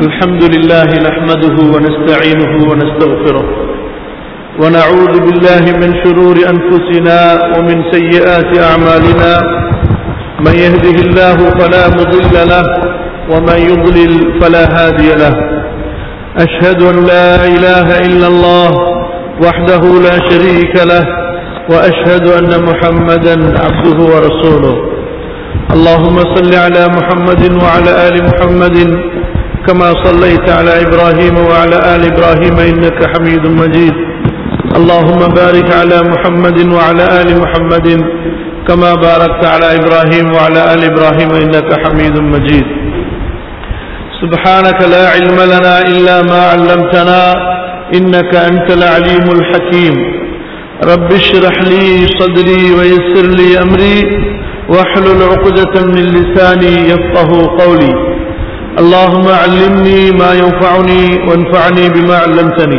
الحمد لله نحمده ونستعينه ونستغفره ونعوذ بالله من شرور أنفسنا ومن سيئات أعمالنا من يهده الله فلا مضل له ومن يضلل فلا هادي له أشهد أن لا إله إلا الله وحده لا شريك له وأشهد أن محمدا عبده ورسوله اللهم صل على محمد وعلى آل محمد كما صليت على إبراهيم وعلى آل إبراهيم إنك حميد مجيد اللهم بارك على محمد وعلى آل محمد كما باركت على إبراهيم وعلى آل إبراهيم إنك حميد مجيد سبحانك لا علم لنا إلا ما علمتنا إنك أنت العليم الحكيم رب اشرح لي صدري ويسر لي أمري واحلل عقدة من لساني يفقه قولي اللهم علمني ما ينفعني وانفعني بما علمتني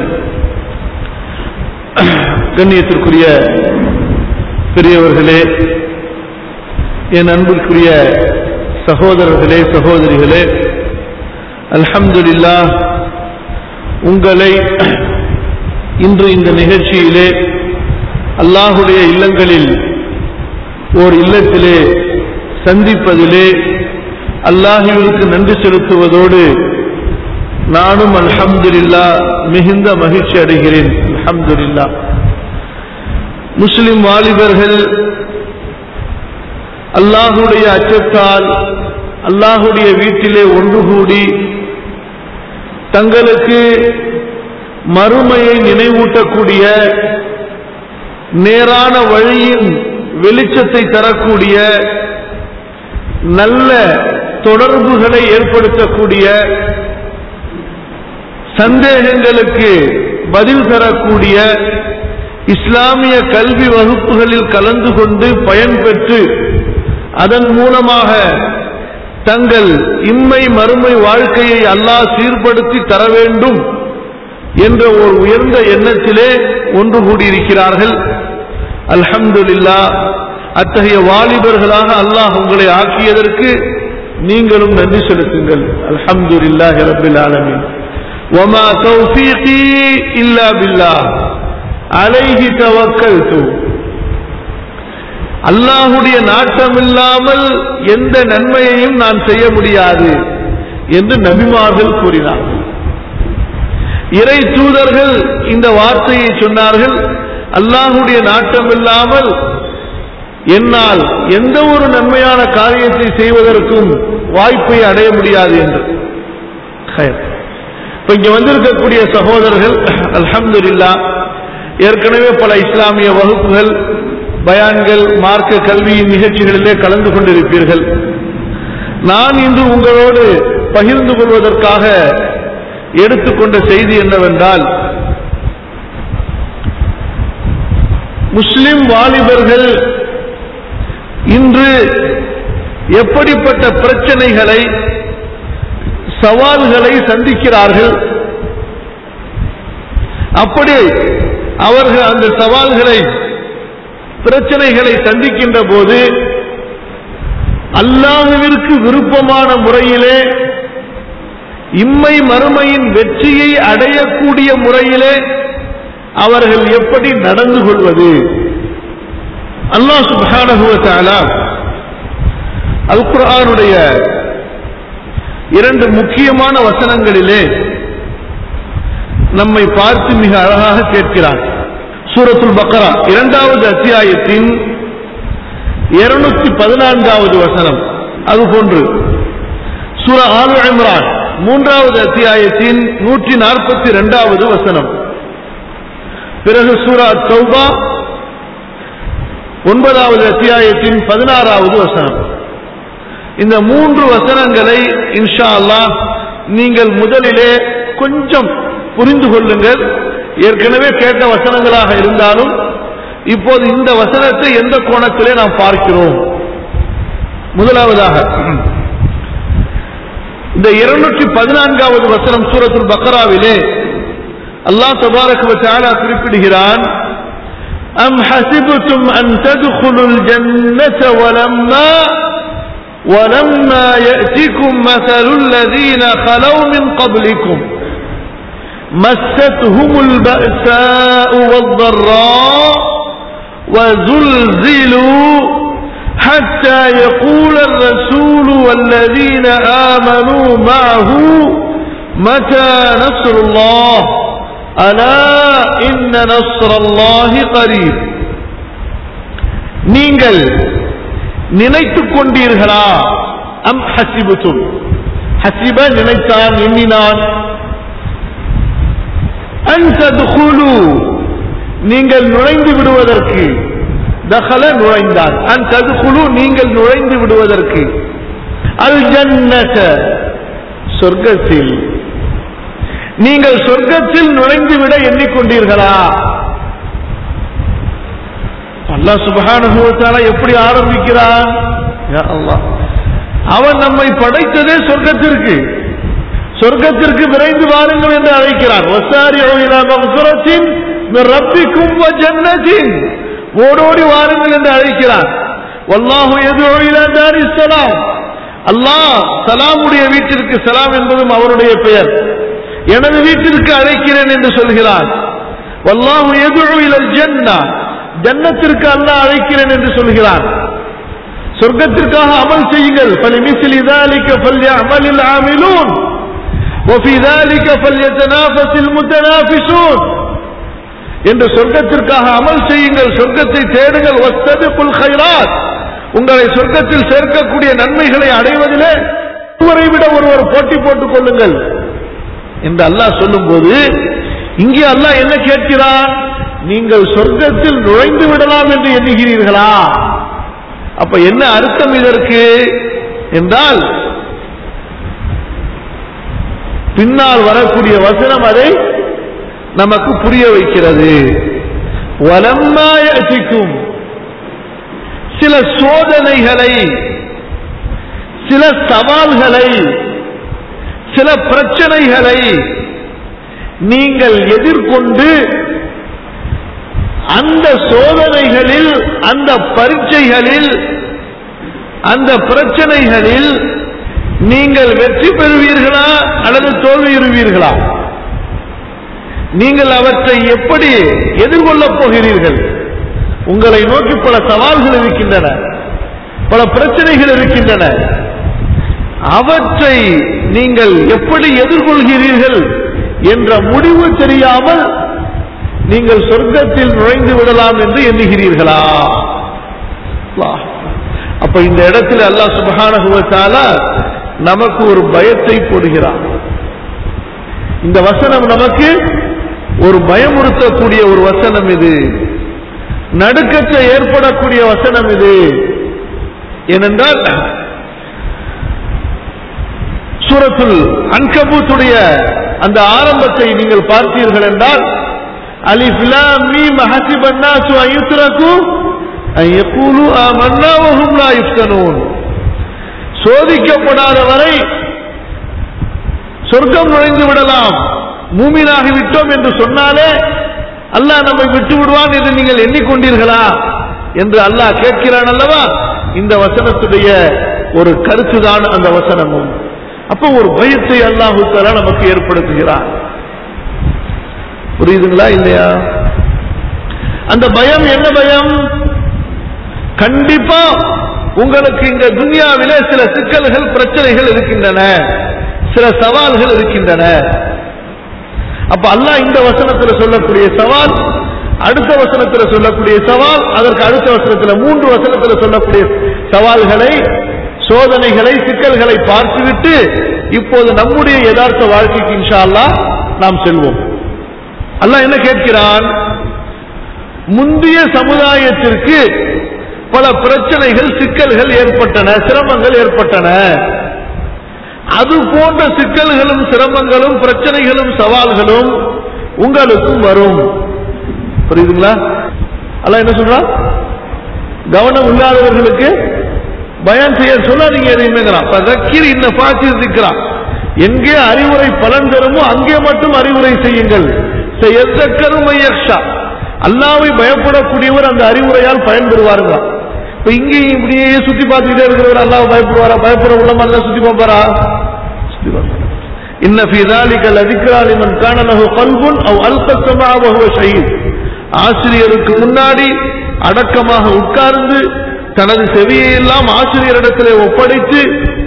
கண்ணியத்திற்குரிய பெரியவர்களே என் அன்பிற்குரிய சகோதரர்களே சகோதரிகளே அல்ஹம்துலில்லா உங்களை இன்று இந்த நிகழ்ச்சியிலே அல்லாஹுடைய இல்லங்களில் ஓர் இல்லத்திலே சந்திப்பதிலே அல்லாஹுவிற்கு நன்றி செலுத்துவதோடு நானும் அல்ஹம்துலில்லா மிகுந்த மகிழ்ச்சி அடைகிறேன் அல்ஹம்துலில்லா முஸ்லிம் வாலிபர்கள் அல்லாஹுடைய அச்சத்தால் அல்லாஹுடைய வீட்டிலே ஒன்று கூடி தங்களுக்கு மறுமையை நினைவூட்டக்கூடிய நேரான வழியின் வெளிச்சத்தை தரக்கூடிய நல்ல தொடர்புகளை ஏற்படுத்தக்கூடிய சந்தேகங்களுக்கு பதில் தரக்கூடிய இஸ்லாமிய கல்வி வகுப்புகளில் கலந்து கொண்டு பயன்பெற்று அதன் மூலமாக தங்கள் இம்மை மறுமை வாழ்க்கையை அல்லாஹ் சீர்படுத்தி தர வேண்டும் என்ற ஒரு உயர்ந்த எண்ணத்திலே ஒன்று கூடியிருக்கிறார்கள் அல்ஹம்துலில்லா அத்தகைய வாலிபர்களாக அல்லாஹ் உங்களை ஆக்கியதற்கு நீங்களும் நன்றி செலுத்துங்கள் அல்ஹம்துலில்லா ரபில் ஆலமின் وما توفيقي إلا بالله عليه توكلت அல்லாஹுடைய நாட்டம் இல்லாமல் எந்த நன்மையையும் நான் செய்ய முடியாது என்று நபிமார்கள் கூறினார்கள் இறை தூதர்கள் இந்த வார்த்தையை சொன்னார்கள் அல்லாஹுடைய நாட்டம் இல்லாமல் என்னால் எந்த ஒரு நன்மையான காரியத்தை செய்வதற்கும் வாய்ப்பை அடைய முடியாது என்று இப்ப இங்க வந்திருக்கக்கூடிய சகோதரர்கள் அல்ஹம்துல்லா ஏற்கனவே பல இஸ்லாமிய வகுப்புகள் பயான்கள் மார்க்க கல்வியின் நிகழ்ச்சிகளிலே கலந்து கொண்டிருப்பீர்கள் நான் இன்று உங்களோடு பகிர்ந்து கொள்வதற்காக எடுத்துக்கொண்ட செய்தி என்னவென்றால் முஸ்லிம் வாலிபர்கள் இன்று எப்படிப்பட்ட பிரச்சனைகளை சவால்களை சந்திக்கிறார்கள் அப்படி அவர்கள் அந்த சவால்களை பிரச்சனைகளை சந்திக்கின்ற போது அல்லாஹுவிற்கு விருப்பமான முறையிலே இம்மை மறுமையின் வெற்றியை அடையக்கூடிய முறையிலே அவர்கள் எப்படி நடந்து கொள்வது அல்லாஹ் சுபானகுவத்தாலா அல் குரானுடைய இரண்டு முக்கியமான வசனங்களிலே நம்மை பார்த்து மிக அழகாக கேட்கிறார் சூரத்துல் பக்கரா இரண்டாவது அத்தியாயத்தின் இருநூத்தி பதினான்காவது வசனம் அதுபோன்று சூர ஆலு இம்ரான் மூன்றாவது அத்தியாயத்தின் நூற்றி நாற்பத்தி இரண்டாவது வசனம் பிறகு சூரா தௌபா ஒன்பதாவது அத்தியாயத்தின் பதினாறாவது வசனம் இந்த மூன்று வசனங்களை இன்ஷா அல்லாஹ் நீங்கள் முதலிலே கொஞ்சம் புரிந்து கொள்ளுங்கள் ஏற்கனவே கேட்ட வசனங்களாக இருந்தாலும் இப்போது இந்த வசனத்தை எந்த கோணத்திலே நாம் பார்க்கிறோம் முதலாவதாக இந்த இருநூற்றி பதினான்காவது வசனம் சூரத்துல் பக்கராவிலே அல்லாஹ் தபாரக் வச்சாலா குறிப்பிடுகிறான் أم حسبتم أن تدخلوا الجنة ولما ولما يأتكم مثل الذين خلوا من قبلكم مستهم البأساء والضراء وزلزلوا حتى يقول الرسول والذين آمنوا معه متى نصر الله ألا إن نصر الله قريب நீங்கள் நினைத்துக் கொண்டீர்களா அம் ஹசிபுத்தும் ஹசிப நினைத்தான் எண்ணினான் அன்சதுகுலு நீங்கள் நுழைந்து விடுவதற்கு தகல நுழைந்தான் அன்சதுகுலு நீங்கள் நுழைந்து விடுவதற்கு அல் ஜன்னத சொர்க்கத்தில் நீங்கள் சொர்க்கத்தில் நுழைந்து விட எண்ணிக்கொண்டீர்களா அல்லாஹ் சுபஹானஹு வ தஆலா எப்படி ஆரம்பிக்கிறான் யா அல்லாஹ் அவன் நம்மை படைத்ததே சொர்க்கத்திற்கு சொர்க்கத்திற்கு விரைந்து வாருங்கள் என்று அழைக்கிறான் வசாரிஉ இலா மக்ஃபிரத்தின் மின் ரப்பிக்கும் வ ஜன்னத்தின் ஓடோடி வாருங்கள் என்று அழைக்கிறான் வல்லாஹு யதுஉ இலா தாரிஸ் ஸலாம் அல்லாஹ் சலாமுடைய வீட்டிற்கு சலாம் என்பதும் அவருடைய பெயர் எனது வீட்டிற்கு அழைக்கிறேன் என்று சொல்கிறான் வல்லாஹு யதுஉ இலல் ஜன்னah ஜன்னத்திற்கு அல்லாஹ் அழைக்கிறேன் என்று சொல்கிறான் சொர்க்கத்திற்காக அமல் செய்யுங்கள் فلمثل ذلك فليعمل العاملون وفي ذلك فليتنافس المتنافسون என்று சொர்க்கத்திற்காக அமல் செய்யுங்கள் சொர்க்கத்தை தேடுங்கள் வஸ்தபிகுல் கைராத் உங்களை சொர்க்கத்தில் சேர்க்கக்கூடிய நன்மைகளை அடைவதிலே ஒருவரை விட ஒருவர் போட்டி போட்டுக் கொள்ளுங்கள் என்று அல்லாஹ் சொல்லும்போது இங்கே அல்லாஹ் என்ன கேட்கிறான் நீங்கள் சொர்க்கத்தில் நுழைந்து விடலாம் என்று எண்ணுகிறீர்களா அப்ப என்ன அர்த்தம் இதற்கு என்றால் பின்னால் வரக்கூடிய வசனம் அதை நமக்கு புரிய வைக்கிறது வலம்மாயசிக்கும் சில சோதனைகளை சில சவால்களை சில பிரச்சனைகளை நீங்கள் எதிர்கொண்டு அந்த சோதனைகளில் அந்த பரீட்சைகளில் அந்த பிரச்சனைகளில் நீங்கள் வெற்றி பெறுவீர்களா அல்லது தோல்வியுறுவீர்களா நீங்கள் அவற்றை எப்படி எதிர்கொள்ளப் போகிறீர்கள் உங்களை நோக்கி பல சவால்கள் இருக்கின்றன பல பிரச்சனைகள் இருக்கின்றன அவற்றை நீங்கள் எப்படி எதிர்கொள்கிறீர்கள் என்ற முடிவு தெரியாமல் நீங்கள் சொர்க்கத்தில் நுழைந்து விடலாம் என்று எண்ணுகிறீர்களா அல்லாஹ். அப்ப இந்த இடத்தில் அல்லாஹ் சுபஹானஹு வ தஆலா நமக்கு ஒரு பயத்தை போடுகிறான் இந்த வசனம் நமக்கு ஒரு பயமுறுத்தக்கூடிய ஒரு வசனம் இது நடுக்கத்தை ஏற்படக்கூடிய வசனம் இது ஏனென்றால் சூரத்துல் அன்கபூத்துடைய அந்த ஆரம்பத்தை நீங்கள் பார்த்தீர்கள் என்றால் அலிஃப் லாம் மீம் ஹஸிப الناس أن يتركوا أن يقولوا آمنا وهم لا يفتنون சோதிக்கப்படாத வரை சொர்க்கம் நுழைந்து விடலாம் மூமினாகி விட்டோம் என்று சொன்னாலே அல்லாஹ் நம்மை விட்டு விடுவான் என்று நீங்கள் எண்ணிக்கொண்டீர்களா என்று அல்லாஹ் கேட்கிறான் அல்லவா இந்த வசனத்துடைய ஒரு கருத்துதான் அந்த வசனமும் அப்போ ஒரு பயத்தை அல்லாஹு தஆலா நமக்கு ஏற்படுத்துகிறான் புரியுதுங்களா இல்லையா அந்த பயம் என்ன பயம் கண்டிப்பா உங்களுக்கு இந்த துனியாவிலே சில சிக்கல்கள் பிரச்சனைகள் இருக்கின்றன சில சவால்கள் இருக்கின்றன அப்ப அல்லாஹ் இந்த வசனத்துல சொல்லக்கூடிய சவால் அடுத்த வசனத்துல சொல்லக்கூடிய சவால் அதற்கு அடுத்த வசனத்துல மூன்று வசனத்துல சொல்லக்கூடிய சவால்களை சோதனைகளை சிக்கல்களை பார்த்துவிட்டு இப்போது நம்முடைய யதார்த்த வாழ்க்கைக்கு இன்ஷா அல்லாஹ் நாம் செல்வோம் அல்லாஹ் என்ன கேட்கிறான் முந்தைய சமுதாயத்திற்கு பல பிரச்சனைகள் சிக்கல்கள் ஏற்பட்டன சிரமங்கள் ஏற்பட்டன அது போன்ற சிக்கல்களும் சிரமங்களும் பிரச்சனைகளும் சவால்களும் உங்களுக்கும் வரும் புரியுதுங்களா அல்ல என்ன சொல்றான் கவனம் இல்லாதவர்களுக்கு பயம் செய்ய சொல்ல நீங்க எதையுமேங்கிறான் பதக்கீர் இன்ன பாசி இருக்கிறான் எங்கே அறிவுரை பலன் தருமோ அங்கே மட்டும் அறிவுரை செய்யுங்கள் செய்யத்தக்கரும் மையக்ஷா அல்லாவை பயப்படக்கூடியவர் அந்த அறிவுரையால் பயன்பெறுவார்கள் இப்ப இங்கேயும் இப்படியே சுத்தி பார்த்துக்கிட்டே இருக்கிறவர் அல்லாஹ் பயப்படுவாரா பயப்படுற உள்ள மாதிரி சுத்தி பார்ப்பாரா சுத்தி பார்ப்பாரா இன்ன ஃபி ذلك لذكرى لمن كان له قلب او القى السمع وهو شهيد ஆசிரியருக்கு முன்னாடி அடக்கமாக உட்கார்ந்து தனது செவியை எல்லாம் ஆசிரியரிடத்திலே ஒப்படைத்து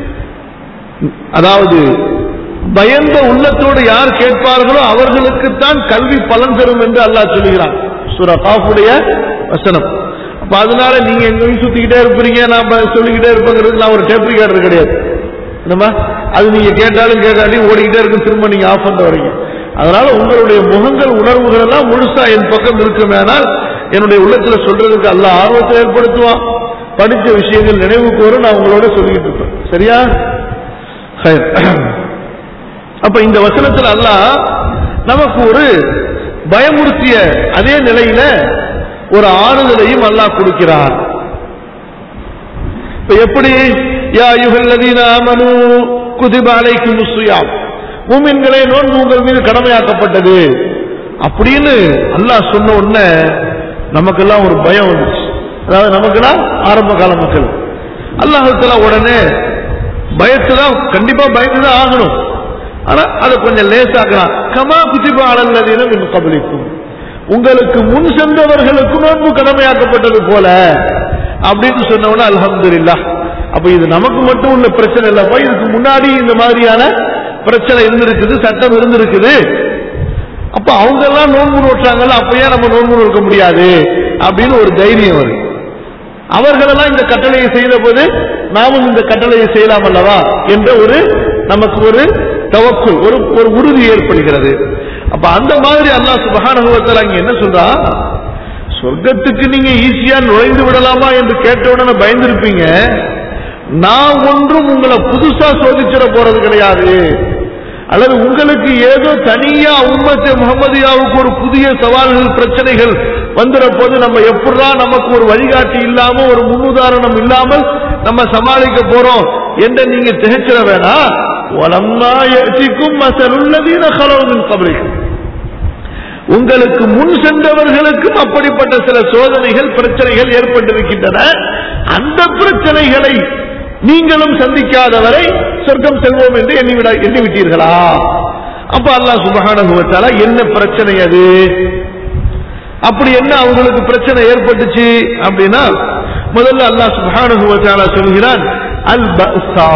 அதாவது பயந்த உள்ளத்தோடு யார் கேட்பார்களோ அவர்களுக்குத்தான் கல்வி பலன் தரும் என்று அல்லாஹ் சொல்லுகிறான் சூரா காஃபுடைய வசனம் அப்ப அதனால நீங்க எங்கேயும் சுத்திக்கிட்டே இருப்பீங்க நான் ப- சொல்லிக்கிட்டே இருப்பேங்கிறது நான் ஒரு டேப் ரிகார்டர் கிடையாது என்னம்மா அது நீங்க கேட்டாலும் கேட்காட்டியும் ஓடிக்கிட்டே இருக்கும் திரும்ப நீங்க ஆஃப் பண்ண வரீங்க அதனால உங்களுடைய முகங்கள் உணர்வுகள் எல்லாம் முழுசா என் பக்கம் இருக்குமேனால் என்னுடைய உள்ளத்துல சொல்றதுக்கு அல்ல ஆர்வத்தை ஏற்படுத்துவான் படிச்ச விஷயங்கள் நினைவுக்கு வரும் நான் உங்களோட சொல்லிக்கிட்டு இருப்பேன் சரியா ஹைர். அப்ப இந்த வசனத்துல அல்லாஹ் நமக்கு ஒரு பயமுறுத்திய அதே நிலையில ஒரு ஆறுதலையும் அல்லாஹ் கொடுக்கிறார் இப்ப எப்படி யா யுகல்லதீன ஆமனு குதிப அலைக்கும் முஸ்ஸியாம் மூமின்களே நோன்பு உங்கள் மீது கடமையாக்கப்பட்டது அப்படின்னு அல்லாஹ் சொன்ன உடனே நமக்கெல்லாம் ஒரு பயம் வந்துச்சு அதாவது நமக்கெல்லாம் ஆரம்ப கால மக்கள் அல்லாஹத்துல உடனே பயத்துல கண்டிப்பா பயந்துதான் ஆகணும் ஆனா அதை கொஞ்சம் லேசாக்கலாம் கமா குதிபா அலல்லதீனம் என்று கபலிக்கும் உங்களுக்கு முன் சென்றவர்களுக்கு நோன்பு கடமையாக்கப்பட்டது போல அப்படின்னு சொன்னவன அல்ஹம்துலில்லாஹ் அப்ப இது நமக்கு மட்டும் உள்ள பிரச்சனை இல்லப்பா இதுக்கு முன்னாடி இந்த மாதிரியான பிரச்சனை இருந்திருக்குது சட்டம் இருந்திருக்குது அப்ப அவங்க எல்லாம் நோன்பு நோட்டாங்கல்ல அப்ப ஏன் நம்ம நோன்பு நோக்க முடியாது அப்படின்னு ஒரு தைரியம் வருது அவர்களெல்லாம் இந்த கட்டளையை செய்த போது நாமும் இந்த கட்டளையை செய்யலாம் அல்லவா என்ற ஒரு நமக்கு ஒரு தவக்குள் ஒரு ஒரு உறுதி ஏற்படுகிறது அப்ப அந்த மாதிரி அல்லாஹ் சுபஹானஹுவத்தால அங்க என்ன சொல்றா சொர்க்கத்துக்கு நீங்க ஈஸியா நுழைந்து விடலாமா என்று கேட்ட உடனே பயந்திருப்பீங்க நான் ஒன்றும் உங்களை புதுசா சோதிச்சிட போறது கிடையாது அல்லது உங்களுக்கு ஏதோ தனியா உம்மத்து முகமதியாவுக்கு ஒரு புதிய சவால்கள் பிரச்சனைகள் வந்துற போது நம்ம எப்படா நமக்கு ஒரு வழிகாட்டி இல்லாம ஒரு முன்னுதாரணம் இல்லாமல் நம்ம சமாளிக்க போறோம் என்று நீங்க திகைச்சிட வேணாம் வலம்மா எத்திக்கும் மசலுள்ளதீன கலவுமின் கபலிக்கும் உங்களுக்கு முன் சென்றவர்களுக்கும் அப்படிப்பட்ட சில சோதனைகள் பிரச்சனைகள் ஏற்பட்டிருக்கின்றன அந்த பிரச்சனைகளை நீங்களும் சந்திக்காதவரை சொர்க்கம் செல்வோம் என்று எண்ணிவிட எண்ணிவிட்டீர்களா அப்ப அல்லாஹ் சுபஹானஹு வ தஆலா என்ன பிரச்சனை அது அப்படி என்ன அவங்களுக்கு பிரச்சனை ஏற்பட்டுச்சு அப்படின்னா முதல்ல அல்லாஹ் சுப்ஹானஹு வ தஆலா சொல்கிறான் அல் பஸா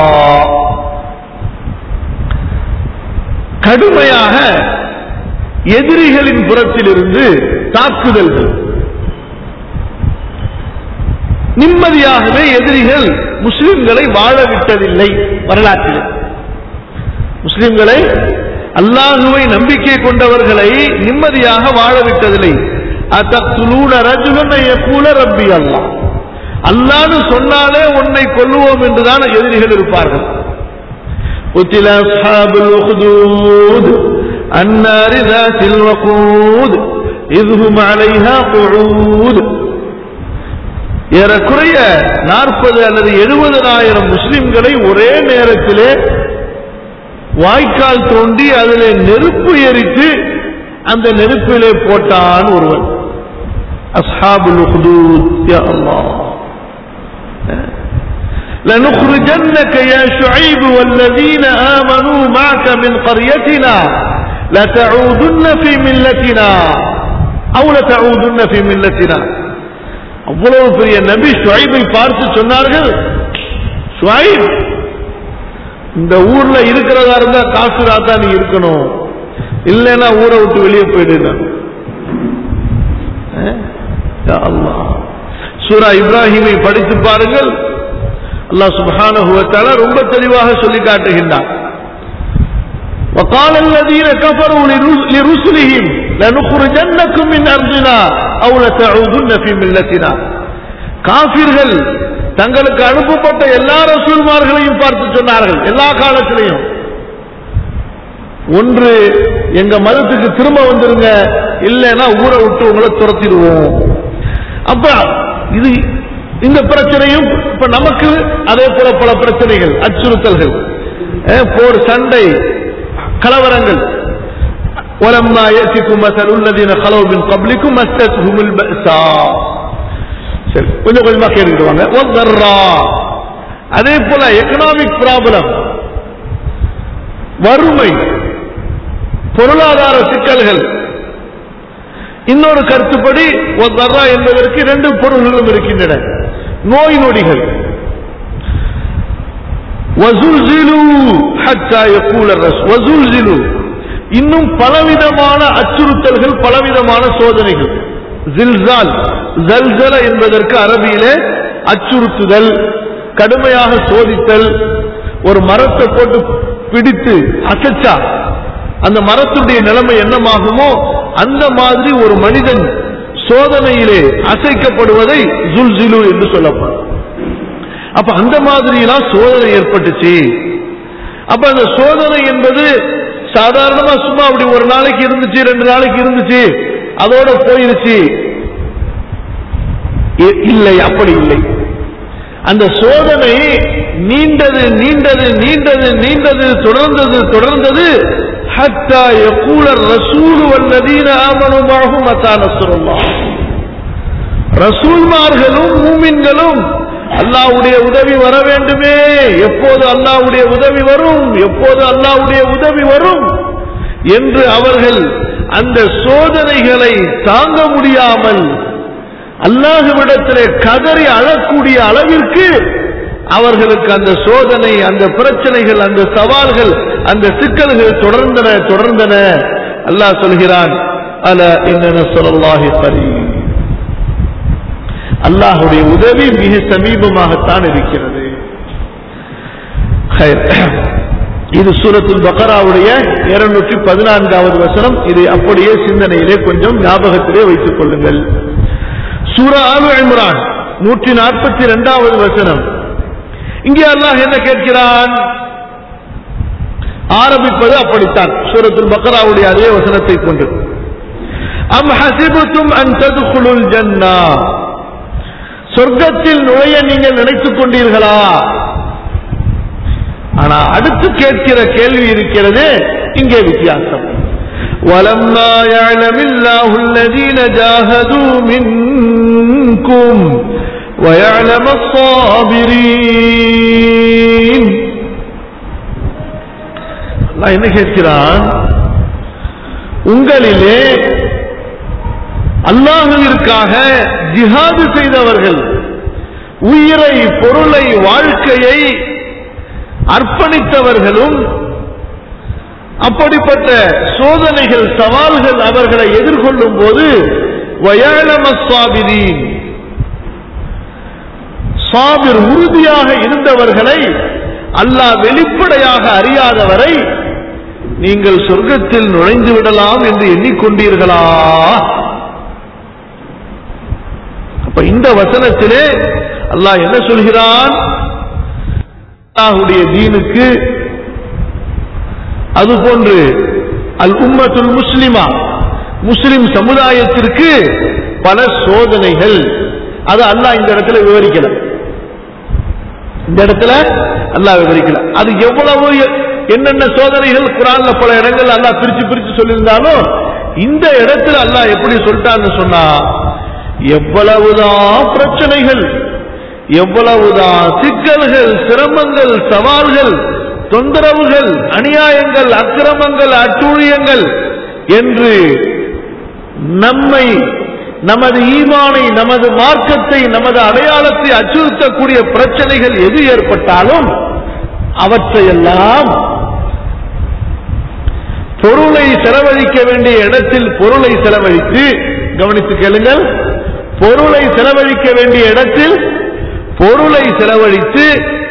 கடுமையாக எதிரிகளின் புறத்திலிருந்து தாக்குதல்கள் நிம்மதியாகவே எதிரிகள் முஸ்லிம்களை வாழ விட்டதில்லை வரலாற்றில் முஸ்லிம்களை அல்லாஹுவை நம்பிக்கை கொண்டவர்களை நிம்மதியாக வாழ விட்டதில்லை அத்தூன ரஜுலன் யகூல ரப்பி அல்லாஹ் அல்லான்னு சொன்னாலே உன்னை கொல்லுவோம் என்றுதான் எதிரிகள் இருப்பார்கள் قتل أصحاب الأخدود النار ذات الوقود إذ هم عليها قعود ஏறக்குறைய நாற்பது அல்லது எழுபதனாயிரம் முஸ்லிம்களை ஒரே நேரத்திலே வாய்க்கால் தோண்டி அதிலே நெருப்பு எரித்து அந்த நெருப்பிலே போட்டான் ஒருவன் அஸ்ஹாபுல் ஹுதூத் யா அல்லாஹ் لنخرجنك يا شعيب والذين آمنوا معك من قريتنا لتعودن في ملتنا أو لتعودن في ملتنا அவ்வளவு பெரிய நபி ஷுவைபை பார்த்து சொன்னார்கள் ஷுவைப் இந்த ஊர்ல இருக்கிறதா இருந்தா காசுரா தான் நீ இருக்கணும் இல்லைன்னா ஊரை விட்டு வெளியே போயிடு சூரா இப்ராஹிமை படித்து பாருங்கள் அல்லாஹ் சுப்ஹானஹு வ தஆலா ரொம்ப தெளிவாக சொல்லி காட்டுகின்றான் وقال الذين كفروا لرس- لرسلهم لنخرجنكم من أرضنا أو لتعودن في ملتنا காபிர்கள் தங்களுக்கு அனுப்பப்பட்ட எல்லா ரசூல்மார்களையும் பார்த்து சொன்னார்கள் எல்லா காலத்திலையும் ஒன்று எங்க மதத்துக்கு திரும்ப வந்துருங்க இல்லைன்னா ஊரை விட்டு உங்களை துரத்திடுவோம் அப்ப இது இந்த பிரச்சனையும் இப்ப நமக்கு அதே போல பல பிரச்சனைகள் அச்சுறுத்தல்கள் அஹ், போர் சண்டை கலவரங்கள் ولما يأتكم مثل الذين خلوا من قبلكم مستهم البأساء சரி கொஞ்சம் கொஞ்சமா கேட்டுக்கிட்டு வாங்க வதர்ரா. அதே போல எக்கனாமிக் ப்ராப்ளம் வறுமை பொருளாதார சிக்கல்கள் இன்னொரு கருத்துப்படி வதர்ரா என்பதற்கு இரண்டு பொருள்களும் இருக்கின்றன நோய் நொடிகள் وَزُلْزِلُوا حَتَّى يَقُولَ الرَّسُولُ وَزُلْزِلُوا இன்னும் பலவிதமான அச்சுறுத்தல்கள் பலவிதமான சோதனைகள் ஜில்சால் ஜல்சல என்பதற்கு அரபியிலே அச்சுறுத்துதல் கடுமையாக சோதித்தல் ஒரு மரத்தை போட்டு பிடித்து அசைச்சா அந்த மரத்துடைய நிலைமை என்னமாகுமோ அந்த மாதிரி ஒரு மனிதன் சோதனையிலே அசைக்கப்படுவதை ஜுல்ஜிலு என்று சொல்லப்படும் அப்ப அந்த மாதிரிலாம் சோதனை ஏற்பட்டுச்சு அப்ப அந்த சோதனை என்பது சாதாரணமா சும்மா அப்படி ஒரு நாளைக்கு இருந்துச்சு ரெண்டு நாளைக்கு இருந்துச்சு அதோட போயிருச்சு இ- இல்லை அப்படி இல்லை அந்த சோதனை நீண்டது நீண்டது நீண்டது நீண்டது தொடர்ந்தது தொடர்ந்தது ஹத்தா யகூல ரசூல் வல்லதீன ஆமனு மாஹு மத்தா நஸ்ருல்லாஹ் ரசூல்மார்களும் மூமின்களும் அல்லாஹ்வுடைய உதவி வர வேண்டுமே எப்போது அல்லாஹ்வுடைய உதவி வரும் எப்போது அல்லாஹ்வுடைய உதவி வரும் என்று அவர்கள் அந்த சோதனைகளை தாங்க முடியாமல் அல்லாஹுவிடத்திலே கதறி அழக்கூடிய அளவிற்கு அவர்களுக்கு அந்த சோதனை அந்த பிரச்சனைகள் அந்த சவால்கள் அந்த சிக்கல்கள் தொடர்ந்தன தொடர்ந்தன அல்லாஹ் சொல்கிறான் அல இன்ன சொல்லல்லாஹி கரீம் அல்லாஹுடைய உதவி மிக சமீபமாகத்தான் இருக்கிறது ஹைர். இது சூரத்துல் பக்கராவுடைய இருநூற்றி பதினான்காவது வசனம் இது அப்படியே சிந்தனையிலே கொஞ்சம் ஞாபகத்திலே வைத்துக் கொள்ளுங்கள் சூரா ஆலு இம்ரான் நூற்றி நாற்பத்தி இரண்டாவது வசனம் இங்கே அல்லாஹ் என்ன கேட்கிறான் ஆரம்பிப்பது அப்படித்தான் சூரத்துல் பக்கராவுடைய அதே வசனத்தை கொண்டு அம் ஹசிபுத்தும் அன் ததுகுலுல் ஜன்னா சொர்க்கத்தில் நுழைய நீங்கள் நினைத்துக் கொண்டீர்களா ஆனா அடுத்து கேட்கிற கேள்வி இருக்கிறது இங்கே வித்தியாசம் ولما يعلم الله الذين جاهدوا منكم ويعلم الصابرين அல்லாஹ் என்ன கேட்கிறான் உங்களிலே அல்லாஹுவிற்காக ஜிஹாது செய்தவர்கள் உயிரை பொருளை வாழ்க்கையை அர்ப்பணித்தவர்களும் அப்படிப்பட்ட சோதனைகள் சவால்கள் அவர்களை எதிர்கொள்ளும் போது வயாளமஸ்வாபிதீன் சாபிர் உறுதியாக இருந்தவர்களை அல்லாஹ் வெளிப்படையாக அறியாதவரை நீங்கள் சொர்க்கத்தில் நுழைந்து விடலாம் என்று எண்ணிக்கொண்டீர்களா அப்ப இந்த வசனத்திலே அல்லாஹ் என்ன சொல்கிறான் அல்லாஹுடைய தீனுக்கு அதுபோன்று அல் உம்மத்துல் முஸ்லிமா முஸ்லிம் சமுதாயத்திற்கு பல சோதனைகள் அது அல்லாஹ் இந்த இடத்துல விவரிக்கல இந்த இடத்துல அல்லாஹ் விவரிக்கல அது எவ்வளவு என்னென்ன சோதனைகள் குரான்ல பல இடங்கள் அல்லாஹ் பிரிச்சு பிரிச்சு சொல்லியிருந்தாலும் இந்த இடத்துல அல்லாஹ் எப்படி சொல்லிட்டான்னு சொன்னா எவ்வளவுதான் பிரச்சனைகள் எவ்வளவுதான் சிக்கல்கள் சிரமங்கள் சவால்கள் தொந்தரவுகள் அநியாயங்கள் அக்கிரமங்கள் அட்டூழியங்கள் என்று நம்மை நமது ஈமானை நமது மார்க்கத்தை நமது அடையாளத்தை அச்சுறுத்தக்கூடிய பிரச்சனைகள் எது ஏற்பட்டாலும் அவற்றையெல்லாம் பொருளை செலவழிக்க வேண்டிய இடத்தில் பொருளை செலவழித்து கவனித்து கேளுங்கள் பொருளை செலவழிக்க வேண்டிய இடத்தில் பொருளை செலவழித்து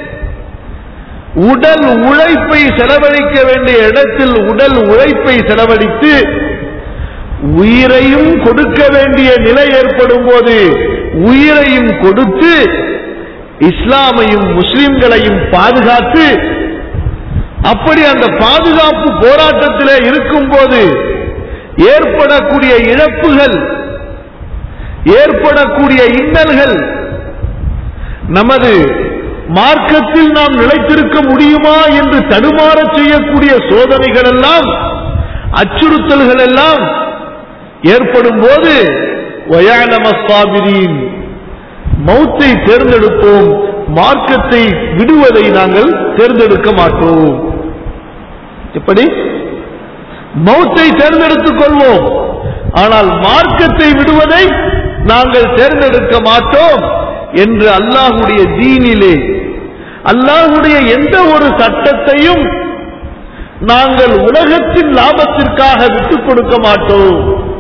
உடல் உழைப்பை செலவழிக்க வேண்டிய இடத்தில் உடல் உழைப்பை செலவழித்து உயிரையும் கொடுக்க வேண்டிய நிலை ஏற்படும் போது உயிரையும் கொடுத்து இஸ்லாமையும் முஸ்லிம்களையும் பாதுகாத்து அப்படி அந்த பாதுகாப்பு போராட்டத்திலே இருக்கும்போது ஏற்படக்கூடிய இழப்புகள் ஏற்படக்கூடிய இன்னல்கள் நமது மார்க்கத்தில் நாம் நிலைத்திருக்க முடியுமா என்று தடுமாறச் செய்யக்கூடிய சோதனைகள் எல்லாம் அச்சுறுத்தல்கள் எல்லாம் ஏற்படும் போது வயானமஸ்தாபிரீன் மௌத்தை தேர்ந்தெடுப்போம் மார்க்கத்தை விடுவதை நாங்கள் தேர்ந்தெடுக்க மாட்டோம் எப்படி மௌத்தை தேர்ந்தெடுத்துக் கொள்வோம் ஆனால் மார்க்கத்தை விடுவதை நாங்கள் தேர்ந்தெடுக்க மாட்டோம் என்று அல்லாஹுடைய தீனிலே அல்லாஹுடைய எந்த ஒரு சட்டத்தையும் நாங்கள் உலகத்தின் லாபத்திற்காக விட்டுக் கொடுக்க மாட்டோம்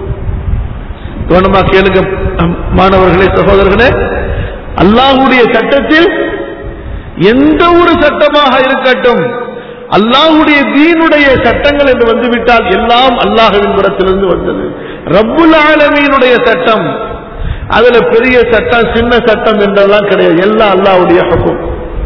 கவனமா கேளுங்க மாணவர்களே சகோதரர்களே அல்லாஹுடைய சட்டத்தில் எந்த ஒரு சட்டமாக இருக்கட்டும் அல்லாஹுடைய தீனுடைய சட்டங்கள் என்று வந்துவிட்டால் எல்லாம் அல்லாஹுவின் புறத்திலிருந்து வந்தது ரப்புல் ஆலமீனுடைய சட்டம் அதுல பெரிய சட்டம் சின்ன சட்டம் என்றெல்லாம் கிடையாது எல்லாம் அல்லாஹ்வுடைய ஹுக்கும்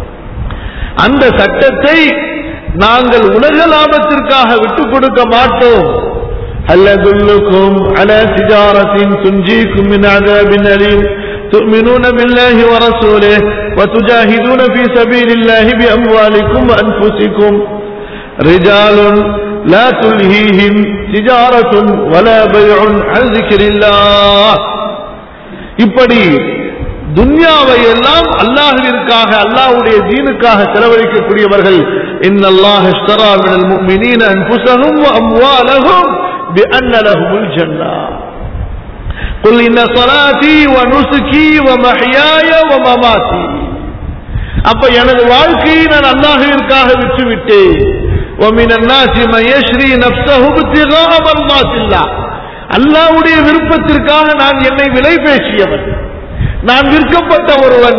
அந்த சட்டத்தை நாங்கள் உலக லாபத்திற்காக விட்டுக் கொடுக்க மாட்டோம் هل أدلكم على تجارة تنجيكم من عذاب أليم تؤمنون بالله ورسوله وتجاهدون في سبيل الله بأموالكم وأنفسكم رجال لا تلهيهم تجارة ولا بيع عن ذكر الله இப்படி துன்யாவை எல்லாம் அல்லாஹுவிற்காக அல்லாஹ்வுடைய தீனுக்காக செலவழிக்கக்கூடியவர்கள் இன்னல்லாஹ் இஷ்தரா மினல் முஃமினீன அன்ஃபுஸஹும் வ அம்வாலஹும் بأن لهم الجنة قل إن صلاتي ونسكي ومحياي ومماتي அப்ப எனது வாழ்க்கையை நான் அல்லாஹுவிற்காக விட்டுவிட்டேன் ومن الناس من يشري نفسه ابتغاء مرضات الله அல்லாஹ்வுடைய விருப்பத்திற்காக நான் என்னை விலை பேசியவன் நான் விற்கப்பட்ட ஒருவன்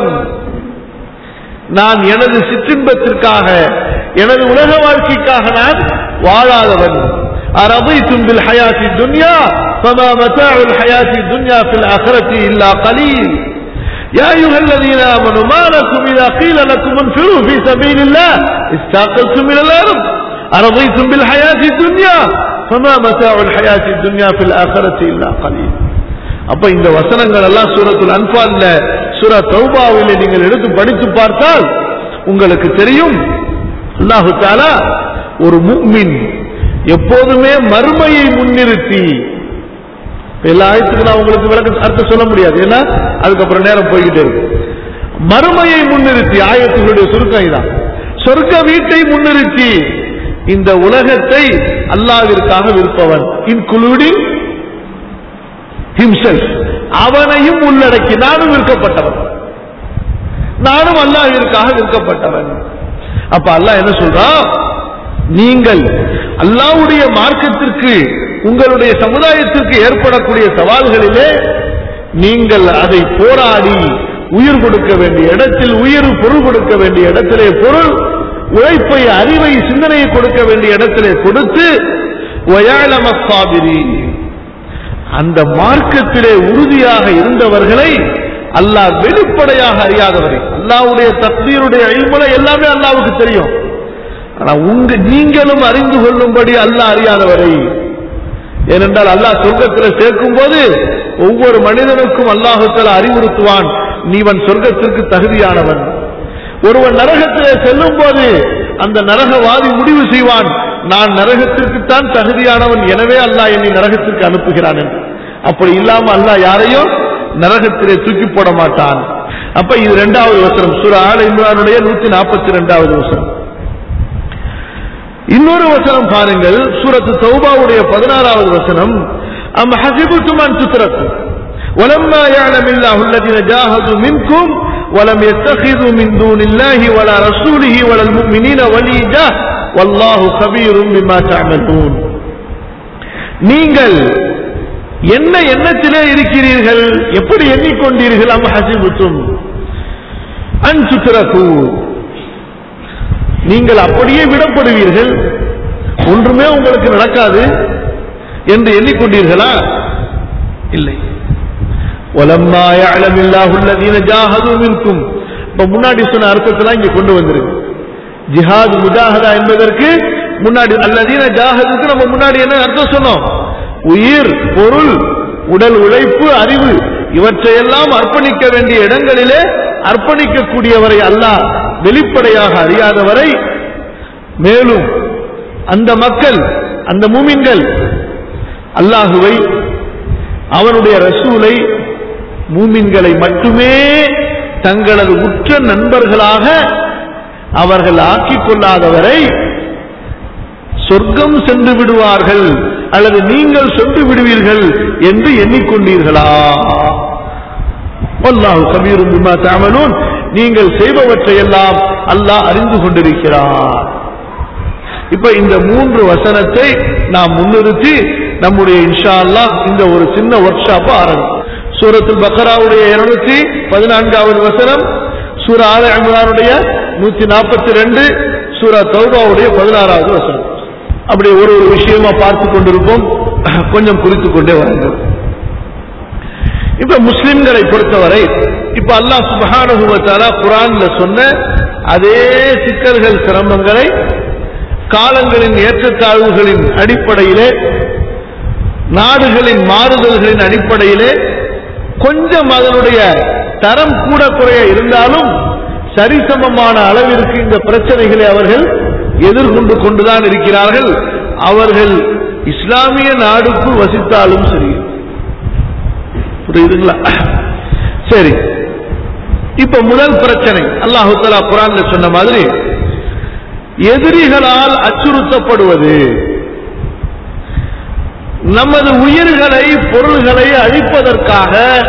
நான் எனது சிற்றின்பத்திற்காக எனது உலக வாழ்க்கைக்காக நான் வாழாதவன் أرضيتم بالحياة الدنيا فما متاع الحياة الدنيا في الآخرة إلا قليل يا أيها الذين آمنوا ما لكم إذا قيل لكم انفروا في سبيل الله استاقلتم إلى الأرض أرضيتم بالحياة الدنيا فما متاع الحياة الدنيا في الآخرة إلا قليل அப்ப இந்த வசனங்கள் எல்லாம் சூரத்துல் அன்பால்ல சூரா தௌபாவில் நீங்கள் எடுத்து படித்து பார்த்தால் உங்களுக்கு தெரியும் அல்லாஹு தாலா ஒரு முக்மின் எப்போதுமே மறுமையை முன்னிறுத்தி எல்லா ஆயத்துக்கு நான் உங்களுக்கு விளக்க அர்த்தம் சொல்ல முடியாது ஏன்னா அதுக்கப்புறம் நேரம் போய்கிட்டே இருக்கு மறுமையை முன்னிறுத்தி ஆயத்துகளுடைய சுருக்கம் இதான் சொர்க்க வீட்டை முன்னிறுத்தி இந்த உலகத்தை அல்லாவிற்காக விற்பவன் இன்க்ளூடிங் ஹிம்செல்ஃப் அவனையும் உள்ளடக்கி நானும் விற்கப்பட்டவன் நானும் அல்லாஹிற்காக விற்கப்பட்டவன் அப்ப அல்லாஹ் என்ன சொல்றான் நீங்கள் அல்லாவுடைய மார்க்கத்திற்கு உங்களுடைய சமுதாயத்திற்கு ஏற்படக்கூடிய சவால்களிலே நீங்கள் அதை போராடி உயிர் கொடுக்க வேண்டிய இடத்தில் உயிர் பொருள் கொடுக்க வேண்டிய இடத்திலே பொருள் உழைப்பை அறிவை சிந்தனையை கொடுக்க வேண்டிய இடத்திலே கொடுத்து வயாளம சாபிரி அந்த மார்க்கத்திலே உறுதியாக இருந்தவர்களை அல்லாஹ் வெளிப்படையாக அறியாதவரை அல்லாவுடைய தக்தீருடைய அழிமுறை எல்லாமே அல்லாவுக்கு தெரியும் ஆனா உங்க நீங்களும் அறிந்து கொள்ளும்படி அல்லாஹ் அறியாதவரை ஏனென்றால் அல்லாஹ் சொர்க்கத்தில் சேர்க்கும் போது ஒவ்வொரு மனிதனுக்கும் அல்லாஹுக்கள் அறிவுறுத்துவான் நீவன் சொர்க்கத்திற்கு தகுதியானவன் ஒருவன் நரகத்திலே செல்லும் போது அந்த நரகவாதி முடிவு செய்வான் நான் நரகத்திற்குத்தான் தகுதியானவன் எனவே அல்லாஹ் என்னை நரகத்திற்கு அனுப்புகிறான் என்று அப்படி இல்லாம அல்லாஹ் யாரையும் நரகத்திலே தூக்கி போட மாட்டான் அப்ப இது இரண்டாவது வசனம் சுர ஆல இம்ரானுடைய நூத்தி நாற்பத்தி ரெண்டாவது வசனம் இன்னொரு வசனம் பாருங்கள் சூரத்து தௌபாவுடைய பதினாறாவது வசனம் அம் ஹசிபுத்தும் அன் சுத்திரக்கும் ولما يعلم الله الذين جاهدوا منكم ولم يتخذوا من دون الله ولا رسوله ولا المؤمنين وليجا والله خبير بما تعملون நீங்கள் என்ன எண்ணத்திலே இருக்கிறீர்கள் எப்படி எண்ணிக்கொண்டீர்கள் அம் ஹசிபுத்தும் அன் சுத்திரக்கு நீங்கள் அப்படியே விடப்படுவீர்கள் ஒன்றுமே உங்களுக்கு நடக்காது என்று எண்ணிக்கொண்டீர்களா இல்லை وَلَمَّا يَعْلَمِ اللَّهُ الَّذِينَ جَاهَدُوا مِنكُمْ இப்ப முன்னாடி சொன்ன அர்த்தத்தெல்லாம் இங்க கொண்டு வந்திருக்கு ஜிஹாத் முஜாஹதா என்பதற்கு முன்னாடி அல்லதீன ஜாஹதுக்கு நம்ம முன்னாடி என்ன அர்த்தம் சொன்னோம் உயிர் பொருள் உடல் உழைப்பு அறிவு இவற்றையெல்லாம் அர்ப்பணிக்க வேண்டிய இடங்களிலே அர்ப்பணிக்கக்கூடியவரை அல்லாஹ் வெளிப்படையாக அறியாதவரை மேலும் அந்த மக்கள் அந்த மூமின்கள் அல்லாஹுவை அவனுடைய ரசூலை மூமின்களை மட்டுமே தங்களது உற்ற நண்பர்களாக அவர்கள் ஆக்கிக் கொள்ளாதவரை சொர்க்கம் சென்று விடுவார்கள் அல்லது நீங்கள் சென்று விடுவீர்கள் என்று எண்ணிக்கொண்டீர்களா அல்லாஹு கபீரும் பிமா தஅமலூன் நீங்கள் செய்பவற்றை எல்லாம் அல்லாஹ் அறிந்து கொண்டிருக்கிறார் இப்ப இந்த மூன்று வசனத்தை நாம் முன்னிறுத்தி நம்முடைய இன்ஷா அல்லாஹ் இந்த ஒரு சின்ன ஒர்க் ஷாப் ஆரம்பம் சூரத்துல் பக்கராவுடைய இருநூத்தி பதினான்காவது வசனம் சூரா ஆல இம்ரானுடைய நூத்தி நாற்பத்தி ரெண்டு சூரா தௌபாவுடைய பதினாறாவது வசனம் அப்படி ஒரு ஒரு விஷயமா பார்த்து கொண்டிருப்போம் கொஞ்சம் குறித்துக் கொண்டே வருகிறோம் இப்ப முஸ்லிம்களை பொறுத்தவரை இப்ப அல்லாஹ் சுப்ஹானஹு வ தஆலா குர்ஆன்ல சொன்ன அதே சிக்கல்கள் சிரமங்களை காலங்களின் ஏற்றத்தாழ்வுகளின் அடிப்படையிலே நாடுகளின் மாறுதல்களின் அடிப்படையிலே கொஞ்சம் அதனுடைய தரம் கூட குறைய இருந்தாலும் சரிசமமான அளவிற்கு இந்த பிரச்சனைகளை அவர்கள் எதிர்கொண்டு கொண்டுதான் இருக்கிறார்கள் அவர்கள் இஸ்லாமிய நாடுக்குள் வசித்தாலும் சரி புரியுதுங்களா சரி இப்ப முதல் பிரச்சனை அல்லாஹு தலா குரான்ல சொன்ன மாதிரி எதிரிகளால் அச்சுறுத்தப்படுவது நமது உயிர்களை பொருள்களை அழிப்பதற்காக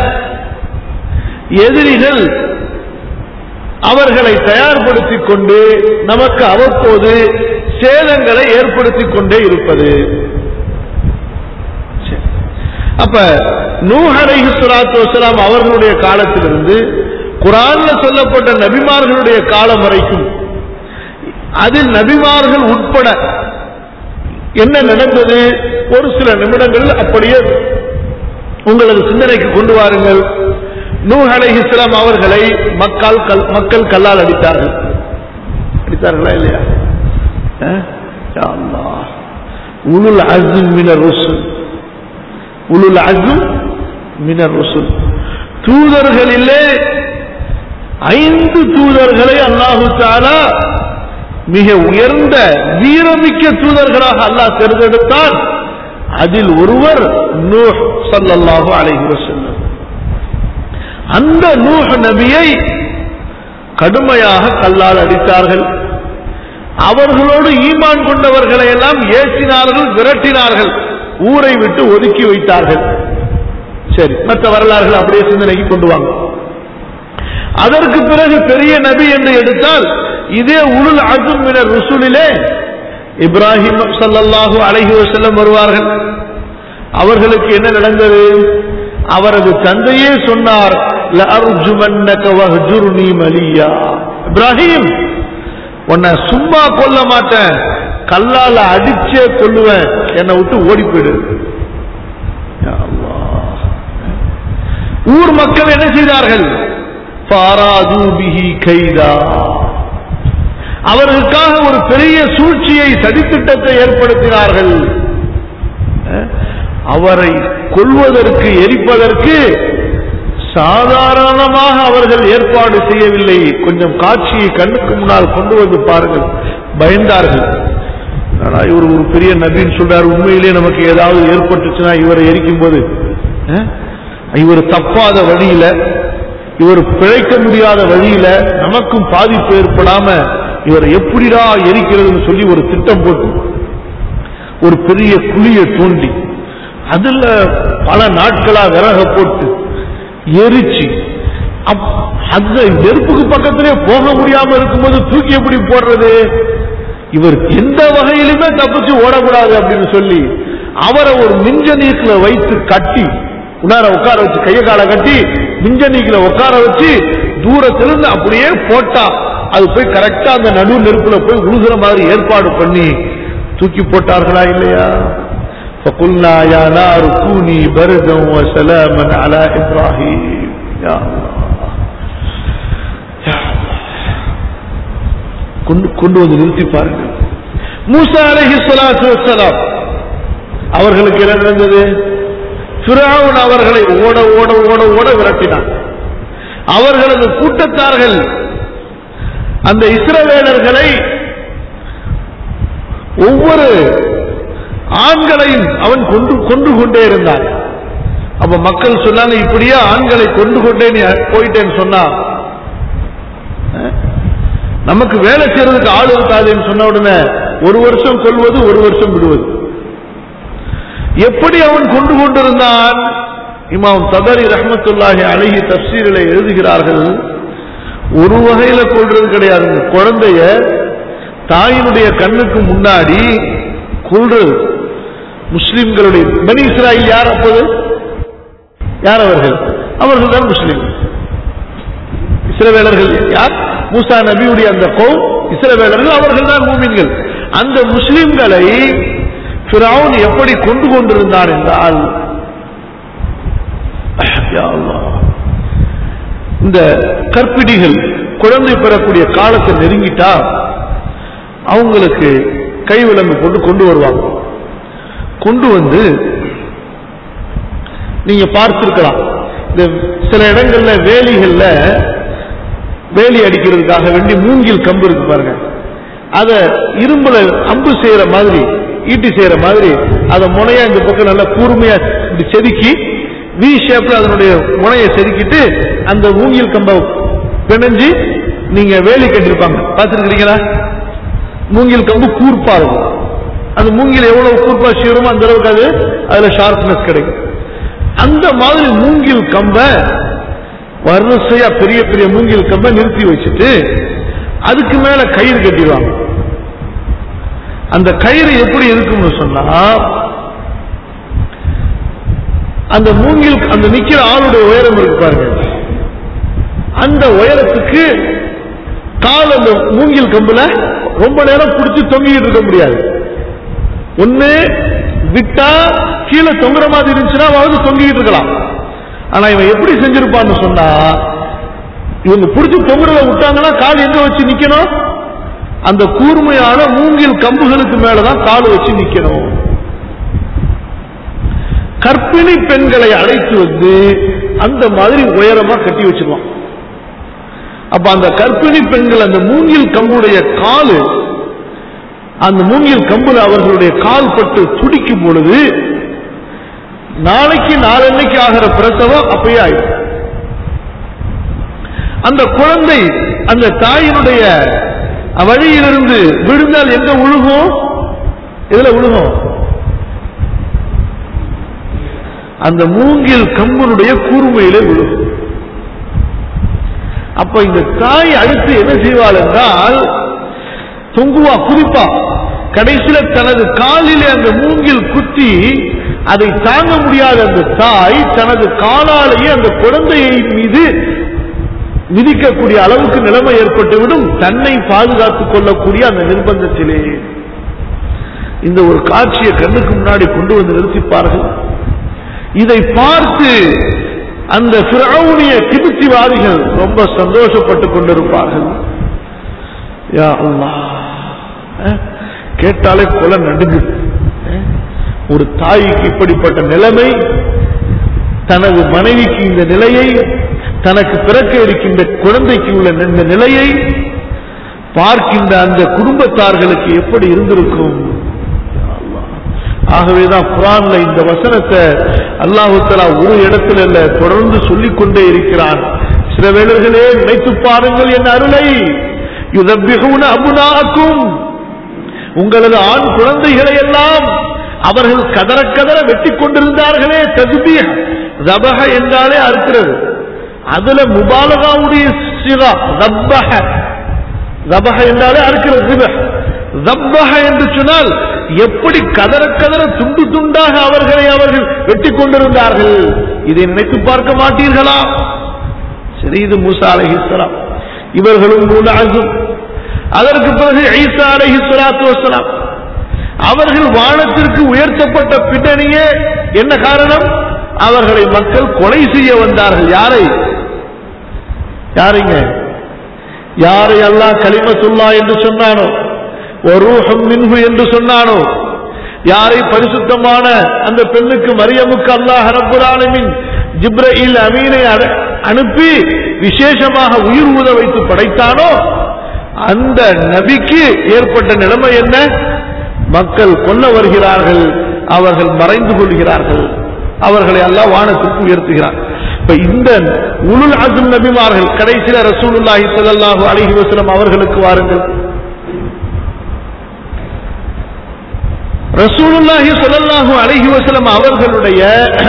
எதிரிகள் அவர்களை தயார்படுத்திக் கொண்டு நமக்கு அவ்வப்போது சேதங்களை ஏற்படுத்திக் கொண்டே இருப்பது சரி. அப்ப நூஹ் அலைஹி ஸலாத்து வஸலாம் அவர்களுடைய காலத்திலிருந்து குரான்ல சொல்லப்பட்ட நபிமார்களுடைய காலம் வரைக்கும் அதில் நபிமார்கள் உட்பட என்ன நடந்தது ஒரு சில நிமிடங்கள் அப்படியே உங்களது சிந்தனைக்கு கொண்டு வாருங்கள் நூஹ் அலைஹிஸ்ஸலாம் அவர்களை மக்கள் கல்- மக்கள் கல்லால் அடித்தார்கள் அடித்தார்களா இல்லையா அஹ்? யா அல்லாஹ். உலுல் அஸ்ம் மினர் ருசுல் உலுல் அஸ்ம் மினர் ருசுல் தூதர்களிலே ஐந்து தூதர்களை அல்லாஹு தாலா மிக உயர்ந்த வீரமிக்க தூதர்களாக அல்லாஹ் தேர்ந்தெடுத்தான் அதில் ஒருவர் நூஹ் ஸல்லல்லாஹு அலைஹி வஸல்லம் அந்த நூஹ் நபியை கடுமையாக கல்லால் அடித்தார்கள் அவர்களோடு ஈமான் கொண்டவர்களை எல்லாம் ஏசினார்கள் விரட்டினார்கள் ஊரை விட்டு ஒதுக்கி வைத்தார்கள் சரி மற்ற வரலாறுகள் அப்படியே சிந்தனைக்கு கொண்டு வாங்க அதற்கு பிறகு பெரிய நபி என்று எடுத்தால் இதே உருள் அசும் மினர் ருசுலிலே இப்ராஹிம் ஸல்லல்லாஹு அலைஹி வஸல்லம் வருவார்கள் அவர்களுக்கு என்ன நடந்தது அவரது தந்தையே சொன்னார் "லஅர்ஜுமன்னக வஹ்ஜுர்னி மலியா இப்ராஹிம் உன்னை சும்மா கொல்ல மாட்டேன் கல்லால அடிச்சே கொல்லுவேன் என்னை விட்டு ஓடி போயிடு யா அல்லாஹ். ஊர் மக்கள் என்ன செய்தார்கள் ஃபாராது பிஹி கைதா அவர்களுக்காக ஒரு பெரிய சூழ்ச்சியை சதித்திட்டத்தை ஏற்படுத்தினார்கள் அஹ், அவரை கொல்வதற்கு எரிப்பதற்கு சாதாரணமாக அவர்கள் ஏற்பாடு செய்யவில்லை கொஞ்சம் காட்சியை கண்ணுக்கு முன்னால் கொண்டு வந்து பாருங்கள் பயந்தார்கள் ஆனா இவர் ஒரு பெரிய நபின்னு சொல்றாரு உண்மையிலே நமக்கு ஏதாவது ஏற்பட்டுச்சுன்னா இவரை எரிக்கும் போது அஹ், இவர் தப்பாத வழியில இவர் பிழைக்க முடியாத வழியில நமக்கும் பாதிப்பு ஏற்படாம இவரை எப்படிடா எரிக்கிறதுன்னு சொல்லி ஒரு திட்டம் போட்டு ஒரு பெரிய குழியை தோண்டி அதுல பல நாட்களா விறக போட்டு எரிச்சு அப்- அந்த நெருப்புக்கு பக்கத்திலே போக முடியாம இருக்கும்போது தூக்கி எப்படி போடுறது இவர் எந்த வகையிலுமே தப்பிச்சு ஓடக்கூடாது அப்படின்னு சொல்லி அவரை ஒரு மிஞ்ச நீக்கில வைத்து கட்டி உணர உட்கார வச்சு கைய காலை கட்டி மிஞ்ச நீக்கில உட்கார வச்சு தூரத்திலிருந்து அப்படியே போட்டா அது போய் கரெக்டா அந்த நடு நெருப்புல போய் உழுகிற மாதிரி ஏற்பாடு பண்ணி தூக்கி போட்டார்களா இல்லையா فقلنا يا نار كوني بردا وسلاما على ابراهيم يا الله يا الله கொண்டு கொண்டு வந்து நிறுத்தி பாருங்கள் மூசா அலைஹி ஸலாத்து வஸ்ஸலாம் அவர்களுக்கு என்ன நடந்தது ஃபிரௌன் அவர்களை ஓட ஓட ஓட ஓட விரட்டினான் அவர்களது கூட்டத்தார்கள் அந்த இஸ்ரவேலர்களை ஒவ்வொரு ஆண்களையும் அவன் கொண்டு கொண்டு கொண்டே இருந்தான் அப்ப மக்கள் சொன்னாங்க இப்படியே ஆண்களை கொண்டு கொண்டே நீ போயிட்டேன்னு சொன்னா அஹ், நமக்கு வேலை செய்யறதுக்கு ஆள் இருக்காதுன்னு சொன்ன உடனே ஒரு வருஷம் கொள்வது ஒரு வருஷம் விடுவது எப்படி அவன் கொண்டு கொண்டிருந்தான் இமாம் தபரி ரஹ்மத்துல்லாஹி அழகி தப்சீரில் எழுதுகிறார்கள் ஒரு வகையில கொள்றது கிடையாது குழந்தைய தாயினுடைய கண்ணுக்கு முன்னாடி கொள்றது முஸ்லிம்களுடைய பனி இஸ்ராயில் யார் அப்போது யார் அவர்கள் அவர்கள் தான் முஸ்லிம் இஸ்ரவேலர்கள் யார் மூசா நபியுடைய அந்த கௌம் இஸ்ரவேலர்கள் அவர்கள் தான் மூமின்கள் அந்த முஸ்லிம்களை ஃபிரௌன் எப்படி கொண்டு கொண்டிருந்தான் என்றால் யா அல்லாஹ். இந்த கற்பிடிகள் குழந்தை பெறக்கூடிய காலத்தை நெருங்கிட்டா அவங்களுக்கு கை விலங்கு போட்டு கொண்டு வருவாங்க கொண்டு வந்து நீங்க பார்த்திருக்கலாம் இந்த சில இடங்கள்ல வேலிகள்ல வேலி அடிக்கிறதுக்காக வேண்டி மூங்கில் கம்பு இருக்கு பாருங்க அத இரும்புல அம்பு செய்யற மாதிரி ஈட்டி செய்யற மாதிரி அதை முனையா இந்த பக்கம் நல்லா கூர்மையா இப்படி செதுக்கி வி ஷேப்ல அதனுடைய முனையை செதுக்கிட்டு அந்த மூங்கில் கம்பை பிணைஞ்சு நீங்க வேலி கட்டிருப்பாங்க பார்த்துருக்கீங்களா மூங்கில் கம்பு கூர்ப்பா இருக்கும் அந்த மூங்கில் எவ்வளவு கூர்ப்பா சீருமோ அந்த அளவுக்கு அது அதுல ஷார்ப்னஸ் கிடைக்கும் அந்த மாதிரி மூங்கில் கம்பை வரிசையா பெரிய பெரிய மூங்கில் கம்பை நிறுத்தி வச்சுட்டு அதுக்கு மேல கயிறு கட்டிடுவாங்க அந்த கயிறு எப்படி இருக்கும்னு சொன்னா அந்த மூங்கில் அந்த நிக்கிற ஆளுடைய உயரம் இருக்கு பாருங்க அந்த உயரத்துக்கு கால் அந்த மூங்கில் கம்புல ரொம்ப நேரம் பிடிச்சி தொங்கிட்டு இருக்க முடியாது ஒண்ணு விட்டா கீழே தொங்குற மாதிரி இருந்துச்சுன்னா வந்து தொங்கிட்டு இருக்கலாம் ஆனா இவன் எப்படி செஞ்சிருப்பான்னு சொன்னா இவங்க பிடிச்சி தொங்குறத விட்டாங்கன்னா கால் எங்க வச்சு நிக்கணும் அந்த கூர்மையான மூங்கில் கம்புகளுக்கு மேலதான் கால் வச்சு நிக்கணும் கர்ப்பிணி பெண்களை அழைத்து வந்து அந்த மாதிரி உயரமா கட்டி வச்சிருவான் அப்ப அந்த கர்ப்பிணி பெண்கள் அந்த மூங்கில் கம்புடைய காலு அந்த மூங்கில் கம்புல அவர்களுடைய கால் பட்டு துடிக்கும் பொழுது நாளைக்கு நாளன்னைக்கு ஆகிற பிரசவம் அப்பயே ஆயிடும் அந்த குழந்தை அந்த தாயினுடைய வழியிலிருந்து விழுந்தால் எங்க விழுகும் எதுல விழுகும் அந்த மூங்கில் கம்பனுடைய கூர்மையிலே விழுகும் அப்ப இந்த தாய் அடுத்து என்ன செய்வாள் என்றால் தொங்குவா குதிப்பா கடைசியில தனது காலிலே அந்த மூங்கில் குத்தி அதை தாங்க முடியாத அந்த தாய் தனது காலாலேயே அந்த குழந்தையை மீது மிதிக்கக்கூடிய அளவுக்கு நிலைமை ஏற்பட்டுவிடும் தன்னை பாதுகாத்துக் கொள்ளக்கூடிய அந்த நிர்பந்தத்திலே இந்த ஒரு காட்சியை கண்ணுக்கு முன்னாடி கொண்டு வந்து நிறுத்திப்பார்கள் இதை பார்த்து அந்த பிறவுடைய கிபித்திவாதிகள் ரொம்ப சந்தோஷப்பட்டுக் கொண்டிருப்பார்கள் யா அல்லாஹ் அஹ், கேட்டாலே கொலை நடுங்குது அஹ், ஒரு தாய்க்கு இப்படிப்பட்ட நிலைமை தனது மனைவிக்கு இந்த நிலையை தனக்கு பிறக்க இருக்கின்ற குழந்தைக்கு உள்ள இந்த நிலையை பார்க்கின்ற அந்த குடும்பத்தார்களுக்கு எப்படி இருந்திருக்கும் யா அல்லாஹ். ஆகவேதான் குரான்ல இந்த வசனத்தை அல்லாஹு தஆலா ஒரு இடத்துல இல்ல தொடர்ந்து சொல்லிக் கொண்டே இருக்கிறான் சில வேளைகளே நினைத்து பாருங்கள் என் அருளை யுதப்பிகுன அபுனாக்கும் உங்களது ஆண் குழந்தைகளை எல்லாம் அவர்கள் கதற கதற வெட்டி கொண்டிருந்தார்களே தகுதிய ரபக என்றாலே அறுக்கிறது அதுல முபாலகாவுடைய சிரா ரப்பக ரபக என்றாலே அறுக்கிறது ரிபஹ். ரப்பக என்று சொன்னால் எப்படி கதற கதற துண்டு துண்டாக அவர்களை அவர்கள் வெட்டி கொண்டிருந்தார்கள் இதை நினைத்து பார்க்க மாட்டீர்களா சரி இது மூசா அலைஹிஸ்ஸலாம் இவர்களும் மூணு அசும் அதற்கு பிறகு ஈசா அலைஹி ஸலாத்து வஸலாம் அவர்கள் வானத்திற்கு உயர்த்தப்பட்ட பின்னணியே என்ன காரணம் அவர்களை மக்கள் கொலை செய்ய வந்தார்கள் யாரை யாருங்க யாரை அல்லாஹ் கலிமத்துல்லா என்று சொன்னானோ ஒரூஹம் மின்ஹு என்று சொன்னானோ யாரை பரிசுத்தமான அந்த பெண்ணுக்கு மரியமுக்கு அல்லாஹ் ரப்புல் ஆலமீன் ஜிப்ரயில் அமீனை அட- அனுப்பி விசேஷமாக உயிர் ஊத வைத்து படைத்தானோ அந்த நபிக்கு ஏற்பட்ட நிலைமை என்ன மக்கள் கொல்ல வருகிறார்கள் அவர்கள் மறைந்து கொள்கிறார்கள் அவர்களை எல்லாம் வானத்திற்கு உயர்த்துகிறார் இப்ப இந்த உலுல் அசும் நபிமார்கள் கடைசியில ரசூலுல்லாஹி ஸல்லல்லாஹு அலைஹி வஸல்லம் அவர்களுக்கு வாருங்கள் ரசூலுல்லாஹி ஸல்லல்லாஹு அலைஹி வஸல்லம் அவர்களுடைய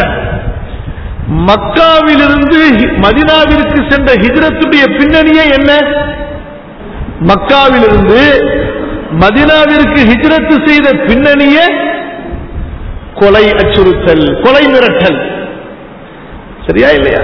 மக்காவிலிருந்து மதினாவிற்கு சென்ற ஹிஜ்ரத்துடைய பின்னணியே என்ன மக்காவிலிருந்து மதினாவிற்கு ஹிஜ்ரத்து செய்த பின்னணியே கொலை அச்சுறுத்தல் கொலை மிரட்டல் சரியா இல்லையா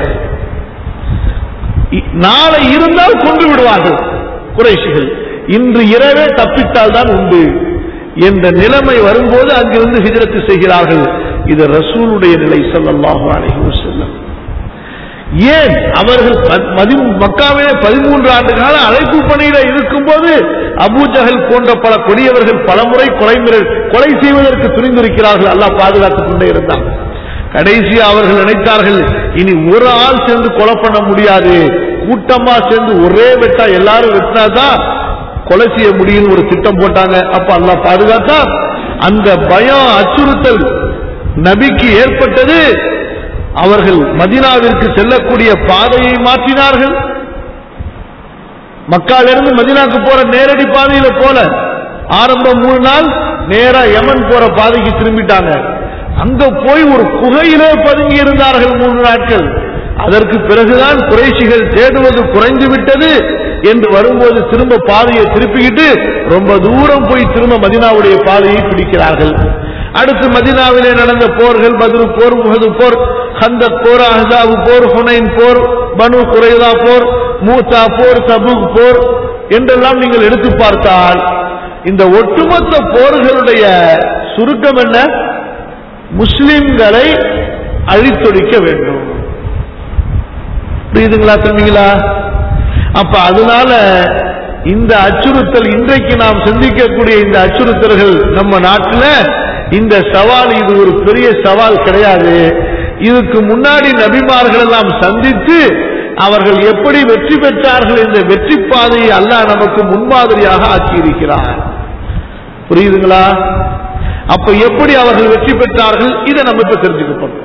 இ- நாளை இருந்தால் கொண்டு விடுவார்கள் குறைஷிகள் இன்று இரவே தப்பித்தால் தான் உண்டு என்ற நிலைமை வரும்போது அங்கிருந்து ஹிஜ்ரத்து செய்கிறார்கள் இது ரசூலுடைய நிலை ஸல்லல்லாஹு அலைஹி வஸல்லம் ஏன் அவர்கள் ப- மதி- மக்காவிலே பதிமூன்று ஆண்டு கால அழைப்பு பணியில இருக்கும்போது அபூஜஹல் போன்ற பல கொடியவர்கள் பலமுறை கொலை மிர- கொலை செய்வதற்கு துணிந்திருக்கிறார்கள் அல்லாஹ் பாதுகாத்துக் கொண்டே இருந்தான் கடைசியா அவர்கள் நினைத்தார்கள் இனி ஒரு ஆள் சேர்ந்து கொலை பண்ண முடியாது கூட்டமா சேர்ந்து ஒரே வெட்டா எல்லாரும் வெட்டினாதான் கொலை செய்ய முடியும் ஒரு திட்டம் போட்டாங்க அப்ப அல்லாஹ் பாதுகாத்தா அந்த பயம் அச்சுறுத்தல் நபிக்கு ஏற்பட்டது அவர்கள் மதினாவிற்கு செல்லக்கூடிய பாதையை மாற்றினார்கள் மக்காலிருந்து மதினாக்கு போற நேரடி பாதையில போல ஆரம்பம் மூணு நாள் நேரா யமன் போற பாதைக்கு திரும்பிட்டாங்க அங்க போய் ஒரு குகையிலே பதுங்கி இருந்தார்கள் மூன்று நாட்கள் அதற்கு பிறகுதான் குறைஷிகள் தேடுவது குறைந்து விட்டது என்று வரும்போது திரும்ப பாதையை திருப்பிக்கிட்டு ரொம்ப தூரம் போய் திரும்ப மதினாவுடைய பாதையை பிடிக்கிறார்கள் அடுத்து மதினாவிலே நடந்த போர்கள் பத்ரு போர் முகது போர் ஹந்தக் போர் அஹசாபு போர் ஹுனைன் போர் பனு குறைதா போர் மூசா போர் தபுக் போர் என்றெல்லாம் நீங்கள் எடுத்து பார்த்தால் இந்த ஒட்டுமொத்த போர்களுடைய சுருக்கம் என்ன முஸ்லிம்களை அழித்தொழிக்க வேண்டும் புரியுதுங்களா சொன்னீங்களா அப்ப அதனால இந்த அச்சுறுத்தல் இன்றைக்கு நாம் சந்திக்கக்கூடிய இந்த அச்சுறுத்தல்கள் நம்ம நாட்டில் இந்த சவால் இது ஒரு பெரிய சவால் கிடையாது இதுக்கு முன்னாடி நபிமார்கள் எல்லாம் சந்தித்து அவர்கள் எப்படி வெற்றி பெற்றார்கள் இந்த வெற்றி பாதையை அல்லாஹ் நமக்கு முன்மாதிரியாக ஆக்கியிருக்கிறார் புரியுதுங்களா அப்ப எப்படி அவர்கள் வெற்றி பெற்றார்கள் இதை நம்ம இப்ப தெரிஞ்சுக்க போறோம்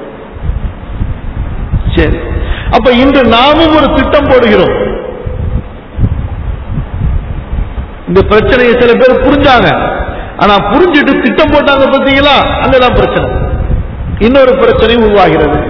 சரி அப்ப இன்று நாமும் ஒரு திட்டம் போடுகிறோம் இந்த பிரச்சனையை சில பேர் புரிஞ்சாங்க ஆனா புரிஞ்சுட்டு திட்டம் போட்டாங்க பாத்தீங்களா அங்கதான் பிரச்சனை இன்னொரு பிரச்சனை உருவாகிறது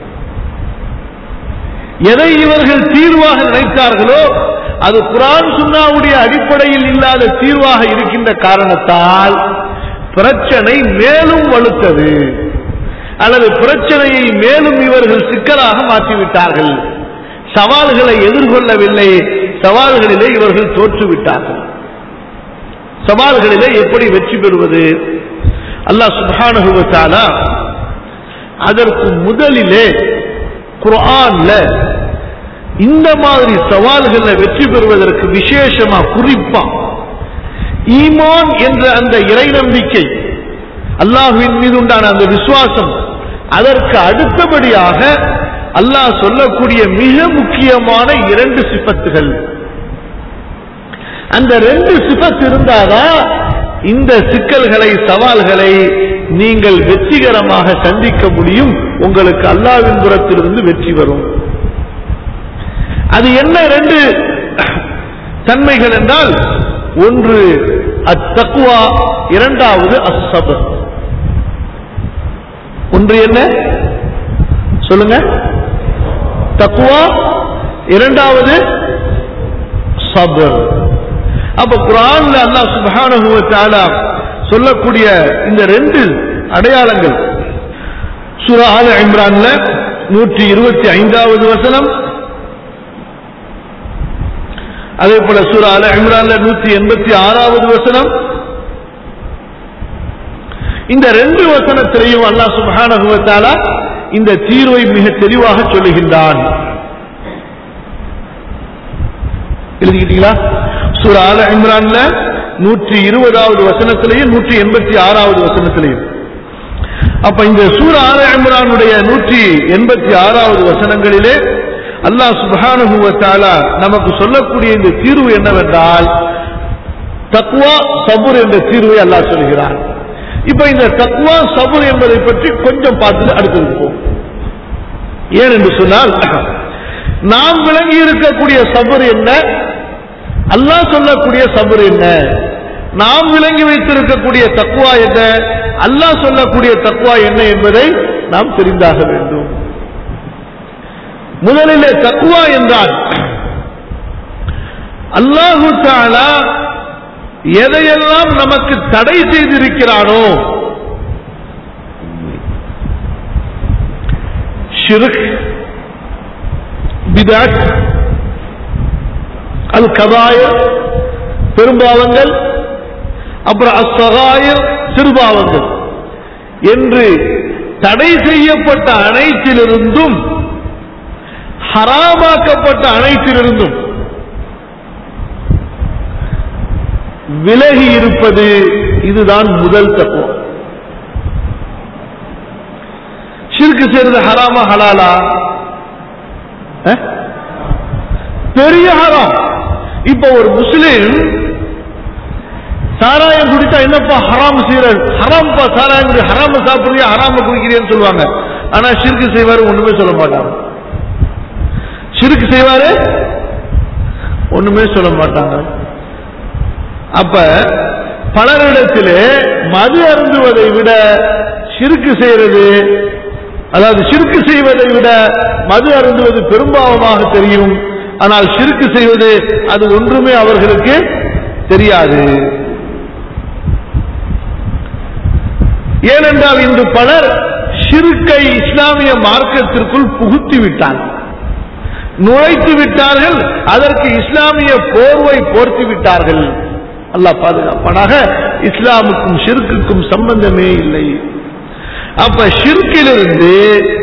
எதை இவர்கள் தீர்வாக நினைத்தார்களோ அது குரான் சுன்னாவுடைய அடிப்படையில் இல்லாத தீர்வாக இருக்கின்ற காரணத்தால் பிரச்சனை மேலும் வலுத்தது அல்லது பிரச்சனையை மேலும் இவர்கள் சிக்கலாக மாற்றிவிட்டார்கள் சவால்களை எதிர்கொள்ளவில்லை சவால்களிலே இவர்கள் தோற்றுவிட்டார்கள் சவால்களிலே எப்படி வெற்றி பெறுவது அல்லாஹ் சுப்ஹானஹு வ தஆலா அதற்கு முதலிலே குர்ஆன்ல இந்த மாதிரி சவால்களை வெற்றி பெறுவதற்கு விசேஷமா குறிப்பா ஈமான் என்ற அந்த இறை நம்பிக்கை அல்லாஹுவின் மீது உண்டான அந்த விசுவாசம் அதற்கு அடுத்தபடியாக அல்லாஹ் சொல்லக்கூடிய மிக முக்கியமான இரண்டு சிபத்துகள் அந்த ரெண்டு சிபத் இருந்தாதான் இந்த சிக்கல்களை சவால்களை நீங்கள் வெற்றிகரமாக சந்திக்க முடியும் உங்களுக்கு அல்லாவின் புறத்திலிருந்து வெற்றி வரும் அது என்ன ரெண்டு தன்மைகள் என்றால் ஒன்று அத்தக்குவா இரண்டாவது அசபர் ஒன்று என்ன சொல்லுங்க தக்குவா இரண்டாவது சபர் அப்ப குரான்ல அல்லாஹ் சுப்ஹானஹு வ தஆலா சொல்லக்கூடிய இந்த ரெண்டு அடையாளங்கள் சூரா ஆல இம்ரான்ல நூற்றி இருபத்தி ஐந்தாவது வசனம் அதே போல சூரா ஆல இம்ரான்ல நூற்றி எண்பத்தி ஆறாவது வசனம் இந்த ரெண்டு வசனத்திலையும் அல்லாஹ் சுப்ஹானஹு வ தஆலா இந்த தீர்வை மிக தெளிவாக சொல்லுகின்றான் எழுதிக்கிட்டீங்களா சூரா ஆல இம்ரான்ல நூற்றி இருபதாவது வசனத்திலையும் நூற்றி எண்பத்தி ஆறாவது வசனத்திலையும் அப்ப இந்த சூர ஆல இம்ரானுடைய நூற்றி எண்பத்தி ஆறாவது வசனங்களிலே அல்லாஹ் சுப்ஹானஹு வ தஆலா நமக்கு சொல்லக்கூடிய இந்த தீர்வு என்னவென்றால் தக்வா சபுர் என்ற தீர்வை அல்லாஹ் சொல்கிறான் இப்ப இந்த தக்வா சபுர் என்பதை பற்றி கொஞ்சம் பார்த்துட்டு அடுத்தது போகும் ஏன் என்று சொன்னால் நாம் விளங்கி இருக்கக்கூடிய சபர் என்ன அல்லாஹ் சொல்லக்கூடிய சபர் என்ன நாம் விளங்கி வைத்திருக்கக்கூடிய தக்குவா என்ன அல்லாஹ் சொல்லக்கூடிய தக்குவா என்ன என்பதை நாம் தெரிந்தாக வேண்டும் முதலிலே தக்குவா என்றால் அல்லாஹு தாலா எதையெல்லாம் நமக்கு தடை செய்திருக்கிறானோ ஷிருக் பிதாட் அல் கபாயர் பெரும்பாவங்கள் அப்புறம் அஸ்வகாயர் சிறுபாவங்கள் என்று தடை செய்யப்பட்ட அனைத்திலிருந்தும் ஹராமாக்கப்பட்ட அனைத்திலிருந்தும் விலகி இருப்பது இதுதான் முதல் தத்துவம் ஷிர்கு சேர்ந்த ஹராமா ஹலாலா அஹ்? பெரிய ஹராம் இப்ப ஒரு முஸ்லிம் சாராயம் குடித்தா என்னப்பா ஹராம் செய்யற ஹராம்பா சாராயம் குடி ஹராம சாப்பிடுறியா ஹராம குடிக்கிறேன்னு சொல்லுவாங்க ஆனா ஷிர்கு செய்வாரு ஒண்ணுமே சொல்ல மாட்டாங்க ஷிர்கு செய்வாரு ஒண்ணுமே சொல்ல மாட்டாங்க அப்ப பலரிடத்திலே மது அருந்துவதை விட சிறுக்கு செய்யறது அதாவது சிறுக்கு செய்வதை விட மது அருந்துவது பெரும்பாவமாக தெரியும் ஆனால் சிறுக்கு செய்வது அது ஒன்றுமே அவர்களுக்கு தெரியாது ஏனென்றால் இன்று பலர் ஷிருக்கை இஸ்லாமிய மார்க்கத்திற்குள் புகுத்தி விட்டார்கள் நுழைத்து விட்டார்கள் அதற்கு இஸ்லாமிய போர்வை போர்த்தி விட்டார்கள் அல்லாஹ் பாதுகாப்பானாக இஸ்லாமுக்கும் ஷிர்க்குக்கும் சம்பந்தமே இல்லை அப்ப ஷிர்க்கிலிருந்து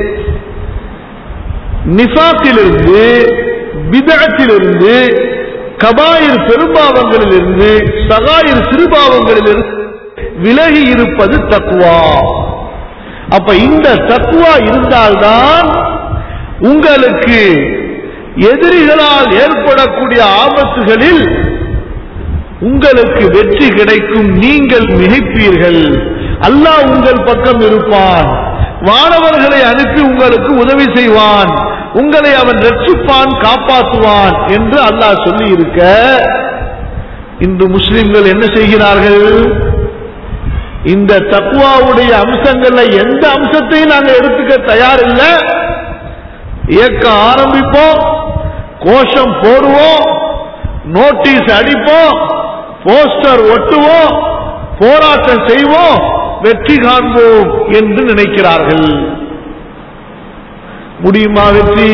நிஃபாத்திலிருந்து பிதகத்திலிருந்து கபாயிர் பெரும்பாவங்களிலிருந்து சகாயிர் சிறுபாவங்களிலிருந்து விலகி இருப்பது தக்குவா அப்ப இந்த தக்குவா இருந்தால்தான் உங்களுக்கு எதிரிகளால் ஏற்படக்கூடிய ஆபத்துகளில் உங்களுக்கு வெற்றி கிடைக்கும் நீங்கள் மிகைப்பீர்கள் அல்லாஹ் உங்கள் பக்கம் இருப்பான் வானவர்களை அனுப்பி உங்களுக்கு உதவி செய்வான் உங்களை அவன் ரட்சிப்பான் காப்பாற்றுவான் என்று அல்லாஹ் சொல்லி இருக்க இன்று முஸ்லிம்கள் என்ன செய்கிறார்கள் இந்த தக்குவாவுடைய அம்சங்கள்ல எந்த அம்சத்தையும் நாங்க எடுத்துக்க தயார் இல்லை இயக்கம் ஆரம்பிப்போம் கோஷம் போடுவோம் நோட்டீஸ் அடிப்போம் போஸ்டர் ஒட்டுவோம் போராட்டம் செய்வோம் வெற்றி காண்போம் என்று நினைக்கிறார்கள் முடியுமா வெற்றி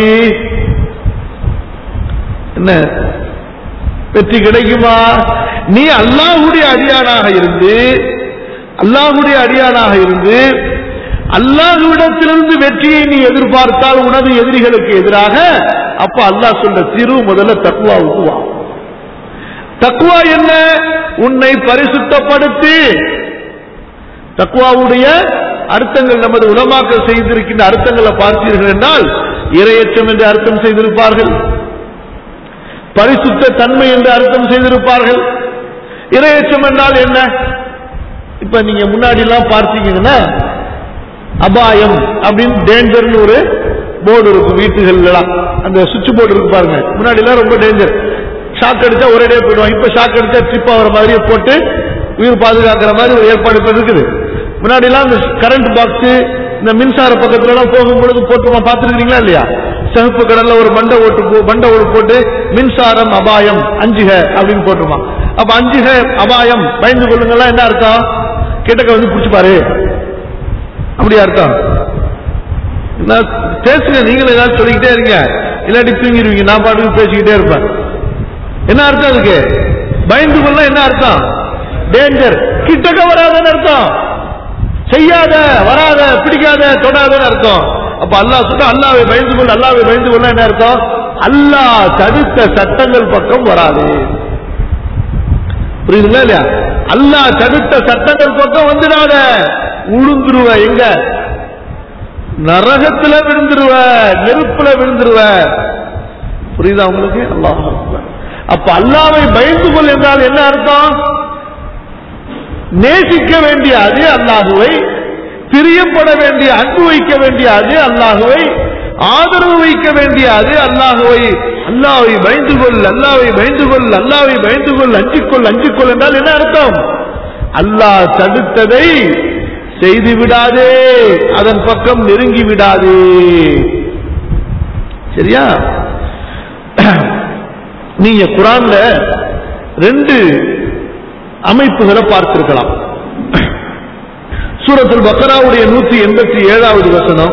என்ன வெற்றி கிடைக்குமா நீ அல்லாஹுடைய அடியானாக இருந்து அல்லாஹுடைய அடியானாக இருந்து அல்லாஹுவிடத்திலிருந்து வெற்றியை நீ எதிர்பார்த்தால் உனது எதிரிகளுக்கு எதிராக அப்ப அல்லாஹ் சொல்ற தீர்வு முதல்ல தக்குவாவுக்கு வா தக்குவா என்ன உன்னை பரிசுத்தப்படுத்தி தக்குவாவுடைய அர்த்தங்கள் நமது உலமாக்கல் செய்திருக்கின்ற அர்த்தங்களை பார்த்தீர்கள் என்றால் இரையச்சம் என்று அர்த்தம் செய்திருப்பார்கள் பரிசுத்த தன்மை என்று அர்த்தம் செய்திருப்பார்கள் இரையச்சம் என்றால் என்ன இப்ப நீங்க முன்னாடி எல்லாம் பார்த்தீங்கன்னா அபாயம் அப்படின்னு டேஞ்சர்னு ஒரு போர்டு இருக்கும் வீட்டுகள்லாம் அந்த சுவிட்ச் போர்டு இருக்கு பாருங்க முன்னாடி எல்லாம் ரொம்ப டேஞ்சர் ஷாக் அடிச்சா ஒரே டே போயிடுவோம் இப்ப ஷாக் அடிச்சா ட்ரிப் ஆகிற மாதிரியே போட்டு உயிர் பாதுகாக்கிற மாதிரி ஒரு ஏற்பாடு இப்ப இருக்குது முன்னாடி எல்லாம் இந்த கரண்ட் பாக்ஸ் இந்த மின்சார பக்கத்துல எல்லாம் போகும்பொழுது போட்டு பார்த்துருக்கீங்களா இல்லையா சிவப்பு கடல்ல ஒரு மண்டை ஓட்டு போ- மண்டை ஓட்டு போட்டு மின்சாரம் அபாயம் அஞ்சுக அப்படின்னு போட்டுருமா அப்ப அஞ்சுக அபாயம் பயந்து கொள்ளுங்கலாம் என்ன அர்த்தம் கிட்டக்க வந்து பிடிச்சு பாரு அப்படியா அர்த்தம் நான் பேசுங்க நீங்களும் ஏதாவது சொல்லிக்கிட்டே இருங்க இல்லாட்டி தூங்கிடுவீங்க நான் பாட்டுக்கு பேசிக்கிட்டே இருப்பேன் என்ன அர்த்தம் அதுக்கு பயந்து கொள்ள என்ன அர்த்தம் டேஞ்சர் கிட்டக்க வராதன்னு அர்த்தம் செய்யாத வராத பிடிக்காத தொடாதன்னு அர்த்தம் அப்ப அல்லாஹ் சொல்ற அல்லாவை பயந்து கொள்ள அல்லாவை பயந்து கொள்ள என்ன அர்த்தம் அல்லாஹ் தடுத்த சட்டங்கள் பக்கம் வராது புரியுதுங்களா இல்லையா அல்லாஹ் தடுத்த சட்டங்கள் பக்கம் வந்துடாத உளுந்துருவ எங்க நரகத்துல விழுந்துருவ நெருப்புல விழுந்துருவ புரியுதா உங்களுக்கு அல்லாஹ் அக்பர். அப்ப அல்லாவை பயந்து கொள் என்றால் என்ன அர்த்தம் நேசிக்க வேண்டிய அதே அல்லாஹுவை பிரியப்பட வேண்டிய அன்பு வைக்க வேண்டிய அதே அல்லாஹுவை ஆதரவு வைக்க வேண்டிய அதே அல்லாஹுவை அல்லாவை பயந்து கொள் அல்லாவை பயந்து கொள் அல்லாவை பயந்து கொள் அஞ்சிக்கொள் அஞ்சிக்கொள் என்றால் என்ன அர்த்தம் அல்லாஹ் தடுத்ததை செய்து விடாதே அதன் பக்கம் நெருங்கி விடாதே சரியா நீங்க குரான்ல ரெண்டு அமைப்புகளை பார்த்திருக்கலாம் சூரத்துல் பக்கராவுடைய நூத்தி எண்பத்தி ஏழாவது வசனம்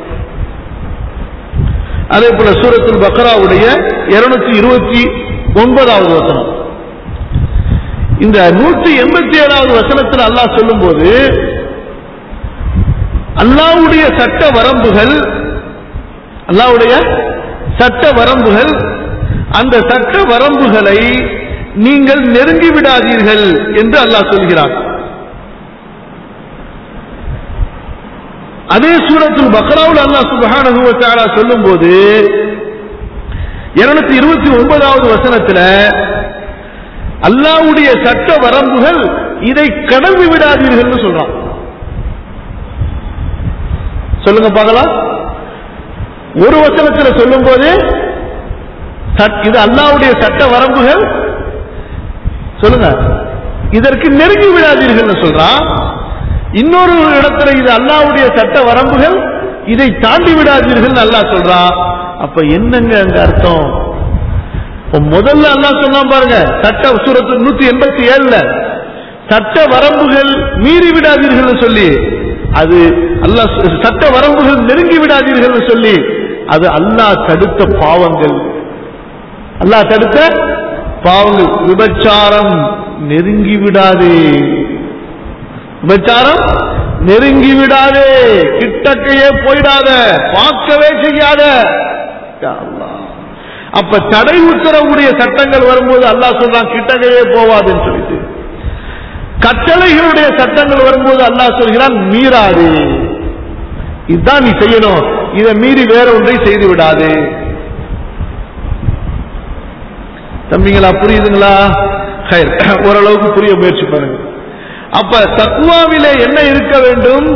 அதே போல சூரத்துல் பக்கராவுடைய இருநூத்தி இருபத்தி ஒன்பதாவது வசனம் இந்த நூற்றி எண்பத்தி ஏழாவது வசனத்தில் அல்லாஹ் சொல்லும்போது அல்லாவுடைய சட்ட வரம்புகள் அல்லாவுடைய சட்ட வரம்புகள் அந்த சட்ட வரம்புகளை நீங்கள் நெருங்கி விடாதீர்கள் என்று அல்லாஹ் சொல்கிறார் அதே சூரத்தில் பக்ராவில் அல்லாஹ் சுபஹானஹு வ தஆலா சொல்லும்போது 229 ஒன்பதாவது வசனத்துல அல்லாஹ்வுடைய சட்ட வரம்புகள் இதை கடந்து விடாதீர்கள்னு சொல்றான் சொல்லுங்க பார்க்கலாம் ஒரு வசனத்துல சொல்லும்போது சட்- இது அல்லாஹ்வுடைய சட்ட வரம்புகள் சொல்லுங்க இதற்கு நெருங்கி விடாதீர்கள்னு சொல்றான் இன்னொரு இடத்துல இது அல்லாஹ்வுடைய சட்ட வரம்புகள் இதை தாண்டி விடாதீர்கள் அல்லாஹ் சொல்றான் அப்ப என்னங்க அங்க அர்த்தம் இப்ப முதல்ல அல்லாஹ் சொன்னான் பாருங்க சட்ட சூரத்து நூத்தி எண்பத்தி ஏழுல சட்ட வரம்புகள் மீறி விடாதீர்கள் சொல்லி அது அல்லாஹ் சொ- சட்ட வரம்புகள் நெருங்கி விடாதீர்கள் சொல்லி அது அல்லாஹ் தடுத்த பாவங்கள் அல்லாஹ் தடுத்த பாவங்கள் விபச்சாரம் நெருங்கி விடாதே விபச்சாரம் நெருங்கி விடாதே கிட்டக்கையே போயிடாத பார்க்கவே செய்யாத யா அல்லாஹ். அப்ப தடை உத்தரவுடைய சட்டங்கள் வரும்போது அல்லாஹ் சொல்றான் கிட்டக்கையே போவாதுன்னு சொல்லிட்டு கட்டளைகளுடைய சட்டங்கள் வரும்போது அல்லாஹ் சொல்கிறான் மீறாதே இதுதான் நீ செய்யணும் இதை மீறி வேற ஒன்றை செய்து விடாதே தம்பிங்களா புரியுதுங்களா ஹைர். ஓரளவுக்கு புரிய முயற்சி பண்ணுங்க அப்ப தக்குவாவிலே என்ன இருக்க வேண்டும்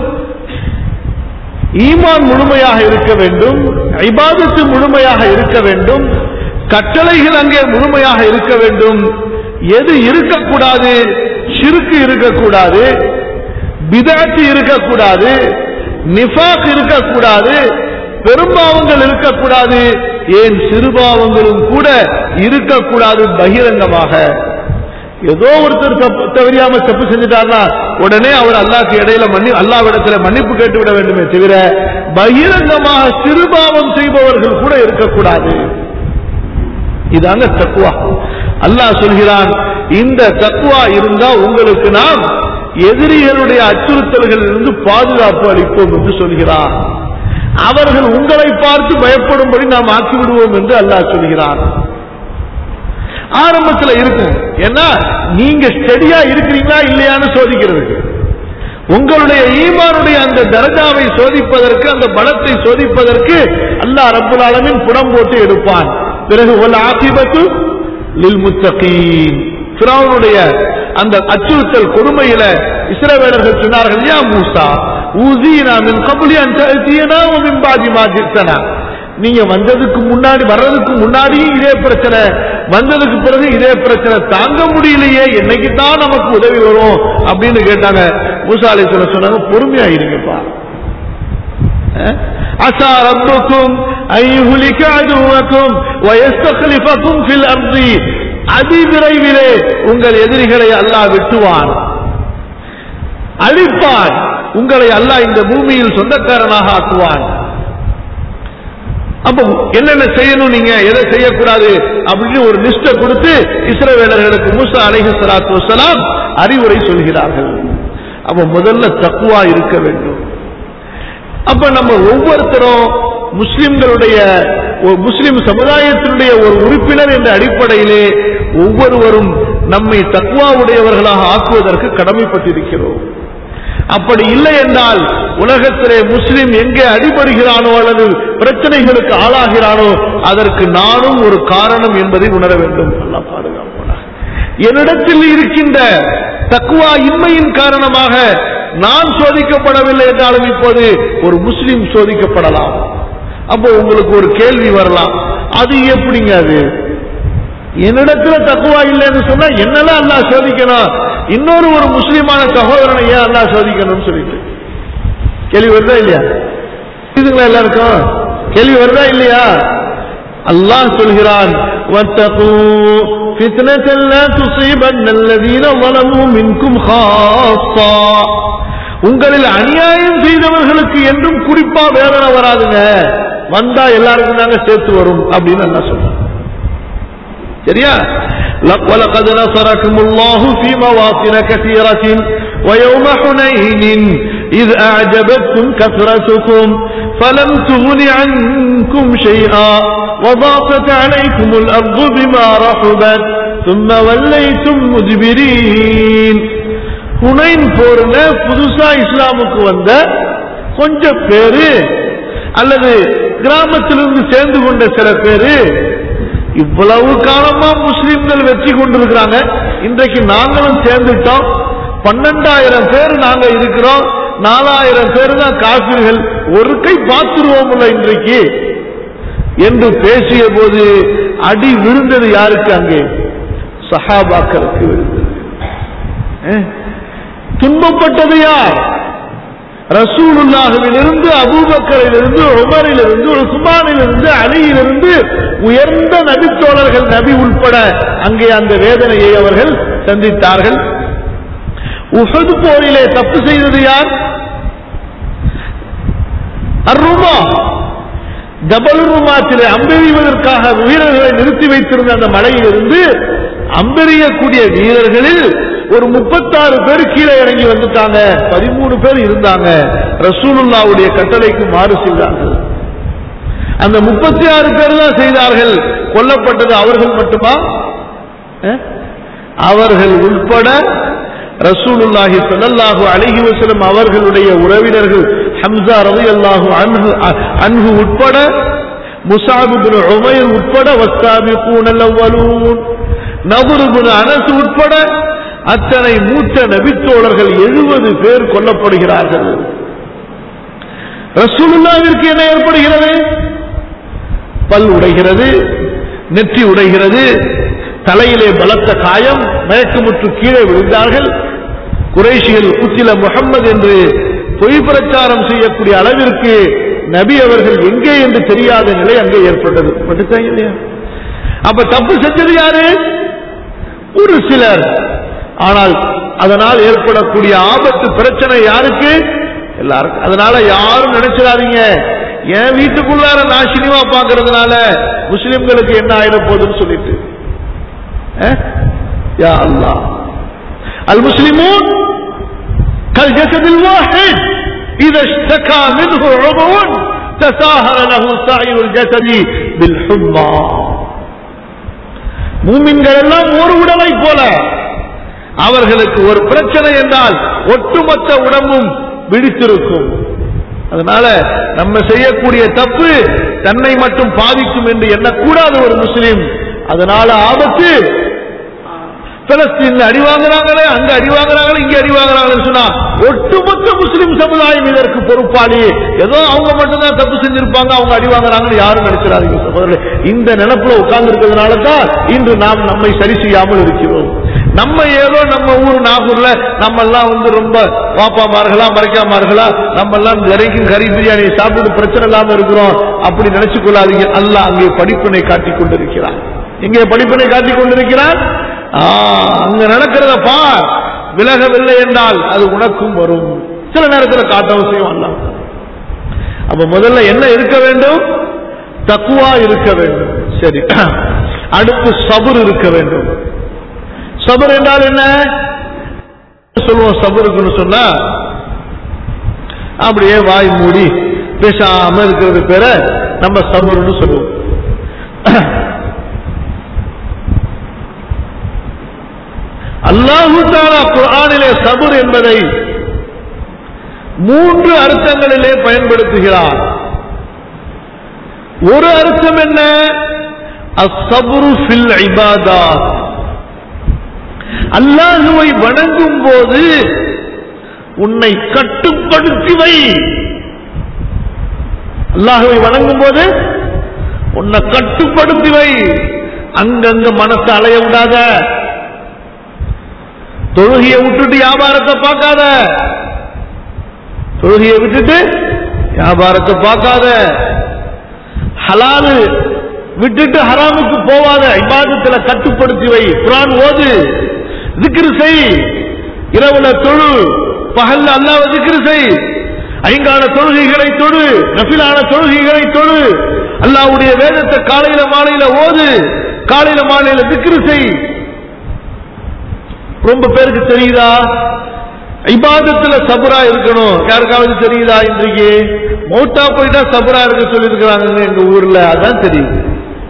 ஈமான் முழுமையாக இருக்க வேண்டும் இபாதத்து முழுமையாக இருக்க வேண்டும் கட்டளைகள் அங்கே முழுமையாக இருக்க வேண்டும் எது இருக்கக்கூடாது சிறுக்கு இருக்கக்கூடாது பிதாச்சு இருக்கக்கூடாது நிஃபாக் இருக்கக்கூடாது பெரும்பாவங்கள் இருக்கக்கூடாது ஏன் சிறுபாவங்களும் கூட இருக்கக்கூடாது பகிரங்கமாக ஏதோ ஒருத்தர் தப்பு தவறியாம தப்பு செஞ்சுட்டார்னா உடனே அவர் அல்லாஹ்க்கு இடையில மன்னி அல்லாவிடத்துல மன்னிப்பு கேட்டு விட வேண்டுமே தவிர பகிரங்கமாக சிறுபாவம் செய்பவர்கள் கூட இருக்கக்கூடாது இதாங்க தக்குவா அல்லாஹ் சொல்கிறான் இந்த தக்குவா இருந்தா உங்களுக்கு நாம் எதிரிகளுடைய அச்சுறுத்தல்களில் இருந்து பாதுகாப்பு அளிப்போம் என்று சொல்கிறான் அவர்கள் உங்களை பார்த்து பயப்படும்படி நாம் ஆக்கி விடுவோம் என்று அல்லாஹ் சொல்கிறான் ஆரம்பத்துல இருக்கும் ஏன்னா நீங்க ஸ்டெடியா இருக்கிறீங்களா இல்லையான்னு சோதிக்கிறதுக்கு உங்களுடைய ஈமானுடைய அந்த தரஜாவை சோதிப்பதற்கு அந்த பலத்தை சோதிப்பதற்கு அல்லாஹ் ரப்புல் ஆலமீன் புடம் போட்டு எடுப்பான் பிறகு ஒல் ஆகிபத்து லில் முத்தகீன் ஃபிரௌனுடைய அந்த அச்சுறுத்தல் கொடுமையில இஸ்ரவேலர்கள் சொன்னார்கள் யா மூசா ஊசீனா மின் கபலி அன் தஅதியனா வ மின் பாதி மா ஜித்தனா நீங்க வந்ததுக்கு முன்னாடி வர்றதுக்கு முன்னாடியும் இதே பிரச்சனை வந்ததுக்கு பிறகு இதே பிரச்சனை தாங்க முடியலையே என்னைக்கு தான் நமக்கு உதவி வரும் அப்படின்னு கேட்டாங்க மூசா அலைஹிஸ்ஸலாம் சொன்னாங்க பொறுமையா இருங்கப்பா عسى ربكم أن يهلك عدوكم ويستخلفكم في الأرض அதி விரைவிலே உங்கள் எதிரிகளை அல்லாஹ் வெட்டுவான் அழிப்பான் உங்களை அல்லாஹ் இந்த பூமியில் சொந்தக்காரனாக ஆக்குவான் அப்ப என்னென்ன செய்யணும் நீங்க எதை செய்யக்கூடாது அப்படின்னு ஒரு லிஸ்ட கொடுத்து இஸ்ரவேலர்களுக்கு மூசா அலைஹி ஸலாத்து வஸலாம் அறிவுரை சொல்கிறார்கள் அப்ப முதல்ல தக்குவா இருக்க வேண்டும் அப்ப நம்ம ஒவ்வொருத்தரும் முஸ்லிம்களுடைய ஒரு முஸ்லிம் சமுதாயத்தினுடைய ஒரு உறுப்பினர் என்ற அடிப்படையிலே ஒவ்வொருவரும் நம்மை தக்குவா உடையவர்களாக ஆக்குவதற்கு கடமைப்பட்டிருக்கிறோம் அப்படி இல்லை என்றால் உலகத்திலே முஸ்லிம் எங்கே அடிபடுகிறானோ அல்லது பிரச்சனைகளுக்கு ஆளாகிறானோ அதற்கு நானும் ஒரு காரணம் என்பதை உணர வேண்டும் நல்லா பாதுகாப்பான என்னிடத்தில் இருக்கின்ற தக்குவா இன்மையின் காரணமாக நான் சோதிக்கப்படவில்லை என்றாலும் இப்போது ஒரு முஸ்லிம் சோதிக்கப்படலாம் அப்போ உங்களுக்கு ஒரு கேள்வி வரலாம் அது எப்படிங்க அது என்னிடத்துல தக்குவா இல்லைன்னு சொன்னா என்னெல்லாம் அல்லாஹ் சோதிக்கணும் இன்னொரு ஒரு முஸ்லிமான சகோதரனை ஏன் அல்லாஹ் சோதிக்கணும்னு சொல்லிட்டு கேள்வி வருதா இல்லையா இதுங்களா எல்லாருக்கும் கேள்வி வருதா இல்லையா அல்லாஹ் சொல்கிறான் وَاتَّقُوا فِتْنَةً لَا تُصِيبَنَّ الَّذِينَ ظَلَمُوا مِنكُمْ خَاصَّةً உங்களில் அநியாயம் செய்தவர்களுக்கு என்றும் குறிப்பா வேதனை வராதுங்க வந்தா எல்லாருக்கும் தாங்க சேர்த்து வரும் அப்படின்னு அல்லாஹ் சொல்றான் சரியா لق- ولقد نصركم الله في مواطن كثيرة ويوم حنين إذ أعجبتكم كثرتكم فلم تغن عنكم شيئا وضاقت عليكم الأرض بما رحبت ثم وليتم مدبرين ஹுனைன் போர்ல புதுசா இஸ்லாமுக்கு வந்த கொஞ்சம் பேரு அல்லது கிராமத்திலிருந்து சேர்ந்து கொண்ட சில பேரு இவ்வளவு காலமா முஸ்லிம்கள் வெற்றி கொண்டிருக்கிறாங்க இன்றைக்கு நாங்களும் சேர்ந்துட்டோம் பன்னெண்டாயிரம் பேர் நாங்க இருக்கிறோம் நாலாயிரம் பேர் தான் காப்பீர்கள் ஒரு கை பார்த்துருவோம்ல இன்றைக்கு என்று பேசிய போது அடி விழுந்தது யாருக்கு அங்கே சஹாபாக்களுக்கு விழுந்தது அஹ், துன்பப்பட்டது யார் ரசூலுல்லாஹிலிருந்து அபூபக்கரிலிருந்து உமரிலிருந்து உஸ்மானிலிருந்து அலியிலிருந்து உயர்ந்த நபித்தோழர்கள் நபி உட்பட அங்கே அந்த வேதனையை அவர்கள் சந்தித்தார்கள் உஹது போரிலே தப்பு செய்தது யார் அருமா ஜபல் ருமாத்திலே அம்பெறிவதற்காக வீரர்களை நிறுத்தி வைத்திருந்த அந்த மலையிலிருந்து அம்பெறியக்கூடிய வீரர்களில் ஒரு முப்பத்தாறு பேர் கீழே இறங்கி வந்துட்டாங்க பதிமூணு பேர் இருந்தாங்க ரசூலுல்லாவுடைய கட்டளைக்கு மாறு செய்தார்கள் அந்த முப்பத்தி ஆறு பேர் தான் செய்தார்கள் கொல்லப்பட்டது அவர்கள் மட்டுமா அஹ்? அவர்கள் உட்பட ரசூலுல்லாஹி ஸல்லல்லாஹு அலைஹி வஸல்லம் அவர்களுடைய உறவினர்கள் ஹம்சா ரலியல்லாஹு அன்ஹு அன்ஹு உட்பட முஸாப் இப்னு உமைர் உட்பட வஸ்ஸாபிகூனல் அவ்வலூன் நபர் இப்னு அனஸ் உட்பட அத்தனை மூத்த நபித்தோழர்கள் எழுபது பேர் கொல்லப்படுகிறார்கள் ரசூலுல்லாவிற்கு என்ன ஏற்படுகிறது பல் உடைகிறது நெற்றி உடைகிறது தலையிலே பலத்த காயம் மயக்கமுற்று கீழே விழுந்தார்கள் குறைஷிகள் குத்தில முகம்மது என்று பொய் பிரச்சாரம் செய்யக்கூடிய அளவிற்கு நபி அவர்கள் எங்கே என்று தெரியாத நிலை அங்கே ஏற்பட்டது பட்டுச்சாங்க இல்லையா அப்ப தப்பு செஞ்சது யாரு ஒரு சிலர் ஆனால் அதனால் ஏற்படக்கூடிய ஆபத்து பிரச்சனை யாருக்கு எல்லாருக்கும் அதனால யாரும் நினைச்சிடாதீங்க என் வீட்டுக்குள்ளார நான் சினிமா பாக்குறதுனால முஸ்லிம்களுக்கு என்ன ஆயிட போகுதுன்னு சொல்லிட்டு அஹ்? யா அல்லாஹ் அல் முஸ்லிமூன் كالجسد الواحد إذا اشتكى منه عضو تساهل له سائر الجسد بالحمى மூமின்கள் எல்லாம் ஒரு உடலை போல அவர்களுக்கு ஒரு பிரச்சனை என்றால் ஒட்டுமொத்த உடம்பும் விழித்திருக்கும் அதனால நம்ம செய்யக்கூடிய தப்பு தன்னை மட்டும் பாதிக்கும் என்று எண்ணக்கூடாத ஒரு முஸ்லிம் அதனால ஆபத்து பலஸ்தீன்ல அடி வாங்குறாங்களே அங்க அடி வாங்குறாங்களே இங்க அடி வாங்குறாங்கன்னு சொன்னா ஒட்டுமொத்த முஸ்லிம் சமுதாயம் இதற்கு பொறுப்பாளி ஏதோ அவங்க மட்டும் தான் தப்பு செஞ்சிருப்பாங்க அவங்க அடி வாங்குறாங்கன்னு யாரும் நினைச்சிடாதீங்க சகோதரர்களே இந்த நினைப்புல உட்கார்ந்து இருக்கிறதுனால தான் இன்று நாம் நம்மை சரி செய்யாமல் இருக்கிறோம் நம்ம ஏதோ நம்ம ஊர் நாகூர்ல நம்ம எல்லாம் வந்து ரொம்ப பாப்பாமார்களா மறைக்காமார்களா நம்ம எல்லாம் வரைக்கும் கறி பிரியாணி சாப்பிட்டு பிரச்சனை இல்லாம இருக்கிறோம் அப்படி நினைச்சு கொள்ளாதீங்க அல்லாஹ் அங்கே படிப்பினை காட்டிக் கொண்டிருக்கிறான் இங்கே படிப்பினை காட்டிக் கொண்டிருக்கிறான் ஆ, அங்க நடக்கிறத பார் விலகவில்லை என்றால் அது உனக்கும் வரும் சில நேரத்தில் காட்டவும் செய்யும் அல்லாஹ் அப்ப முதல்ல என்ன இருக்க வேண்டும் தக்குவா இருக்க வேண்டும் சரி அடுத்து சபுர் இருக்க வேண்டும் சபர் என்றால் என்ன சொல்லுவோம் சபருக்குன்னு சொன்னா அப்படியே வாய் மூடி பேசாம இருக்கிறது பேர நம்ம சபருன்னு சொல்லுவோம் அல்லாஹு தாலா குர்ஆனிலே சபுர் என்பதை மூன்று அர்த்தங்களிலே பயன்படுத்துகிறார் ஒரு அர்த்தம் என்ன அஸ்ஸபுரு ஃபில் இபாதாத் அல்லாஹுவை வணங்கும் போது உன்னை கட்டுப்படுத்தி வை அல்லாஹுவை வணங்கும் போது உன்னை கட்டுப்படுத்தி வை அங்கங்க மனசை அலைய விடாத தொழுகையை விட்டுட்டு வியாபாரத்தை பார்க்காத தொழுகையை விட்டுட்டு வியாபாரத்தை பார்க்காத ஹலாலு விட்டுட்டு ஹராமுக்கு போவாத இபாதத்துல கட்டுப்படுத்தி வை குரான் ஓது திக்ரு செய் இரவுல தொழு பகல்ல அல்லாஹ் திக்ரு செய் ஐங்கால தொழுகைகளை தொழு நபிலான தொழுகைகளை தொழு அல்லாஹ்வுடைய வேதத்தை காலையில மாலையில ஓது காலையில மாலையில திக்ரு செய் ரொம்ப பேருக்கு தெரியுதா இபாதத்துல சபரா இருக்கணும் யாருக்காவது தெரியுதா இன்றைக்கு மௌத்தா போயிட்டா சபரா இருக்க சொல்லி இருக்கிறாங்க எங்க ஊர்ல அதான் தெரியுது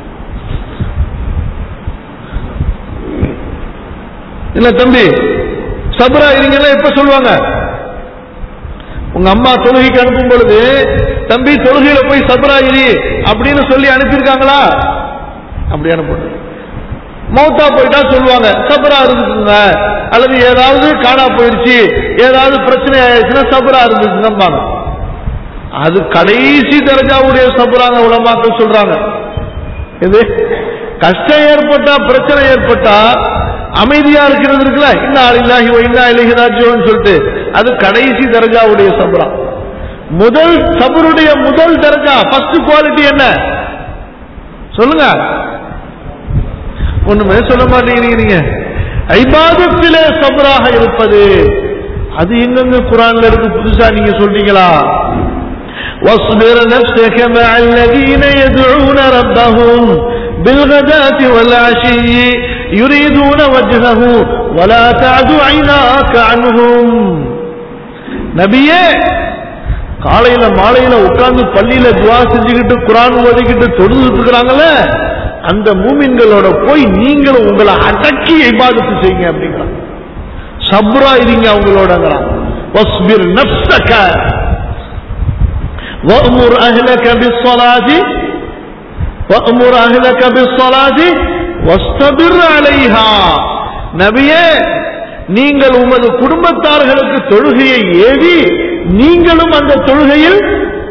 இல்ல தம்பி சபரா இருங்கன்னா எப்ப சொல்லுவாங்க உங்க அம்மா தொழுகைக்கு அனுப்பும் பொழுது தம்பி தொழுகையில போய் சபரா இரு அப்படின்னு சொல்லி அனுப்பியிருக்காங்களா அப்படி அனுப்பணும் மௌத்தா போயிட்டா சொல்லுவாங்க சபரா இருந்துக்குங்க அல்லது ஏதாவது காணா போயிடுச்சு ஏதாவது பிரச்சனை ஆயிடுச்சுன்னா சபரா இருந்துக்குங்க அது கடைசி தரஜாவுடைய சபராங்க உலமாக்கள் சொல்றாங்க இது கஷ்டம் ஏற்பட்டா பிரச்சனை ஏற்பட்டா அமைதியா இருக்கிறது இருக்குல்ல இன்னா இல்லாஹி இன்னா இலகிராஜோன்னு சொல்லிட்டு அது கடைசி தரஜாவுடைய சபரா முதல் சபருடைய முதல் தரஜா ஃபர்ஸ்ட் குவாலிட்டி என்ன சொல்லுங்க ஒண்ணுமே சொல்ல மாட்டேங்கிறீங்க ஐபாதத்திலே சபராக இருப்பது அது எங்கெங்க குரான்ல இருக்கு புதுசா நீங்க சொல்றீங்களா واصبر نفسك مع الذين يدعون ربهم بالغداة والعشي يريدون وجهه ولا تعد عيناك عنهم நபியே காலையில மாலையில உட்கார்ந்து பள்ளியில துவா செஞ்சுக்கிட்டு குரான் ஓதிக்கிட்டு தொழுதுட்டு இருக்கிறாங்கல்ல அந்த மூமின்களோட போய் நீங்களும் உங்களை அடக்கி இபாதத்து செய்யுங்க அப்படிங்கிறான் சப்ரா இருங்க அவங்களோடங்கிறான் வஸ்பிர் நப்சக وأمر أهلك بالصلاة وأمر أهلك بالصلاة واستبر عليها நபியே நீங்கள் உமது குடும்பத்தார்களுக்கு தொழுகையை ஏவி நீங்களும் அந்த தொழுகையில்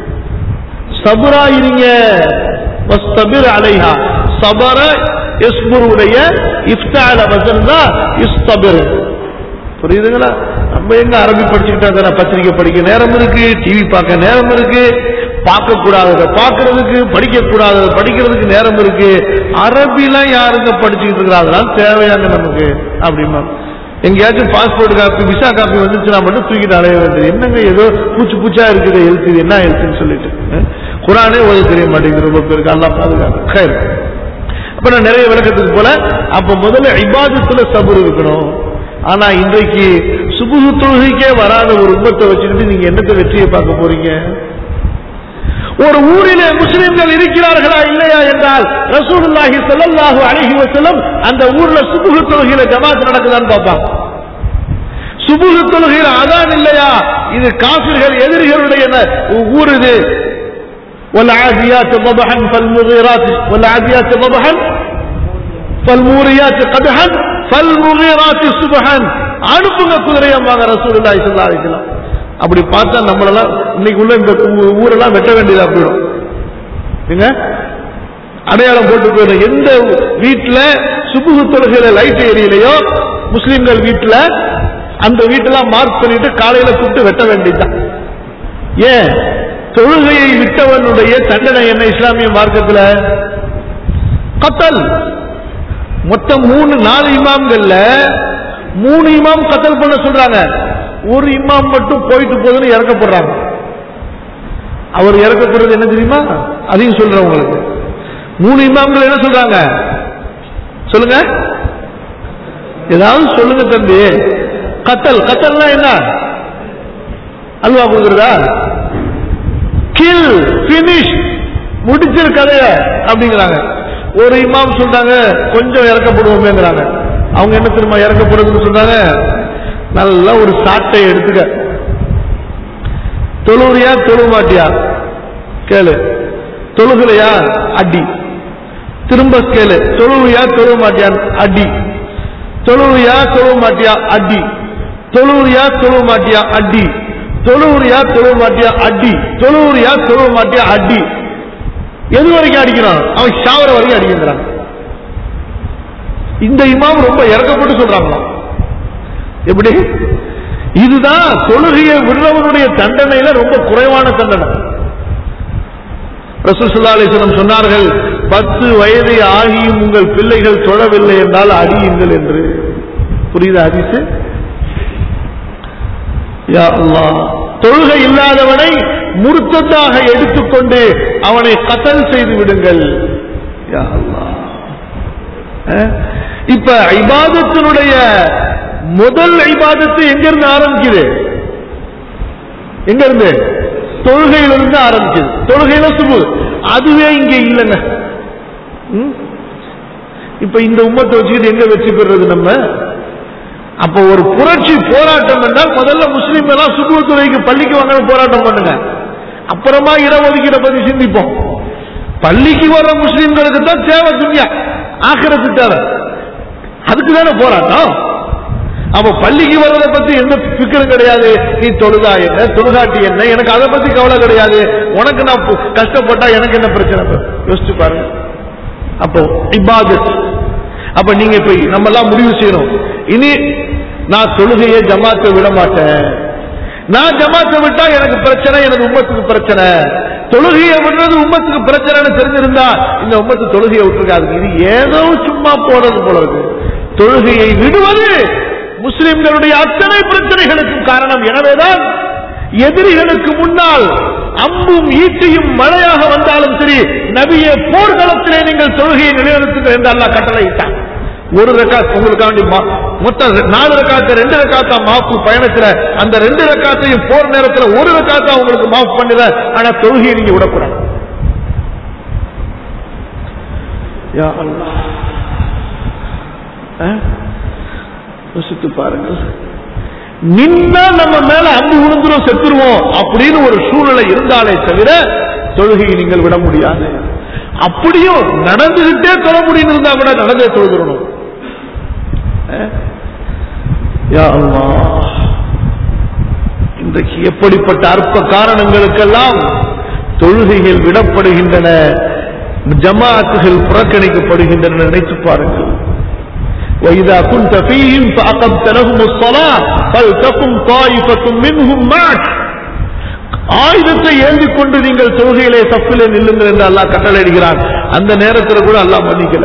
சபுராயிருங்க வஸ்தபிர் அலைஹா சபர இஸ்புருடைய இஃப்தால வசன் தான் இஸ்தபிர் புரியுதுங்களா நம்ம எங்க அரபி படிச்சுக்கிட்டா தானே பத்திரிக்கை படிக்க நேரம் இருக்கு டிவி பார்க்க நேரம் இருக்கு பார்க்க கூடாததை பார்க்கறதுக்கு படிக்க கூடாததை படிக்கிறதுக்கு நேரம் இருக்கு அரபிலாம் யாருங்க படிச்சுக்கிட்டு இருக்கிறா அதெல்லாம் தேவையாங்க நமக்கு அப்படிமா எங்கேயாச்சும் பாஸ்போர்ட் காப்பி விசா காப்பி வந்துச்சுன்னா மட்டும் தூக்கிட்டு அலைய வேண்டியது என்னங்க ஏதோ பூச்சி பூச்சா இருக்குது எழுத்து இது என்ன எழுத்துன்னு சொல்லிட்டு அஹ், குரானே ஓத தெரிய மாட்டேங்குது ரொம்ப பேருக்கு அல்லா பாதுகாப்பு கயிறு அப்ப நான் நிறைய விளக்கத்துக்கு போல அப்ப முதல்ல இபாதத்துல சபுர் இருக்கணும் ஆனா இன்றைக்கு சுபுகு தொழுகைக்கே வராத ஒரு உம்மத்தை வச்சுக்கிட்டு நீங்க என்னத்தை வெற்றியை பார்க்க போறீங்க ஒரு ஊரிலே முஸ்லிம்கள் இருக்கிறார்களா இல்லையா என்றால் ரசூலுல்லாஹி ஸல்லல்லாஹு அலைஹி வஸல்லம் அந்த ஊர்ல சுபுகு தொழுகையில ஜமாத் நடக்குதான்னு பார்ப்பாங்க சுபுகு தொழுகையில அதான் இல்லையா இது காபிர்கள் எதிரிகளுடைய ந- ஊர் இது والعاديات ضبحا فالمغيرات والعاديات ضبحا فالموريات قدحا فالمغيرات صبحا அனுப்புங்க குதிரையம்பாங்க ரசூலுல்லாஹி ஸல்லல்லாஹு அலைஹி வஸல்லம் அப்படி பார்த்தா நம்மளெல்லாம் இன்னைக்கு உள்ள இந்த ஊ- ஊரெல்லாம் வெட்ட வேண்டியதா போயிடும் ஏங்க அடையாளம் போட்டு போயிடும் எந்த வீட்டுல சுபுகு தொழுகையில லைட் எரியலையோ முஸ்லிம்கள் வீட்டுல அந்த வீட்டெல்லாம் மார்க் பண்ணிட்டு காலையில கூப்பிட்டு வெட்ட வேண்டியதுதான் ஏன் தொழுகையை விட்டவனுடைய தண்டனை என்ன இஸ்லாமிய மார்க்கத்துல கத்தல் மொத்தம் மூணு நாலு இமாம்கள்ல மூணு இமாம் கத்தல் பண்ண சொல்றாங்க ஒரு இமாம் மட்டும் போயிட்டு போகுதுன்னு இறக்கப்படுறாங்க அவர் இறக்கப்படுறது என்ன தெரியுமா அதையும் சொல்றேன் உங்களுக்கு மூணு இமாம்கள் என்ன சொல்றாங்க சொல்லுங்க ஏதாவது சொல்லுங்க தம்பி கத்தல் கத்தல்னா என்ன அல்வா கொடுக்குறதா கில் பினிஷ் முடிச்சிரு கதைய அப்படிங்கிறாங்க ஒரு இமாம் சொல்றாங்க கொஞ்சம் இறக்கப்படுவோமேங்கிறாங்க அவங்க என்ன தெரியுமா இறக்கப்படுறதுன்னு சொல்றாங்க நல்லா ஒரு சாட்டை எடுத்துக்க தொழுறியா தொழு மாட்டியா கேளு தொழுகலையா அடி திரும்ப கேளு தொழுவியா தொழு மாட்டியா அடி தொழுவியா தொழு மாட்டியா அடி தொழுவியா தொழு மாட்டியா அடி தொழுவுறியா தொழுவ மாட்டியா அடி தொழுவுறியா தொழுவ மாட்டியா அடி எது வரைக்கும் அடிக்கிறான் அவன் ஷாவர வரைக்கும் அடிக்கிறான் இந்த இமாம் ரொம்ப இறக்கப்பட்டு சொல்றாங்களாம் எப்படி இதுதான் தொழுகையை விடுறவனுடைய தண்டனையில ரொம்ப குறைவான தண்டனை ரசூலுல்லாஹி அலைஹி வஸல்லம் சொன்னார்கள் பத்து வயது ஆகியும் உங்கள் பிள்ளைகள் தொழவில்லை என்றால் அடியுங்கள் என்று புரியுதா ஹதீஸ் யா அல்லாஹ் தொழுகை இல்லாதவனை முருத்தத்தாக எடுத்துக்கொண்டு அவனை கத்தல் செய்து விடுங்கள் யா அல்லாஹ் அஹ்? இப்ப இபாதத்தினுடைய முதல் இபாதத்து எங்க இருந்து ஆரம்பிக்குது எங்க இருந்து தொழுகையிலிருந்து ஆரம்பிக்குது தொழுகையில சுபு அதுவே இங்க இல்லைங்க ம்? இப்ப இந்த உம்மத்தை வச்சுக்கிட்டு எங்க வெற்றி பெறுறது நம்ம அப்ப ஒரு புரட்சி போராட்டம் என்றால் முதல்ல முஸ்லீம் எல்லாம் சுற்றுவத்துறைக்கு பள்ளிக்கு வாங்க போராட்டம் பண்ணுங்க அப்புறமா இடஒதுக்கீடை பத்தி சிந்திப்போம் பள்ளிக்கு வர்ற முஸ்லீம்களுக்கு தான் தேவை துன்யா ஆக்கிரத்து தேவை அதுக்கு தானே போராட்டம் அப்ப பள்ளிக்கு வர்றதை பத்தி எந்த பிக்கரும் கிடையாது நீ தொழுதா என்ன தொழுகாட்டி என்ன எனக்கு அதை பத்தி கவலை கிடையாது உனக்கு நான் பு- கஷ்டப்பட்டா எனக்கு என்ன பிரச்சனை யோசிச்சு பாருங்க அப்போ இபாதத் அப்ப நீங்க இப்ப நம்ம எல்லாம் முடிவு செய்யணும் இனி நான் தொழுகையை ஜமாத்தை விட மாட்டேன் நான் ஜமாத்தை விட்டா எனக்கு பிரச்சனை எனது உம்மத்துக்கு பிரச்சனை தொழுகையை விடுறது உம்மத்துக்கு பிரச்சனைன்னு தெரிஞ்சிருந்தா இந்த உம்மத்து தொழுகையை விட்டுருக்காது இது ஏதோ சும்மா போறது போல இருக்கு தொழுகையை விடுவது முஸ்லிம்களுடைய அத்தனை பிரச்சனைகளுக்கும் காரணம் எனவேதான் எதிரிகளுக்கு முன்னால் அம்பும் ஈட்டியும் மழையாக வந்தாலும் சரி நபியே போர்க்களத்திலே நீங்கள் தொழுகையை நிலைநிறுத்துங்கள் என்று அல்லாஹ் கட்டளையிட்டான் ஒரு ரக்காத் உங்களுக்காண்டி மா- மொத்தம் ரெ- நாலு ரக்காத்து ரெண்டு ரக்காத்தா மாப்பு பயணத்துல அந்த ரெண்டு ரக்காத்தையும் போர் நேரத்துல ஒரு ரக்காத்தா உங்களுக்கு மாஃப் பண்ணிட ஆனா தொழுகையை நீங்க விடக்கூடாது யா அல்லாஹ். ஆ? யோசித்து பாருங்கள் நின்னா நம்ம மேல அம்பு விழுந்துரும் செத்துருவோம் அப்படின்னு ஒரு சூழ்நிலை இருந்தாலே தவிர தொழுகையை நீங்கள் விட முடியாது அப்படியும் நடந்துகிட்டே தொழ முடியும் இருந்தா கூட நடந்தே தொழுகிறணும் அஹ்? யா அல்லாஹ். இன்றைக்கு எப்படிப்பட்ட அற்ப காரணங்களுக்கெல்லாம் தொழுகைகள் விடப்படுகின்றன ஜமாத்துகள் புறக்கணிக்கப்படுகின்றன நினைத்து பாருங்கள் وإذا كنت فيهم فأقمت لهم الصلاة فلتقم طائفة منهم معك ஆயுதத்தை ஏந்தி கொண்டு நீங்கள் தொழுகையிலே சப்பிலே நில்லுங்கள் என்று அல்லாஹ் கட்டளையிடுகிறான் அந்த நேரத்தில் கூட அல்லாஹ் மன்னிக்கல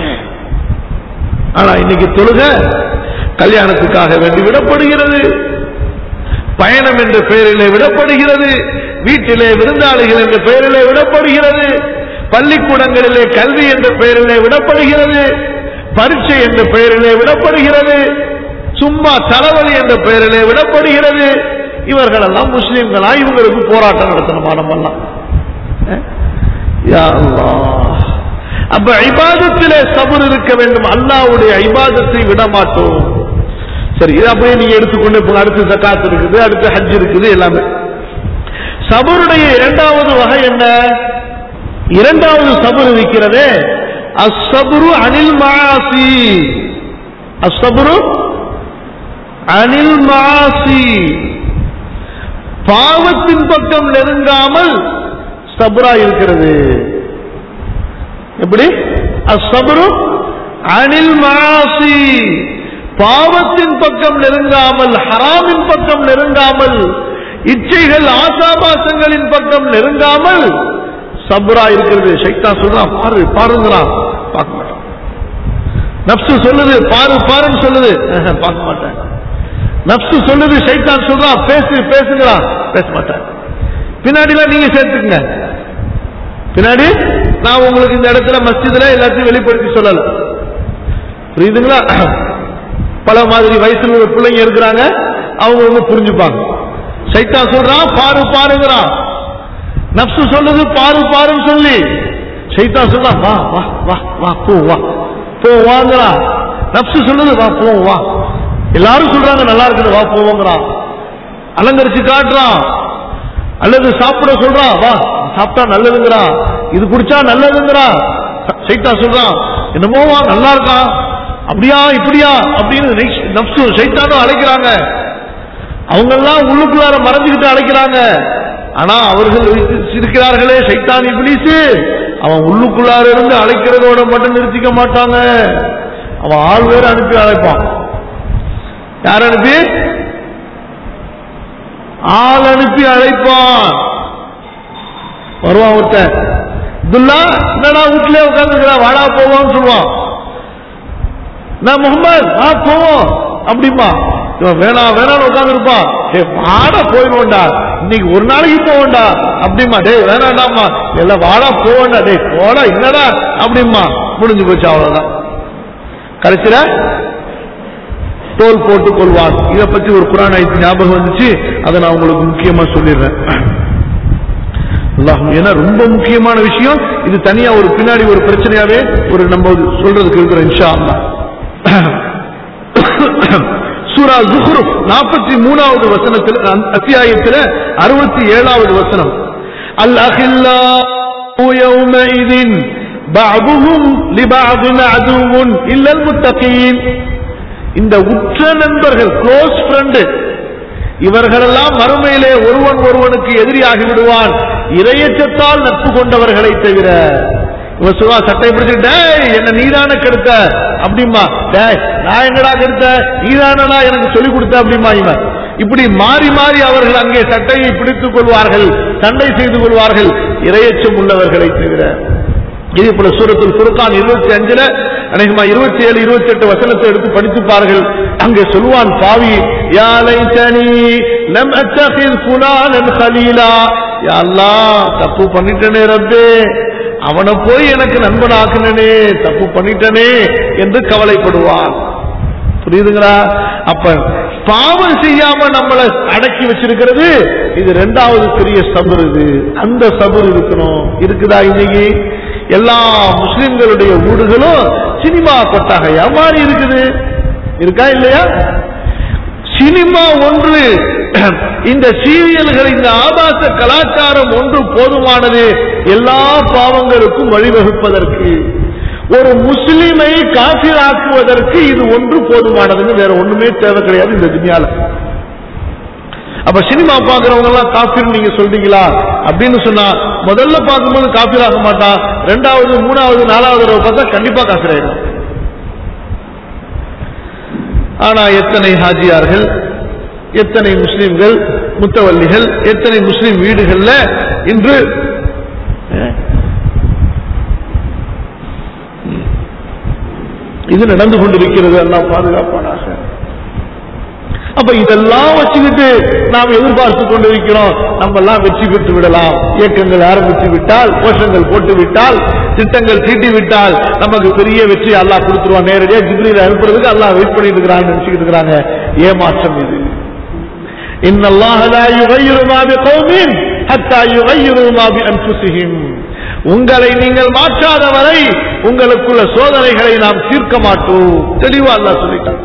ஆனா இன்னைக்கு தொழுக கல்யாணத்துக்காக வேண்டி விடப்படுகிறது பயணம் என்ற பெயரிலே விடப்படுகிறது வீட்டிலே விருந்தாளிகள் என்ற பெயரிலே விடப்படுகிறது பள்ளிக்கூடங்களிலே கல்வி என்ற பெயரிலே விடப்படுகிறது பரீட்சை என்ற பெயரிலே விடப்படுகிறது சும்மா தலைவலி என்ற பெயரிலே விடப்படுகிறது இவர்களெல்லாம் முஸ்லிம்களா இவங்களுக்கு போராட்டம் நடத்தணுமா நம்மெல்லாம் அஹ்? யா அல்லாஹ். அப்ப இபாதத்திலே சபர் இருக்க வேண்டும் அல்லாஹ்வுடைய இபாதத்தை விட மாட்டோம் சரி இதை அப்படியே நீங்க எடுத்துக்கொண்டு இப்போ அடுத்து ஜக்காத் இருக்குது அடுத்து ஹஜ் இருக்குது எல்லாமே சபருடைய இரண்டாவது வகை என்ன இரண்டாவது சபர் இருக்கிறதே அஸ்ஸபுரு அனில் மாசி அஸ்ஸபுரு அனில் மாசி பாவத்தின் பக்கம் நெருங்காமல் சபரா இருக்கிறது எப்படி அஸ்ஸபுரு அனில் மாசி பாவத்தின் பக்கம் நெருங்காமல் ஹராமின் பக்கம் நெருங்காமல் இச்சைகள் ஆசாபாசங்களின் பக்கம் நெருங்காமல் சபுரா இருக்கிறது சைத்தா சொல்றான் பாரு பாருங்கிறான் பார்க்க மாட்டான் நப்சு சொல்லுது பாரு பாருன்னு சொல்லுது ஆஹா, பார்க்க மாட்டேன் நப்சு சொல்லுது சைத்தான் சொல்றான் பேசு பேசுங்கிறான் பேச மாட்டேன் பின்னாடிலாம் நீங்க சேர்த்துக்குங்க பின்னாடி நான் உங்களுக்கு இந்த இடத்துல மஸ்ஜிதுல எல்லாத்தையும் வெளிப்படுத்தி சொல்லல புரியுதுங்களா பல மாதிரி வயசுல உள்ள பிள்ளைங்க இருக்கிறாங்க அவங்க வந்து புரிஞ்சுப்பாங்க சைத்தான் சொல்றான் பாரு பாருங்கிறான் நப்சு சொல்லுது பாரு பாருன்னு சொல்லி சைத்தான் சொல்றான் வா வா வா வா போ வா போ வாங்கிறான் நப்சு சொல்லுது வா போ வா எல்லாரும் சொல்றாங்க நல்லா இருக்குது வா போவோங்கிறான் அலங்கரிச்சு காட்டுறான் அல்லது சாப்பிட சொல்றான் வா சாப்பிட்டா நல்லதுங்கிறான் இது குடிச்சா நல்லதுங்கிறான் சைத்தா சொல்றான் என்னமோ வா நல்லா இருக்கான் அப்படியா இப்படியா அப்படின்னு நெக்ஸ்ட் நப்சு சைத்தானும் அழைக்கிறாங்க அவங்க எல்லாம் உள்ளுக்குள்ளார மறைஞ்சுக்கிட்டு அழைக்கிறாங்க ஆனா அவர்கள் இருக்கிறார்களே சைத்தான் இப்ளீஸ் அவன் உள்ளுக்குள்ளார இருந்து அழைக்கிறதோட மட்டும் நிறுத்திக்க மாட்டாங்க அவன் ஆள் வேற அனுப்பி அழைப்பான் யார் அனுப்பி ஆள் அனுப்பி அழைப்பான் வருவான் ஒருத்தன் துல்லா என்னடா வீட்டுல உட்காந்துக்கிறா வாடா போவோம்னு சொல்லுவான் நான் முகமது ஆ போவோம் அப்படிமா இவன் வேணாம் வேணாம்னு உட்காந்துருப்பான் டே வாடா போயிடுவோம்டா இன்னைக்கு ஒரு நாளைக்கு போவோம்டா அப்படிமா டேய் வேணாண்டாமா எல்லாம் வாடா போவோம்டா டேய் போடா என்னடா அப்படிமா முடிஞ்சு போச்சு அவ்வளவுதான் கடைசியில தோல் போட்டுக் கொள்வான் இதை பத்தி ஒரு குரான் ஆயத்து ஞாபகம் வந்துச்சு அதை நான் உங்களுக்கு முக்கியமா சொல்லிடுறேன் அல்லாஹ் ஏன்னா ரொம்ப முக்கியமான விஷயம் இது தனியா ஒரு பின்னாடி ஒரு பிரச்சனையாவே ஒரு நம்ம சொல்றதுக்கு இருக்கிற இன்ஷா அல்லாஹ் சூரா ஜுஹ்ருப் நாற்பத்தி மூணாவது வசனத்தில் அந்த அத்தியாயத்தில் அறுபத்தி ஏழாவது வசனம் அல் அஹில்லா يومئذ بعضهم لبعض عدو إلا المتقين இந்த உற்ற நண்பர்கள் க்ளோஸ் ஃப்ரெண்டு இவர்களெல்லாம் மறுமையிலே ஒருவன் ஒருவனுக்கு எதிரியாகி விடுவான் இரையச்சத்தால் நட்பு கொண்டவர்களை தவிர இவன் சொல்லுவா சட்டை பிடிச்சு டேய் என்ன நீதான கெடுத்த அப்படிமா டேய் நான் என்னடா கெடுத்த நீதானடா எனக்கு சொல்லி கொடுத்த அப்படிமா இவன் இப்படி மாறி மாறி அவர்கள் அங்கே சட்டையை பிடித்துக் கொள்வார்கள் சண்டை செய்து கொள்வார்கள் இரையச்சம் உள்ளவர்களை தவிர இதே போல சூரத்தில் சுருக்கான் இருபத்தி அஞ்சுல அநேகமா இருபத்தி ஏழு இருபத்தி எட்டு வசனத்தை எடுத்து படித்து பாருங்கள் அங்கே சொல்லுவான் பாவி யாலை தனி லம் அத்தகில் புலானன் ஹலீலா யா அல்லாஹ் தப்பு பண்ணிட்டனே ரப்பே அவனை போய் எனக்கு நண்பன் ஆக்குனனே தப்பு பண்ணிட்டனே என்று கவலைப்படுவான் புரியுதுங்களா அப்ப பாவம் செய்யாம நம்மளை அடக்கி வச்சிருக்கிறது இது ரெண்டாவது பெரிய சபர் இது அந்த சபர் இருக்கணும் இருக்குதா இன்னைக்கு எல்லா முஸ்லிம்களுடைய வீடுகளும் சினிமா கொட்டாகையா மாறி இருக்குது இருக்கா இல்லையா சினிமா ஒன்று இந்த சீரியல்கள் இந்த ஆபாச கலாச்சாரம் ஒன்று போதுமானது எல்லா பாவங்களுக்கும் வழிவகுப்பதற்கு ஒரு முஸ்லிமை காசிராக்குவதற்கு இது ஒன்று போதுமானதுன்னு வேற ஒண்ணுமே தேவை கிடையாது இந்த துணியால அப்ப சினிமா பாக்குறவங்க எல்லாம் காஃபிர் நீங்க சொல்றீங்களா அப்படின்னு சொன்னா முதல்ல பார்க்கும்போது காஃபிர் ஆக மாட்டான் ரெண்டாவது மூணாவது நாலாவது தடவை பார்த்தா கண்டிப்பா காஃபிர் ஆயிடும் ஆனா எத்தனை ஹாஜியார்கள் எத்தனை முஸ்லிம்கள் முத்தவல்லிகள் எத்தனை முஸ்லிம் வீடுகள்ல இன்று இது நடந்து கொண்டிருக்கிறது எல்லாம் பாதுகாப்பானாக அப்ப இதெல்லாம் வச்சுக்கிட்டு நாம் எதிர்பார்த்து கொண்டிருக்கிறோம் நம்ம எல்லாம் வெற்றி பெற்று விடலாம் இயக்கங்கள் ஆரம்பித்து விட்டால் கோஷங்கள் போட்டு விட்டால் திட்டங்கள் தீட்டி விட்டால் நமக்கு பெரிய வெற்றி அல்லாஹ் கொடுத்துருவான் நேரடியா ஜிப்ரியில் அனுப்புறதுக்கு அல்லாஹ் வெயிட் பண்ணிட்டு இருக்கிறான்னு நினைச்சுக்கிட்டு இருக்கிறாங்க ஏமாற்றம் இது إن الله لا يغير ما بقوم حتى يغيروا ما بأنفسهم உங்களை நீங்கள் மாற்றாத வரை உங்களுக்குள்ள சோதனைகளை நாம் தீர்க்க மாட்டோம் தெளிவா அல்லாஹ் சொல்லிட்டான்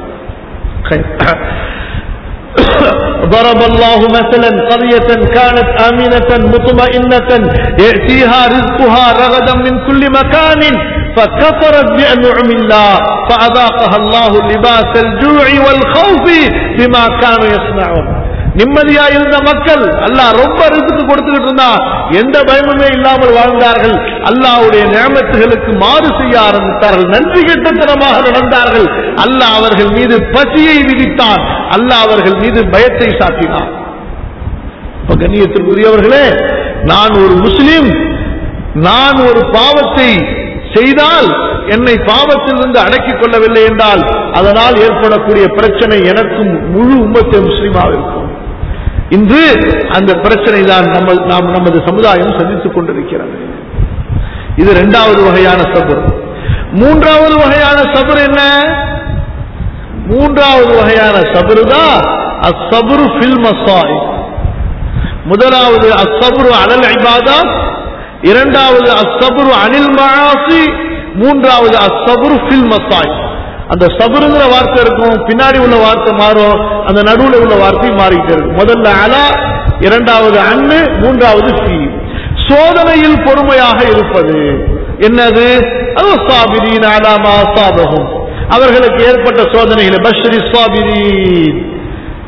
ضرب الله مثلا قرية كانت آمنة مطمئنة يأتيها رزقها رغدا من كل مكان فكفرت بأنعم الله فأذاقها الله لباس الجوع والخوف بما كانوا يصنعون நிம்மதியா இருந்த மக்கள் அல்லாஹ் ரொம்ப ரிசுக்கு கொடுத்துக்கிட்டு இருந்தா எந்த பயமுமே இல்லாமல் வாழ்ந்தார்கள் அல்லாஹ்வுடைய நியமத்துகளுக்கு மாறு செய்ய ஆரம்பித்தார்கள் நன்றி கெட்டத்தனமாக நடந்தார்கள் அல்லாஹ் அவர்கள் மீது பசியை விதித்தான் அல்லாஹ் அவர்கள் மீது பயத்தை சாட்டினார் இப்ப கண்ணியத்திற்குரியவர்களே நான் ஒரு முஸ்லிம் நான் ஒரு பாவத்தை செய்தால் என்னை பாவத்திலிருந்து அடக்கிக் கொள்ளவில்லை என்றால் அதனால் ஏற்படக்கூடிய பிரச்சனை எனக்கும் முழு உம்மத்தை முஸ்லீமாக இருக்கும் இன்று அந்த பிரச்சனை தான் நம்ம நாம் நமது சமுதாயம் சந்தித்துக் கொண்டிருக்கிறது இது இரண்டாவது வகையான சபர் மூன்றாவது வகையான சபர் என்ன மூன்றாவது வகையான சபரு தான் அசபரு ஃபில் மசாய் முதலாவது அசபரு அனல் ஐபாதா இரண்டாவது அசபரு அனில் மகாசி மூன்றாவது அசபரு ஃபில் மசாய் அந்த சபருங்கிற வார்த்தை இருக்கும் பின்னாடி உள்ள வார்த்தை மாறும் அந்த நடுவுல உள்ள வார்த்தை மாறிக்கிட்டே இருக்கும் முதல்ல அலா இரண்டாவது அண்ணு மூன்றாவது ஃபி சோதனையில் பொறுமையாக இருப்பது என்னது அது சாபிரீன் அலாமா சாபகம் அவர்களுக்கு ஏற்பட்ட சோதனைகளை பஷ்ரி சாபிரீன்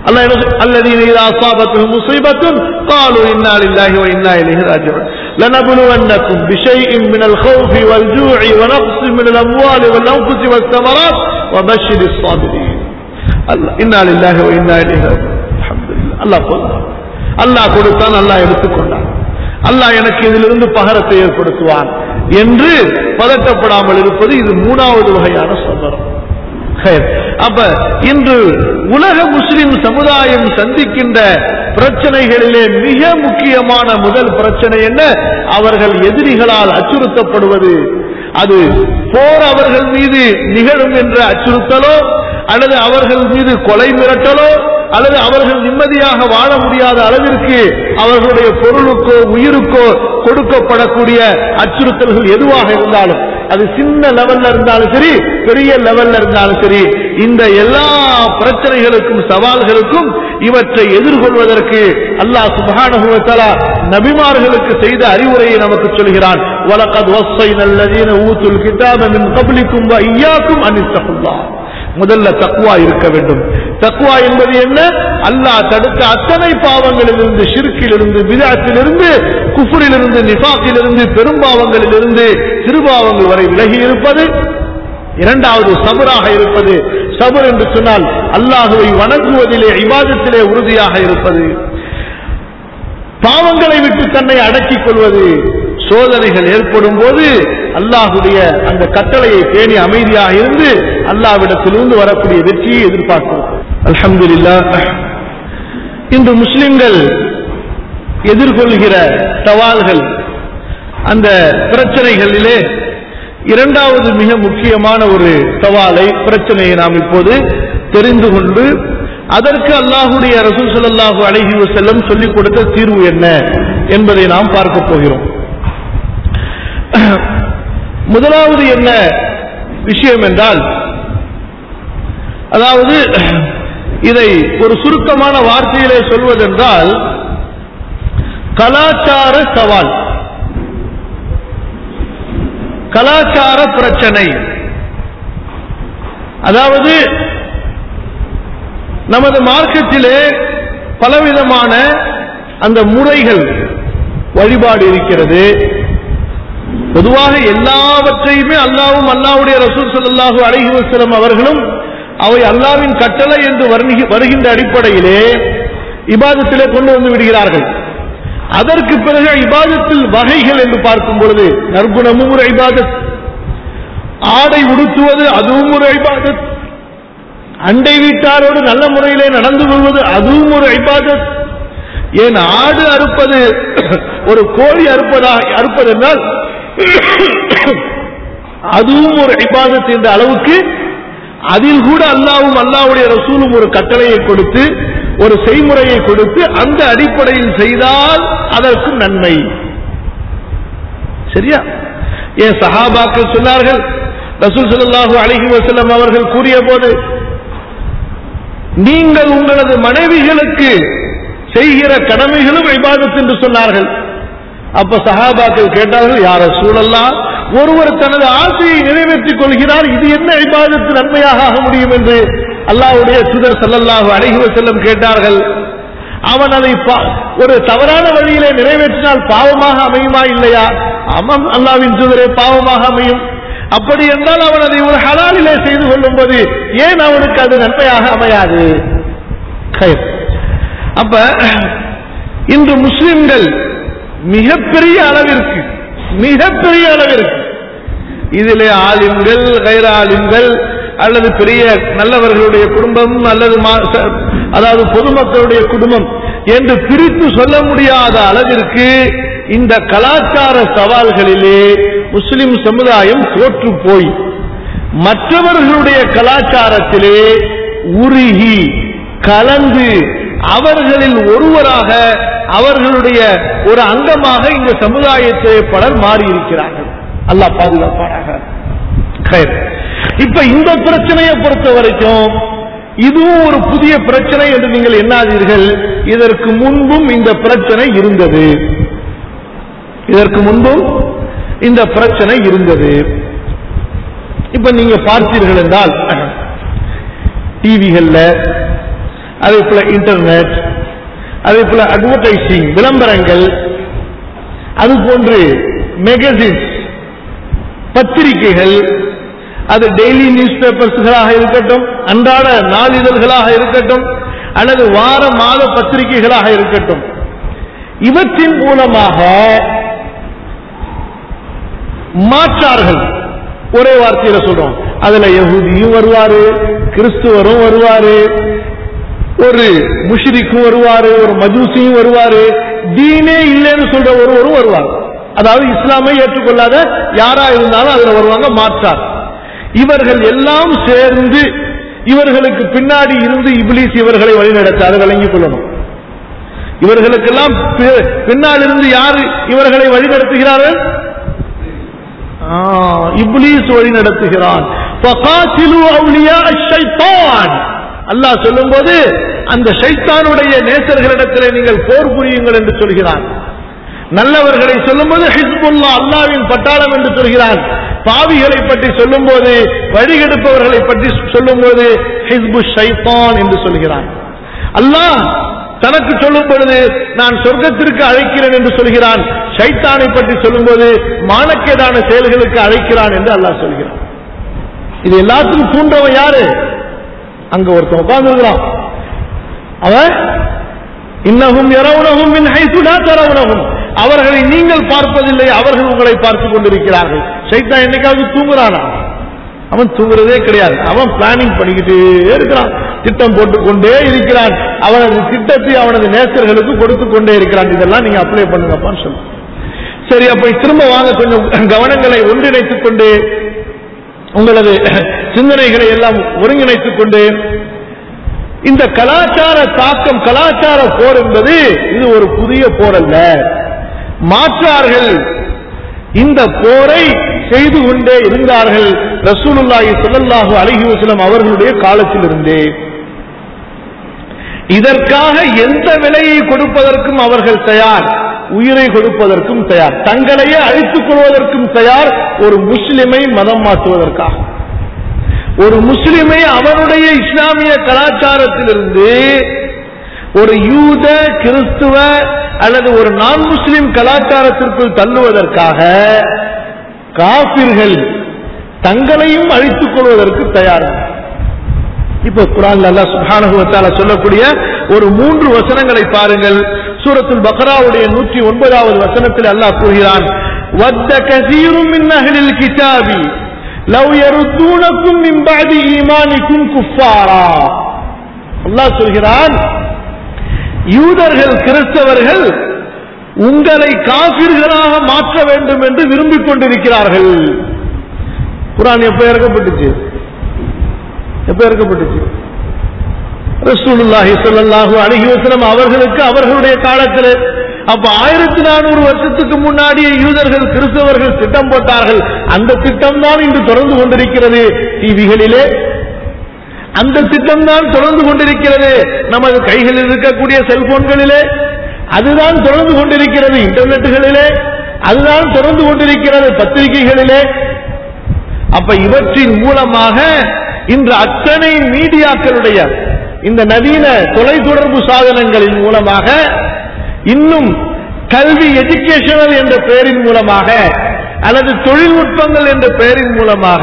الله يقول الذين إذا أصابتهم مصيبة قالوا إنا لله وإنا إليه راجعون لنبلونكم بشيء من الخوف والجوع ونقص من الأموال والأنفس والثمرات وبشر الصابرين الله إنا لله وإنا إليه راجعون الحمد لله الله قل அல்லாஹ் கொடுத்தான் அல்லாஹ் எடுத்துக்கொண்டான் அல்லாஹ் எனக்கு இதிலிருந்து பகரத்தை ஏற்படுத்துவான் என்று பதட்டப்படாமல் இருப்பது இது மூணாவது வகையான சந்தரம் ஹைர். அப்ப இன்று உலக முஸ்லிம் சமுதாயம் சந்திக்கின்ற பிரச்சனைகளிலே மிக முக்கியமான முதல் பிரச்சனை என்ன அவர்கள் எதிரிகளால் அச்சுறுத்தப்படுவது அது போர் அவர்கள் மீது நிகழும் என்ற அச்சுறுத்தலோ அல்லது அவர்கள் மீது கொலை மிரட்டலோ அல்லது அவர்கள் நிம்மதியாக வாழ முடியாத அளவிற்கு அவர்களுடைய பொருளுக்கோ உயிருக்கோ கொடுக்கப்படக்கூடிய அச்சுறுத்தல்கள் எதுவாக இருந்தாலும் அது சின்ன லெவல்ல இருந்தாலும் சரி பெரிய லெவல்ல இருந்தாலும் சரி இந்த எல்லா பிரச்சனைகளுக்கும் சவால்களுக்கும் இவற்றை எதிர்கொள்வதற்கு அல்லாஹ் சுப்ஹானஹு வ தஆலா நபிமார்களுக்கு செய்த அறிவுரையை நமக்கு சொல்கிறான் வலகத் வஸ்ஸைனல் லதீன ஊத்துல் கிதாப மின் கப்லிக்கும் வ இய்யாக்கும் அன் இத்தகுல்லாஹ் முதல்ல தக்குவா இருக்க வேண்டும் தக்குவா என்பது என்ன அல்லாஹ் தடுத்த அத்தனை பாவங்களிலிருந்து ஷிர்கிலிருந்து பிதாத்திலிருந்து குஃபுரிலிருந்து நிஃபாக்கிலிருந்து பெரும்பாவங்களிலிருந்து சிறுபாவங்கள் வரை விலகி இருப்பது இரண்டாவது சபராக இருப்பது சபர் என்று சொன்னால் அல்லாஹுவை வணங்குவதிலே இவாதத்திலே உறுதியாக இருப்பது பாவங்களை விட்டு தன்னை அடக்கிக் கொள்வது சோதனைகள் ஏற்படும் போது அல்லாஹுடைய அந்த கட்டளையை பேணி அமைதியாக இருந்து அல்லாவிடத்திலிருந்து வரக்கூடிய வெற்றியை எதிர்பார்க்கிறோம் அல்ஹம்துலில்லாஹ் இன்று முஸ்லிம்கள் எதிர்கொள்கிற சவால்கள் அந்த பிரச்சனைகளிலே இரண்டாவது மிக முக்கியமான ஒரு சவாலை பிரச்சனையை நாம் இப்போது தெரிந்து கொண்டு அதற்கு அல்லாஹுடைய ரசூல் ஸல்லல்லாஹு அலைஹி வஸல்லம் சொல்லிக் கொடுத்த தீர்வு என்ன என்பதை நாம் பார்க்க போகிறோம் முதலாவது என்ன விஷயம் என்றால் அதாவது இதை ஒரு சுருக்கமான வார்த்தையிலே சொல்வதென்றால் கலாச்சார சவால் கலாச்சார பிரச்சனை அதாவது நமது மார்க்கத்திலே பலவிதமான அந்த முறைகள் வழிபாடு இருக்கிறது பொதுவாக எல்லாவற்றையுமே அல்லாவும் அல்லாவுடைய ரசூல் ஸல்லல்லாஹு அலைஹி வஸல்லம் அவர்களும் அவை அல்லாவின் கட்டளை என்று வருகி- வருகின்ற அடிப்படையிலே இபாதத்திலே கொண்டு வந்து விடுகிறார்கள் அதற்கு பிறகு இபாதத்தில் வகைகள் என்று பார்க்கும் பொழுது நற்குணமும் ஒரு இபாதத் ஆடை உடுத்துவது அதுவும் ஒரு இபாதத் அண்டை வீட்டாரோடு நல்ல முறையிலே நடந்து கொள்வது அதுவும் ஒரு இபாதத் ஏன் ஆடு அறுப்பது ஒரு கோழி அறுப்பதா அறுப்பது என்றால் அதுவும் ஒரு இபாதத் என்ற அளவுக்கு அதில் கூட அல்லாவும் அல்லாவுடைய ரசூலும் ஒரு கட்டளையை கொடுத்து ஒரு செய்முறையை கொடுத்து அந்த அடிப்படையில் செய்தால் அதற்கு நன்மை சரியா ஏன் சஹாபாக்கள் சொன்னார்கள் ரசூல் ஸல்லல்லாஹு அலைஹி வஸல்லம் அவர்கள் கூறிய போது நீங்கள் உங்களது மனைவிகளுக்கு செய்கிற கடமைகளும் இபாதத் என்று சொன்னார்கள் அப்ப சஹாபாக்கள் கேட்டார்கள் யார சூழல்லாம் ஒருவர் தனது ஆசையை நிறைவேற்றிக் கொள்கிறார் இது என்ன இபாதத்து நன்மையாக ஆக முடியும் என்று அல்லாஹ்வுடைய சுதர் ஸல்லல்லாஹு அலைஹி வஸல்லம் கேட்டார்கள் அவன் அதை பா- ஒரு தவறான வழியிலே நிறைவேற்றினால் பாவமாக அமையுமா இல்லையா ஆமாம் அல்லாவின் சுதரே பாவமாக அமையும் அப்படி என்றால் அவன் அதை ஒரு ஹலாலிலே செய்து கொள்ளும் போது ஏன் அவனுக்கு அது நன்மையாக அமையாது கயிர். அப்ப இன்று முஸ்லிம்கள் மிகப்பெரிய அளவிற்கு மிகப்பெரிய அளவிற்கு இதிலே ஆலிம்கள் கைர ஆலிம்கள் அல்லது பெரிய நல்லவர்களுடைய குடும்பம் அல்லது மா- ச- அதாவது பொதுமக்களுடைய குடும்பம் என்று பிரித்து சொல்ல முடியாத அளவிற்கு இந்த கலாச்சார சவால்களிலே முஸ்லிம் சமுதாயம் தோற்று போய் மற்றவர்களுடைய கலாச்சாரத்திலே உருகி கலந்து அவர்களில் ஒருவராக அவர்களுடைய ஒரு அங்கமாக இந்த சமுதாயத்தை பலர் மாறியிருக்கிறார்கள் அல்லாஹ் பாதுகாப்பாராக கயிர். இப்ப இந்த பிரச்சனையை பொறுத்த வரைக்கும் இதுவும் ஒரு புதிய பிரச்சனை என்று நீங்கள் எண்ணாதீர்கள் இதற்கு முன்பும் இந்த பிரச்சனை இருந்தது இதற்கு முன்பும் இந்த பிரச்சனை இருந்தது இப்ப நீங்க பார்த்தீர்கள் என்றால் டிவிகள்ல அதே போல இன்டர்நெட் அதே போல அட்வர்டைசிங் விளம்பரங்கள் அது போன்று மேகசின்ஸ் பத்திரிகைகள் அது டெய்லி நியூஸ் பேப்பர்ஸ்களாக இருக்கட்டும் அன்றாட நாளிதழ்களாக இருக்கட்டும் அல்லது வார மாத பத்திரிகைகளாக இருக்கட்டும் இவற்றின் மூலமாக மாற்றார்கள் ஒரே வார்த்தையில சொல்றோம் அதுல யகுதியும் வருவாரு கிறிஸ்துவரும் வருவாரு ஒரு முஷ்ரிக்கும் வருவாரு ஒரு மஜூசியும் வருவாரு தீனே இல்லைன்னு சொல்ற ஒருவரும் வருவார் அதாவது இஸ்லாமை ஏற்றுக்கொள்ளாத யாரா இருந்தாலும் அதுல வருவாங்க மாற்றார் இவர்கள் எல்லாம் சேர்ந்து இவர்களுக்கு பின்னாடி இருந்து இப்லீஸ் இவர்களை வழிநடத்த அதை விளங்கிக் கொள்ளணும் இவர்களுக்கெல்லாம் பி- பின்னால் இருந்து யார் இவர்களை வழிநடத்துகிறார்கள் ஆ, இப்லீஸ் வழி நடத்துகிறான் فَقَاتِلُوا أَوْلِيَاءَ الشَّيْطَانِ அல்லாஹ் சொல்லும்போது அந்த ஷைத்தானுடைய நேசர்களிடத்திலே நீங்கள் போர் புரியுங்கள் என்று சொல்கிறான் நல்லவர்களை சொல்லும்போது ஹிஸ்புல்லா அல்லாவின் பட்டாளம் என்று சொல்கிறான் பாவிகளை பற்றி சொல்லும்போது வழிகெடுப்பவர்களை பற்றி சொல்லும்போது ஹிஸ்பு ஷைத்தான் என்று சொல்கிறான் அல்லாஹ் தனக்கு சொல்லும் பொழுது நான் சொர்க்கத்திற்கு அழைக்கிறேன் என்று சொல்கிறான் ஷைத்தானை பற்றி சொல்லும்போது மானக்கேடான செயல்களுக்கு அழைக்கிறான் என்று அல்லாஹ் சொல்கிறான் இது எல்லாத்துக்கும் தூண்டவன் யாரு அங்க ஒருத்தன் உட்கார்ந்து இருக்கிறான் அவன் இன்னகும் எரவுனகும் மின் ஹைசுடா தரவுனகும் அவர்களை நீங்கள் பார்ப்பதில்லை அவர்கள் உங்களை பார்த்துக் கொண்டிருக்கிறார்கள் சைத்தான் என்னைக்காவது தூங்குறானா அவன் தூங்குறதே கிடையாது அவன் பிளானிங் பண்ணிக்கிட்டே இருக்கிறான் திட்டம் போட்டுக் கொண்டே இருக்கிறான் அவனது திட்டத்தை அவனது நேசர்களுக்கு கொடுத்து கொண்டே இருக்கிறான் இதெல்லாம் நீங்க அப்ளை பண்ணுங்கப்பான்னு சொல்லு சரி அப்ப திரும்ப வாங்க கொஞ்சம் கவனங்களை ஒன்றிணைத்துக் கொண்டு உங்களது சிந்தனைகளை எல்லாம் ஒருங்கிணைத்துக் கொண்டு இந்த கலாச்சார தாக்கம் கலாச்சார போர் என்பது இது ஒரு புதிய போர் அல்ல மாற்றார்கள் இந்த போரை செய்து கொண்டே இருந்தார்கள் ரசூலுல்லாஹி ஸல்லல்லாஹு அலைஹி வஸல்லம் அவர்களுடைய காலத்திலிருந்தே இதற்காக எந்த விலையை கொடுப்பதற்கும் அவர்கள் தயார் உயிரை கொடுப்பதற்கும் தயார் தங்களையே அழித்துக் கொள்வதற்கும் தயார் ஒரு முஸ்லிமை மதம் மாற்றுவதற்காக ஒரு முஸ்லிமை அவனுடைய இஸ்லாமிய கலாச்சாரத்திலிருந்து ஒரு யூத கிறிஸ்துவ அல்லது ஒரு நான் முஸ்லிம் கலாச்சாரத்திற்குள் தள்ளுவதற்காக காபிர்கள் தங்களையும் அழித்துக் கொள்வதற்கு தயார் இப்ப குரான் அல்லாஹ் சுப்ஹானஹு வ தஆலா சொல்லக்கூடிய ஒரு மூன்று வசனங்களை பாருங்கள் சூரத்துல் பக்ராவுடைய நூற்றி ஒன்பதாவது வசனத்தில் அல்லாஹ் கூறுகிறான் வத்த கசீரும் மின் அஹ்லில் கிதாபி லவ் யருத்தூனக்கும் மின் பஅதி ஈமானிக்கும் குஃபாரா அல்லாஹ் சொல்கிறான் யூதர்கள் கிறிஸ்தவர்கள் உங்களை காபிர்களாக மாற்ற வேண்டும் என்று விரும்பிக் கொண்டிருக்கிறார்கள் குரான் எப்ப இறக்கப்பட்டுச்சு எப்ப இறக்கப்பட்டுச்சு ரசூலுல்லாஹி ஸல்லல்லாஹு அலைஹி வஸல்லம் அவர்களுக்கு அவர்களுடைய காலத்தில் அப்ப ஆயிரத்தி நானூறு வருஷத்துக்கு முன்னாடியே யூதர்கள் கிறிஸ்தவர்கள் திட்டம் போட்டார்கள் அந்த திட்டம் தான் இன்று தொடர்ந்து கொண்டிருக்கிறது டிவிகளிலே அந்த திட்டம் தான் தொடர்ந்து கொண்டிருக்கிறது நமது கைகளில் இருக்கக்கூடிய செல்போன்களிலே அதுதான் தொடர்ந்து கொண்டிருக்கிறது இன்டர்நெட்டுகளிலே அதுதான் தொடர்ந்து கொண்டிருக்கிறது பத்திரிகைகளிலே அப்ப இவற்றின் மூலமாக இன்று அத்தனை மீடியாக்களுடைய இந்த நவீன தொலைத்தொடர்பு சாதனங்களின் மூலமாக இன்னும் கல்வி எஜுகேஷனல் என்ற பெயரின் மூலமாக அல்லது தொழில்நுட்பங்கள் என்ற பெயரின் மூலமாக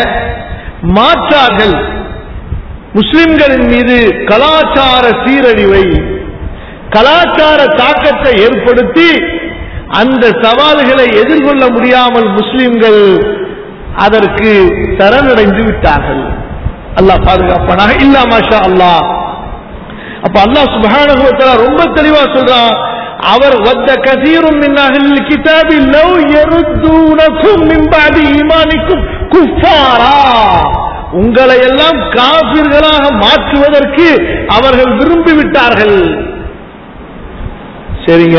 மாற்றார்கள் முஸ்லிம்களின் மீது கலாச்சார சீரழிவை கலாச்சார தாக்கத்தை ஏற்படுத்தி அந்த சவால்களை எதிர்கொள்ள முடியாமல் முஸ்லிம்கள் அதற்கு சரணடைந்து விட்டார்கள் அல்லாஹ் பாதுகாப்பானாக இல்லா மாஷா அல்லாஹ் அப்ப அல்லாஹ் சுப்ஹானஹு வ தஆலா ரொம்ப தெளிவா சொல்றான் அவர் வத்த கசீரும் மின் அஹ்லில் கிதாபி லவ் யருத்தூனக்கும் மின் பஅதி ஈமானிக்கும் குஃபாரா உங்களை எல்லாம் காபிர்களாக மாற்றுவதற்கு அவர்கள் விரும்பி விட்டார்கள் சரிங்க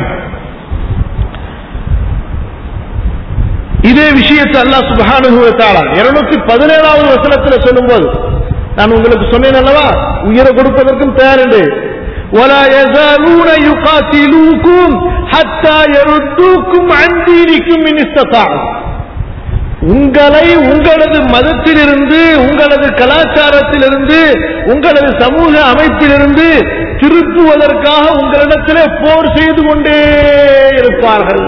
இதே விஷயத்தை அல்லாஹ் சுப்ஹானஹு வ தஆலா 217வது வசனத்துல சொல்லும்போது நான் உங்களுக்கு சொன்னேன் அல்லவா உயிரை கொடுப்பதற்கும் தயார் என்று ولا يزالون يقاتلوكم حتى يردوكم عن دينكم إن استطاعوا உங்களை உங்களது மதத்திலிருந்து உங்களது கலாச்சாரத்திலிருந்து உங்களது சமூக அமைப்பிலிருந்து திருப்புவதற்காக உங்களிடத்திலே போர் செய்து கொண்டே இருப்பார்கள்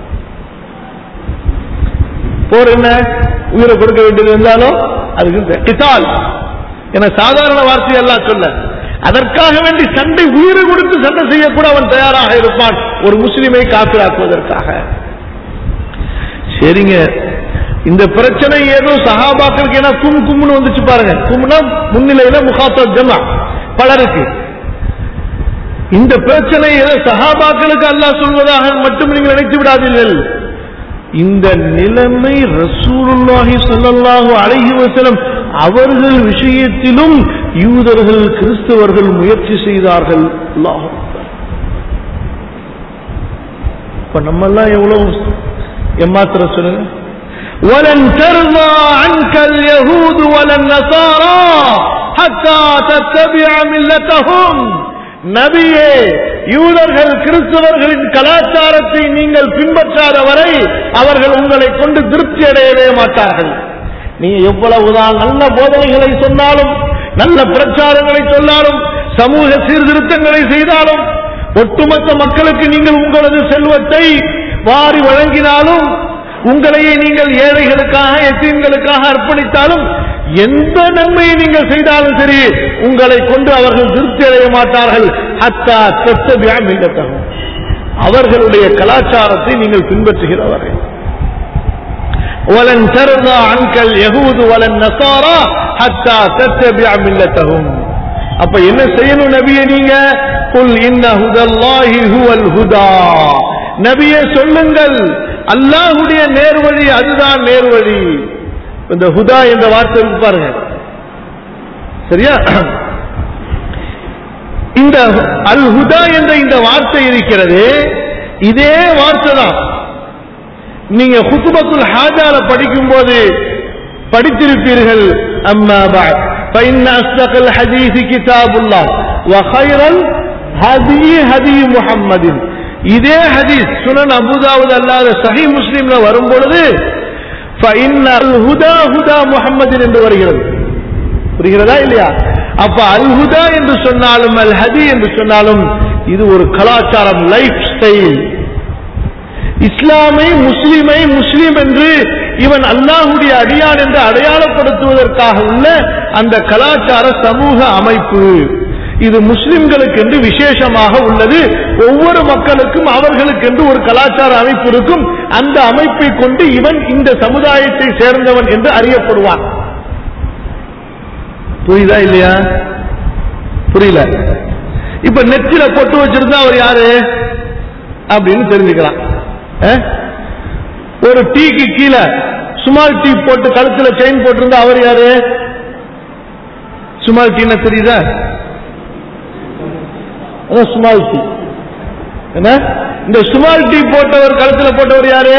போர் என்ன உயிரை கொடுக்க வேண்டியது இருந்தாலும் அதுக்கு கிதால் என சாதாரண வார்த்தை எல்லாம் சொல்ல அதற்காக வேண்டி சண்டை உயிரை கொடுத்து சண்டை செய்யக்கூட அவன் தயாராக இருப்பான் ஒரு முஸ்லிமை காப்பிராக்குவதற்காக சரிங்க இந்த பிரச்சனை ஏதோ சஹாபாக்களுக்கு ஏன்னா கும் கும்னு வந்துச்சு பாருங்க கும்னா முன்னிலையில முகாத்தல் ஜமா பலருக்கு இந்த பிரச்சனை ஏதோ சஹாபாக்களுக்கு அல்லாஹ் சொல்வதாக மட்டும் நீங்கள் நினைத்து விடாதீர்கள் இந்த நிலைமை ரசூலுல்லாஹி ஸல்லல்லாஹு அலைஹி வஸல்லம் அவர்கள் விஷயத்திலும் யூதர்கள் கிறிஸ்தவர்கள் முயற்சி செய்தார்கள் அல்லாஹ் இப்ப நம்ம எல்லாம் எவ்வளவு ஏமாத்திர சொல்லுங்க ولن ترضى عنك اليهود ولا النصارى حتى تتبع ملتهم நபியே யூதர்கள் கிறிஸ்தவர்களின் கலாச்சாரத்தை நீங்கள் பின்பற்றாத வரை அவர்கள் உங்களை கொண்டு திருப்தி அடையவே மாட்டார்கள் நீங்க எவ்வளவுதான் நல்ல போதனைகளை சொன்னாலும் நல்ல பிரச்சாரங்களை சொன்னாலும் சமூக சீர்திருத்தங்களை செய்தாலும் ஒட்டுமொத்த மக்களுக்கு நீங்கள் உங்களது செல்வத்தை வாரி வழங்கினாலும் உங்களையே நீங்கள் ஏழைகளுக்காக எத்தீன்களுக்காக அர்ப்பணித்தாலும் எந்த நன்மையை நீங்கள் செய்தாலும் சரி உங்களை கொண்டு அவர்கள் திருப்தி அடைய மாட்டார்கள் அத்தா தெத்தபியா மில்லத்தகும் அவர்களுடைய கலாச்சாரத்தை நீங்கள் பின்பற்றுகிறவர்கள் ولن ترضى عنك اليهود ولا النصارى حتى تتبع ملتهم அப்ப என்ன செய்யணும் நபியே நீங்க குல் இன்ன ஹுதல்லாஹி ஹுவல் ஹுதா நபியே சொல்லுங்கள் அல்லாஹ்வுடைய நேர்வழி அதுதான் நேர்வழி இந்த ஹுதா என்ற வார்த்தை இருக்கு பாருங்க சரியா இந்த அல் ஹுதா என்ற இந்த வார்த்தை இருக்கிறது இதே வார்த்தை தான் நீங்க ஹுத்துபத்துல் ஹாஜால படிக்கும் போது படித்திருப்பீர்கள் அம்மா பாய் فإن أصدق الحديث كتاب الله وخير الهدي هدي محمد இதே ஹதீஸ் சுனன் அபுதாவுத் அல்லாத சஹி முஸ்லிம்ல வரும் பொழுது فإن الهدى هدى محمد என்று வருகிறது புரிகிறதா இல்லையா அப்ப அல் ஹுதா என்று சொன்னாலும் அல் ஹதி என்று சொன்னாலும் இது ஒரு கலாச்சாரம் லைஃப் ஸ்டைல் இஸ்லாமை முஸ்லிமை முஸ்லிம் என்று இவன் அல்லாஹுடைய அடியான் என்று அடையாளப்படுத்துவதற்காக உள்ள அந்த கலாச்சார சமூக அமைப்பு இது முஸ்லிம்களுக்கு என்று விசேஷமாக உள்ளது ஒவ்வொரு மக்களுக்கும் அவர்களுக்கென்று ஒரு கலாச்சார அமைப்பு இருக்கும் அந்த அமைப்பை கொண்டு இவன் இந்த சமுதாயத்தை சேர்ந்தவன் என்று அறியப்படுவான் புரியுதா இல்லையா புரியல இப்ப நெத்தில பொட்டு வச்சிருந்தா அவர் யாரு அப்படின்னு தெரிஞ்சுக்கலாம் அஹ்? ஒரு டீக்கு கீழே சுமால் டீ போட்டு கழுத்துல செயின் போட்டிருந்தா அவர் யாரு சுமால் டீ தெரியுதா அதான் சுமால் டீ என்ன இந்த சுமால் டீ போட்டவர் கழுத்துல போட்டவர் யாரு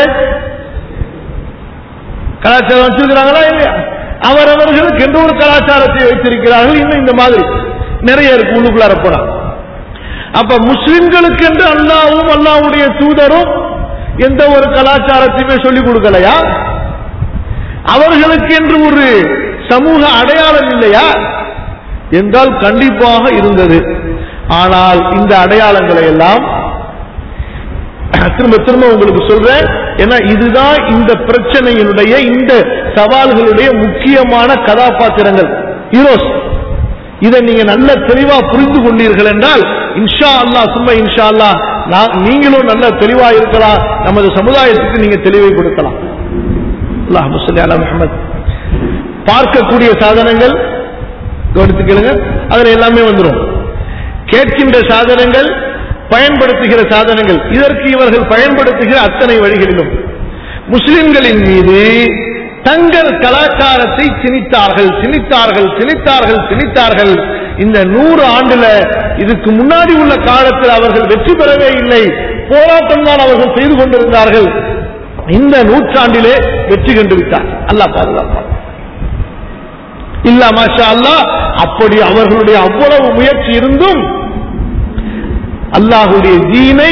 கலாச்சாரம் வச்சிருக்கிறாங்களா இல்லையா அவரவர்களுக்கு எந்த ஒரு கலாச்சாரத்தை வைத்திருக்கிறார்கள் இன்னும் இந்த மாதிரி நிறைய இருக்கு உள்ளுக்குள்ளார போனா அப்ப முஸ்லிம்களுக்கு என்று அல்லாவும் அல்லாவுடைய தூதரும் எந்த ஒரு கலாச்சாரத்தையுமே சொல்லிக் கொடுக்கலையா அவர்களுக்கு என்று ஒரு சமூக அடையாளம் இல்லையா என்றால் கண்டிப்பாக இருந்தது ஆனால் இந்த அடையாளங்களை எல்லாம் திரும்ப திரும்ப உங்களுக்கு சொல்றேன் ஏன்னா இதுதான் இந்த பிரச்சனையினுடைய இந்த சவால்களுடைய முக்கியமான கதாபாத்திரங்கள் ஹீரோஸ் இதை நீங்க நல்ல தெளிவா புரிந்து கொண்டீர்கள் என்றால் இன்ஷா அல்லா சும்மா இன்ஷா அல்லா நான் நீங்களும் நல்ல தெளிவா இருக்கலாம் நமது சமுதாயத்துக்கு நீங்க தெளிவை கொடுக்கலாம் அல்லாஹ் முஸ்லி அலா முஹம்மத் பார்க்கக்கூடிய சாதனங்கள் கவனித்துக்கலுங்க அதுல எல்லாமே வந்துடும் கேட்கின்ற சாதனங்கள் பயன்படுத்துகிற சாதனங்கள் இதற்கு இவர்கள் பயன்படுத்துகிற அத்தனை வழிகளிலும் முஸ்லிம்களின் மீது தங்கள் கலாச்சாரத்தை திணித்தார்கள் திணித்தார்கள் திணித்தார்கள் திணித்தார்கள் இந்த நூறு ஆண்டுல இதுக்கு முன்னாடி உள்ள காலத்தில் அவர்கள் வெற்றி பெறவே இல்லை போராட்டம் தான் அவர்கள் செய்து கொண்டிருந்தார்கள் இந்த நூற்றாண்டிலே வெற்றி கண்டு விட்டார் அல்லாஹ் பாதுகாப்பார் இல்ல மாஷா அல்லாஹ் அப்படி அவர்களுடைய அவ்வளவு முயற்சி இருந்தும் அல்லாஹுடைய தீனை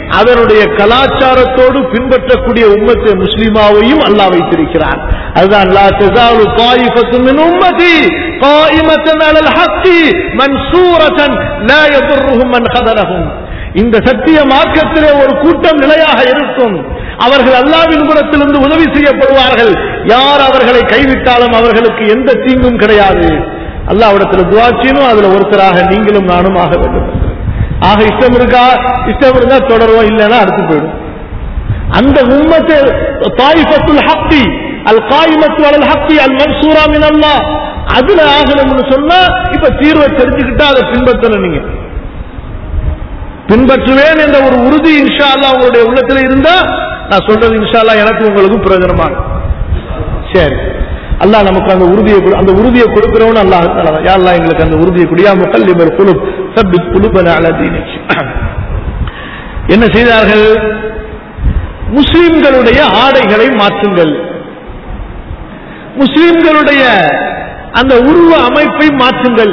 அதனுடைய கலாச்சாரத்தோடு பின்பற்றக்கூடிய உம்மத்தை முஸ்லிமாவையும் அல்லாஹ் வைத்திருக்கிறார் அதுதான் லா தஸாலு தாயிஃபத்து மின் உம்மதி قائمة على الحق منصورة لا يضرهم من خذلهم இந்த சத்திய மார்க்கத்திலே ஒரு கூட்டம் நிலையாக இருக்கும் அவர்கள் அல்லாவின் புறத்திலிருந்து உதவி செய்யப்படுவார்கள் யார் அவர்களை கைவிட்டாலும் அவர்களுக்கு எந்த தீங்கும் கிடையாது அல்லாவிடத்தில் துவாச்சினும் அதுல ஒருத்தராக நீங்களும் நானும் ஆக வேண்டும் என்று. ஆக இஷ்டம் இருக்கா இஷ்டம் இருந்தா தொடருவோம் இல்லைன்னா அடுத்து போயிடும் அந்த உம்மத்தை தாயிஃபத்துல் ஹக்தி அல் காயிமத்து அல் ஹக்தி அல் மன்சூரா மின் அல்லாஹ் அதுல ஆகணும்னு சொன்னா இப்ப தீர்வை தெரிஞ்சுக்கிட்டா அதை பின்பற்றணும் நீங்க பின்பற்றுவேன் என்ற ஒரு உறுதி இன்ஷா அல்லாஹ் உங்களுடைய உள்ளத்துல இருந்தா நான் சொல்றது இன்ஷா அல்லாஹ் எனக்கு உங்களுக்கும் பிரயோஜனமா இருக்கும். சரி அல்லாஹ் நமக்கு அந்த உறுதியை கொடு- அந்த உறுதியை கொடுக்கிறவன் அல்லாஹ் தஆலா தான். யா அல்லாஹ் எங்களுக்கு அந்த உறுதியை குடியா முகல்லிபல் குலுப் சப்பித் குலுபன அலா தீனிக் என்ன செய்தார்கள் முஸ்லிம்களுடைய ஆடைகளை மாற்றுங்கள் முஸ்லிம்களுடைய அந்த உருவ அமைப்பை மாற்றுங்கள்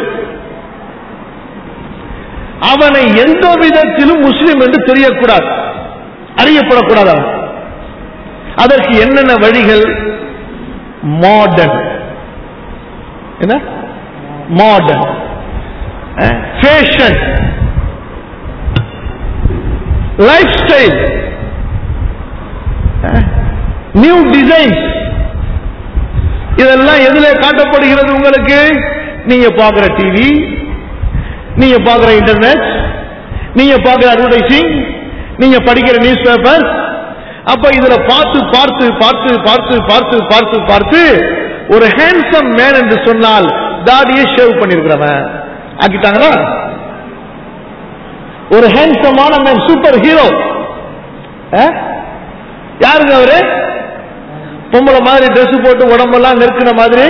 அவனை எந்த விதத்திலும் முஸ்லிம் என்று தெரியக்கூடாது அறியப்படக்கூடாது அவன் அதற்கு என்னென்ன வழிகள் மாடர்ன் என்ன modern fashion life style new designs இதெல்லாம் எதுல காட்டப்படுகிறது உங்களுக்கு நீங்க பார்க்கிற டிவி நீங்க பார்க்கிற இன்டர்நெட் நீங்க பார்க்கிற அட்வர்டைசிங் நீங்க படிக்கிற நியூஸ் பேப்பர் அப்ப இதுல பார்த்து பார்த்து பார்த்து பார்த்து பார்த்து பார்த்து பார்த்து ஒரு ஹேண்ட்ஸம் மேன் என்று சொன்னால் தாடியை ஷேவ் பண்ணிருக்கிறவன் ஆக்கிட்டாங்களா ஒரு ஹேண்ட்ஸமான மேன் சூப்பர் ஹீரோ யாருங்க அவரு பொம்பளை மாதிரி Dress போட்டு உடம்பெல்லாம் நெருக்கின மாதிரி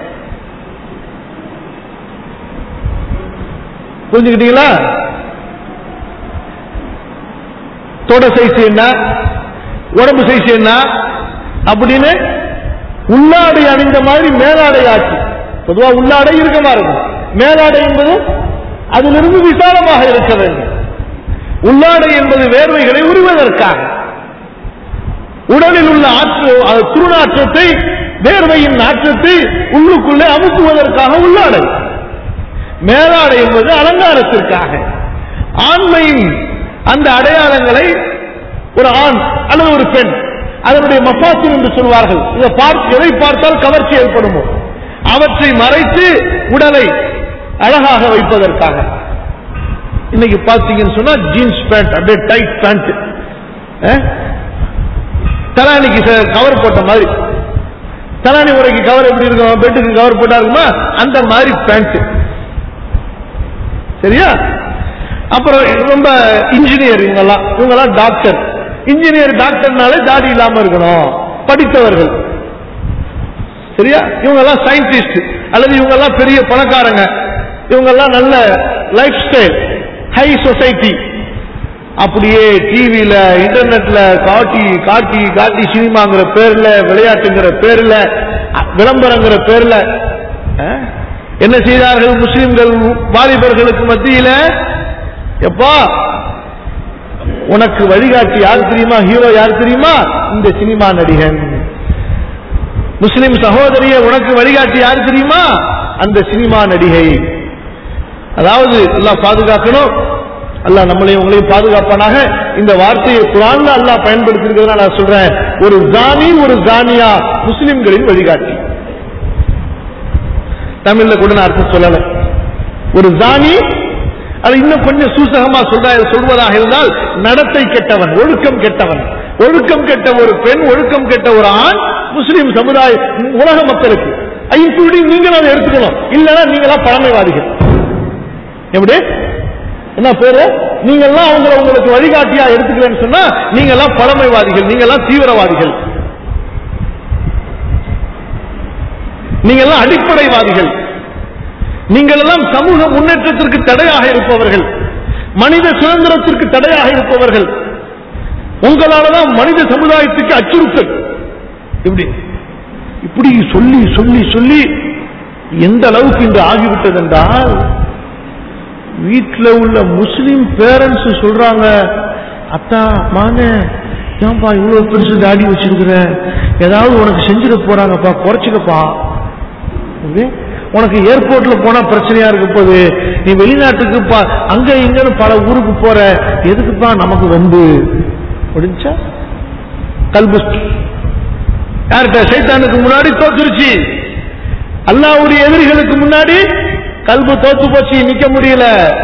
புரிஞ்சுக்கிட்டீங்களா தொட சைஸ் என்ன உடம்பு சைஸ் என்ன அப்படின்னு உள்ளாடை அணிந்த மாதிரி மேலாடை ஆச்சு பொதுவா உள்ளாடை இருக்கமா இருக்கும் மேலாடை என்பது அதிலிருந்து விசாலமாக இருக்க வேண்டும் உள்ளாடை என்பது வேர்வைகளை உரிவதற்காக உடலில் உள்ள ஆற்று அது துருநாற்றத்தை வேர்வையின் நாற்றத்தை உள்ளுக்குள்ளே அமுக்குவதற்காக உள்ளாடை மேலாடை என்பது அலங்காரத்திற்காக ஆண்மையின் அந்த அடையாளங்களை ஒரு ஆண் அல்லது ஒரு பெண் அதனுடைய மசாசின் என்று சொல்வார்கள் இதை பார்த்து எதை பார்த்தால் கவர்ச்சி ஏற்படுமோ அவற்றை மறைத்து உடலை அழகாக வைப்பதற்காக இன்னைக்கு பார்த்தீங்கன்னு சொன்னா ஜீன்ஸ் பேண்ட் அப்படியே டைட் பேண்ட் தலானிக்கு கவர் போட்ட மாதிரி தலானி உரைக்கு கவர் எப்படி இருக்கும் பெட்டுக்கு கவர் போட்டா இருக்குமா அந்த மாதிரி பேண்ட் சரியா அப்புறம் ரொம்ப இன்ஜினியர் இவங்கெல்லாம் இவங்கெல்லாம் டாக்டர் இன்ஜினியர் டாக்டர்னாலே தாடி இல்லாம இருக்கணும் படித்தவர்கள் சரியா இவங்கெல்லாம் சயின்டிஸ்ட் அல்லது இவங்கெல்லாம் பெரிய பணக்காரங்க இவங்கெல்லாம் நல்ல லைஃப் ஸ்டைல் ஹை சொசைட்டி அப்படியே டிவியில இன்டர்நெட்ல காட்டி காட்டி காட்டி சினிமாங்கிற பேர்ல விளையாட்டுங்கிற பேர்ல அ- விளம்பரங்கிற பேர்ல அஹ், என்ன செய்தார்கள் முஸ்லிம்கள் வாலிபர்களுக்கு மத்தியில எப்பா உனக்கு வழிகாட்டி யார் தெரியுமா ஹீரோ யார் தெரியுமா இந்த சினிமா நடிகன் முஸ்லிம் சகோதரிய உனக்கு வழிகாட்டி யார் தெரியுமா அந்த சினிமா நடிகை அதாவது எல்லாம் பாதுகாக்கணும் அல்லாஹ் நம்மளையும் உங்களையும் பாதுகாப்பானாக இந்த வார்த்தையை குரான்ல அல்லாஹ் பயன்படுத்திருக்கிறதா நான் சொல்றேன் ஒரு ஜானி ஒரு ஜானியா முஸ்லிம்களின் வழிகாட்டி தமிழ்ல கூட நான் அர்த்தம் சொல்லல ஒரு ஜானி அது இன்னும் கொஞ்சம் சூசகமா சொல்ற சொல்வதாக இருந்தால் நடத்தை கெட்டவன் ஒழுக்கம் கெட்டவன் ஒழுக்கம் கெட்ட ஒரு பெண் ஒழுக்கம் கெட்ட ஒரு ஆண் முஸ்லிம் சமுதாய உலக மக்களுக்கு இன்க்ளூடிங் நீங்களும் அதை எடுத்துக்கணும் இல்லைன்னா நீங்களா பழமைவாதிகள் எப்படி என்ன பேரு நீங்கெல்லாம் அவங்கள உங்களுக்கு வழிகாட்டியா எடுத்துக்கலன்னு சொன்னா நீங்கெல்லாம் பழமைவாதிகள் நீங்கெல்லாம் தீவிரவாதிகள் நீங்கெல்லாம் அடிப்படைவாதிகள் நீங்கள் எல்லாம் சமூக முன்னேற்றத்திற்கு தடையாக இருப்பவர்கள் மனித சுதந்திரத்திற்கு தடையாக இருப்பவர்கள் உங்களாலதான் மனித சமுதாயத்துக்கு அச்சுறுத்தல் இப்படி இப்படி சொல்லி சொல்லி சொல்லி எந்த அளவுக்கு இன்று ஆகிவிட்டது என்றால் வீட்டில் உள்ள முஸ்லிம் பேரண்ட்ஸ் சொல்றாங்க அத்தா மாங்க ஏன்பா இவ்வளவு பெருசு தாடி வச்சிருக்கிற ஏதாவது உனக்கு செஞ்சுட போறாங்கப்பா குறைச்சிக்கப்பா இது, உனக்கு ஏர்போர்ட்ல போனா பிரச்சனையா இருக்க போகுது நீ வெளிநாட்டுக்கு பா அங்க இங்கன்னு பல ஊருக்கு போற எதுக்குப்பா நமக்கு வம்பு முடிஞ்சா கல்பு யார்கிட்ட சைத்தானுக்கு முன்னாடி தோத்துருச்சு அல்லாவுடைய எதிரிகளுக்கு முன்னாடி கல்பு தோத்து போச்சு நிக்க முடியல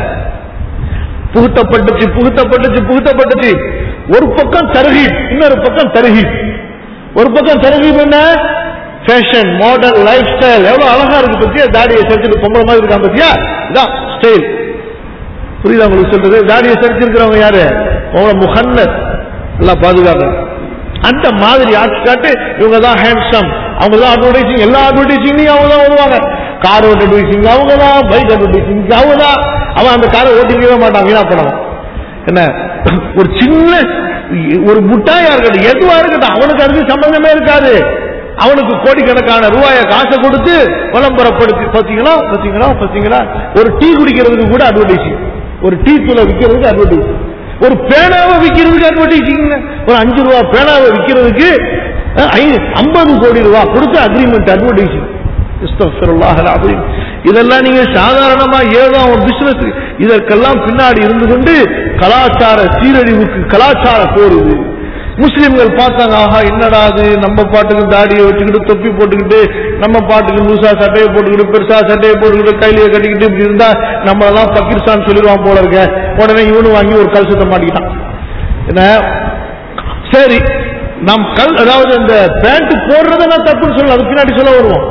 புகுத்தப்பட்டுச்சு புகுத்தப்பட்டுச்சு புகுத்தப்பட்டுச்சு ஒரு பக்கம் தருகி இன்னொரு பக்கம் தருகி ஒரு பக்கம் தருகி என்ன ஃபேஷன் மாடர்ன் லைஃப் ஸ்டைல் எவ்வளவு அழகா இருக்கு பத்தியா தாடியை சரிச்சுட்டு பொம்பளை மாதிரி இருக்கான் பத்தியா இதான் ஸ்டைல் புரியுதா உங்களுக்கு சொல்றது தாடியை சரிச்சிருக்கிறவங்க யாரு அவங்கள முகன்னர் எல்லாம் பாதுகாக்கணும் அந்த மாதிரி ஆட்சி காட்டு இவங்க தான் ஹேண்ட்ஸம் அவங்க தான் அட்வர்டைசிங் எல்லா அட்வர்டைசிங்லையும் அவங்க தான் வருவாங்க கார் அட்வர்டைசிங் அவங்க தான் பைக் அட்வர்டைசிங் அவங்க தான் அவன் அந்த காரை ஓட்டிக்கவே மாட்டான் வீணா பணம் என்ன ஒரு சின்ன ஒரு முட்டாயா இருக்கட்டும் எதுவா இருக்கட்டும் அவனுக்கு அதுக்கு சம்பந்தமே இருக்காது அவனுக்கு கோடிக்கணக்கான ரூபாய காசை கொடுத்து விளம்பரப்படுத்தி பாத்தீங்களா பாத்தீங்களா பாத்தீங்களா ஒரு டீ குடிக்கிறதுக்கு கூட அட்வர்டைசிங் ஒரு டீ தூளை விற்கிறதுக்கு அட்வர்டைசிங் ஒரு பேனாவை விற்கிறதுக்கு அட்வர்டைசிங் ஒரு அஞ்சு ரூபா பேனாவை விற்கிறதுக்கு ஐம்பது கோடி ரூபா கொடுத்து அக்ரிமெண்ட் அட்வர்டைசிங் அஸ்தக்ஃபிருல்லாஹ் அல்-அஸீம். இதெல்லாம் நீங்க சாதாரணமா ஏதோ ஒரு பிசினஸ் இதற்கெல்லாம் பின்னாடி இருந்து கொண்டு கலாச்சார சீரழிவுக்கு கலாச்சார போர் இது முஸ்லிம்கள் பார்த்தாங்க ஆஹா என்னடா அது நம்ம பாட்டுக்கு தாடியை வச்சுக்கிட்டு தொப்பி போட்டுக்கிட்டு நம்ம பாட்டுக்கு லூசா சட்டையை போட்டுக்கிட்டு பெருசா சட்டையை போட்டுக்கிட்டு கையிலேயே கட்டிக்கிட்டு இப்படி இருந்தா நம்மளெல்லாம் பக்கிஸ்தான் சொல்லிடுவான் போல இருக்க உடனே இவனு வாங்கி ஒரு கல்சத்தை மாட்டிக்கிட்டான் என்ன சரி நாம் கல் அதாவது இந்த பேண்ட் போடுறதை நான் தப்புன்னு சொல்லல அது பின்னாடி சொல்ல வருவோம்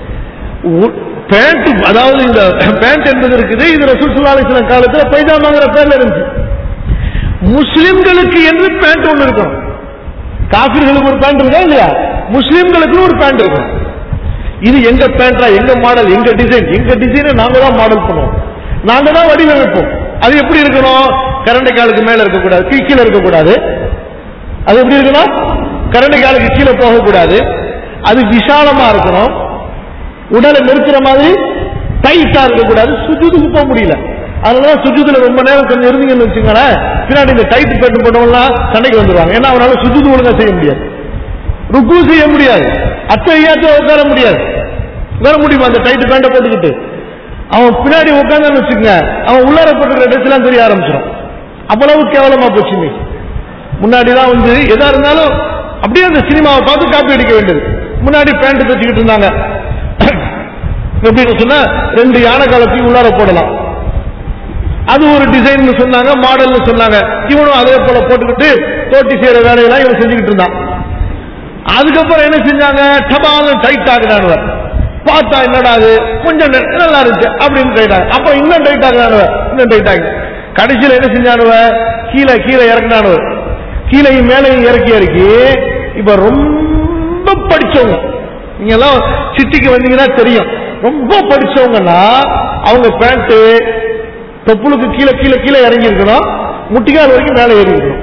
பேண்ட் அதாவது இந்த பேண்ட் என்பது இருக்குது இது ரசூல் ஸல்லல்லாஹு அலைஹி வஸல்லம் காலத்துல பைஜாமாங்கிற பேர்ல இருந்துச்சு முஸ்லிம்களுக்கு என்று பேண்ட் ஒண்ணு இருக்கும் காபிர்களுக்கு ஒரு பேண்ட் இருக்கா இல்லையா முஸ்லிம்களுக்கு ஒரு பேண்ட் இருக்கும் இது எங்க பேண்டா எங்க மாடல் எங்க டிசைன் எங்க டிசைனை நாங்க தான் மாடல் பண்ணுவோம் நாங்க தான் வடிவமைப்போம் அது எப்படி இருக்கணும் கரண்டை காலுக்கு மேல இருக்கக்கூடாது கீ- கீழே இருக்கக்கூடாது அது எப்படி இருக்கணும் கரண்டை காலுக்கு கீழே போகக்கூடாது அது விசாலமா இருக்கணும் உடலை நிறுத்துற மாதிரி டைட்டா இருக்கக்கூடாது சுஜுதுக்கு போக முடியல அதனால சுஜுதுல ரொம்ப நேரம் கொஞ்சம் இருந்தீங்கன்னு வச்சுங்களேன் பின்னாடி இந்த டைட் பேண்ட் போட்டவங்கலாம் சண்டைக்கு வந்துருவாங்க ஏன்னா அவனால சுஜுது ஒழுங்கா செய்ய முடியாது ருக்கு செய்ய முடியாது அத்தையாச்சும் உட்கார முடியாது உட்கார முடியுமா அந்த டைட் பேண்ட போட்டுக்கிட்டு அவன் பின்னாடி உட்கார்ந்தான்னு வச்சுக்கங்க அவன் உள்ளார போட்டுக்கிற ட்ரெஸ் எல்லாம் தெரிய ஆரம்பிச்சிடும் அவ்வளவு கேவலமா போச்சு இன்னைக்கு முன்னாடி தான் வந்து எதா இருந்தாலும் அப்படியே அந்த சினிமாவை பார்த்து காப்பி அடிக்க வேண்டியது முன்னாடி பேண்ட் தச்சுக்கிட்டு இருந்தாங்க எப்படின்னு சொன்னா ரெண்டு யானை காலத்தையும் உள்ளார போடலாம் அது ஒரு டிசைன் சொன்னாங்க மாடல்னு சொன்னாங்க இவனும் அதே போல போட்டுக்கிட்டு தோட்டி செய்யற வேலையெல்லாம் இவன் செஞ்சுக்கிட்டு இருந்தான் அதுக்கப்புறம் என்ன செஞ்சாங்க டபால டைட் ஆகுறானுவ பார்த்தா என்னடா அது கொஞ்சம் நெ- நல்லா இருந்துச்சு அப்படின்னு டைட் ஆகு அப்புறம் இன்னும் டைட் ஆகுறானுவ இன்னும் டைட் ஆகு கடைசியில என்ன செஞ்சானுவ கீழே கீழே இறக்குனானுவ கீழையும் மேலையும் இறக்கி இறக்கி இப்ப ரொம்ப படிச்சவங்க நீங்க எல்லாம் சிட்டிக்கு வந்தீங்கன்னா தெரியும் ரொம்ப படிச்சவங்கன்னா அவங்க பேண்ட் தொப்புளுக்கு கீழே கீழே கீழே இறங்கி இருக்கணும் முட்டிக்கால் வரைக்கும் மேலே ஏறி இருக்கணும்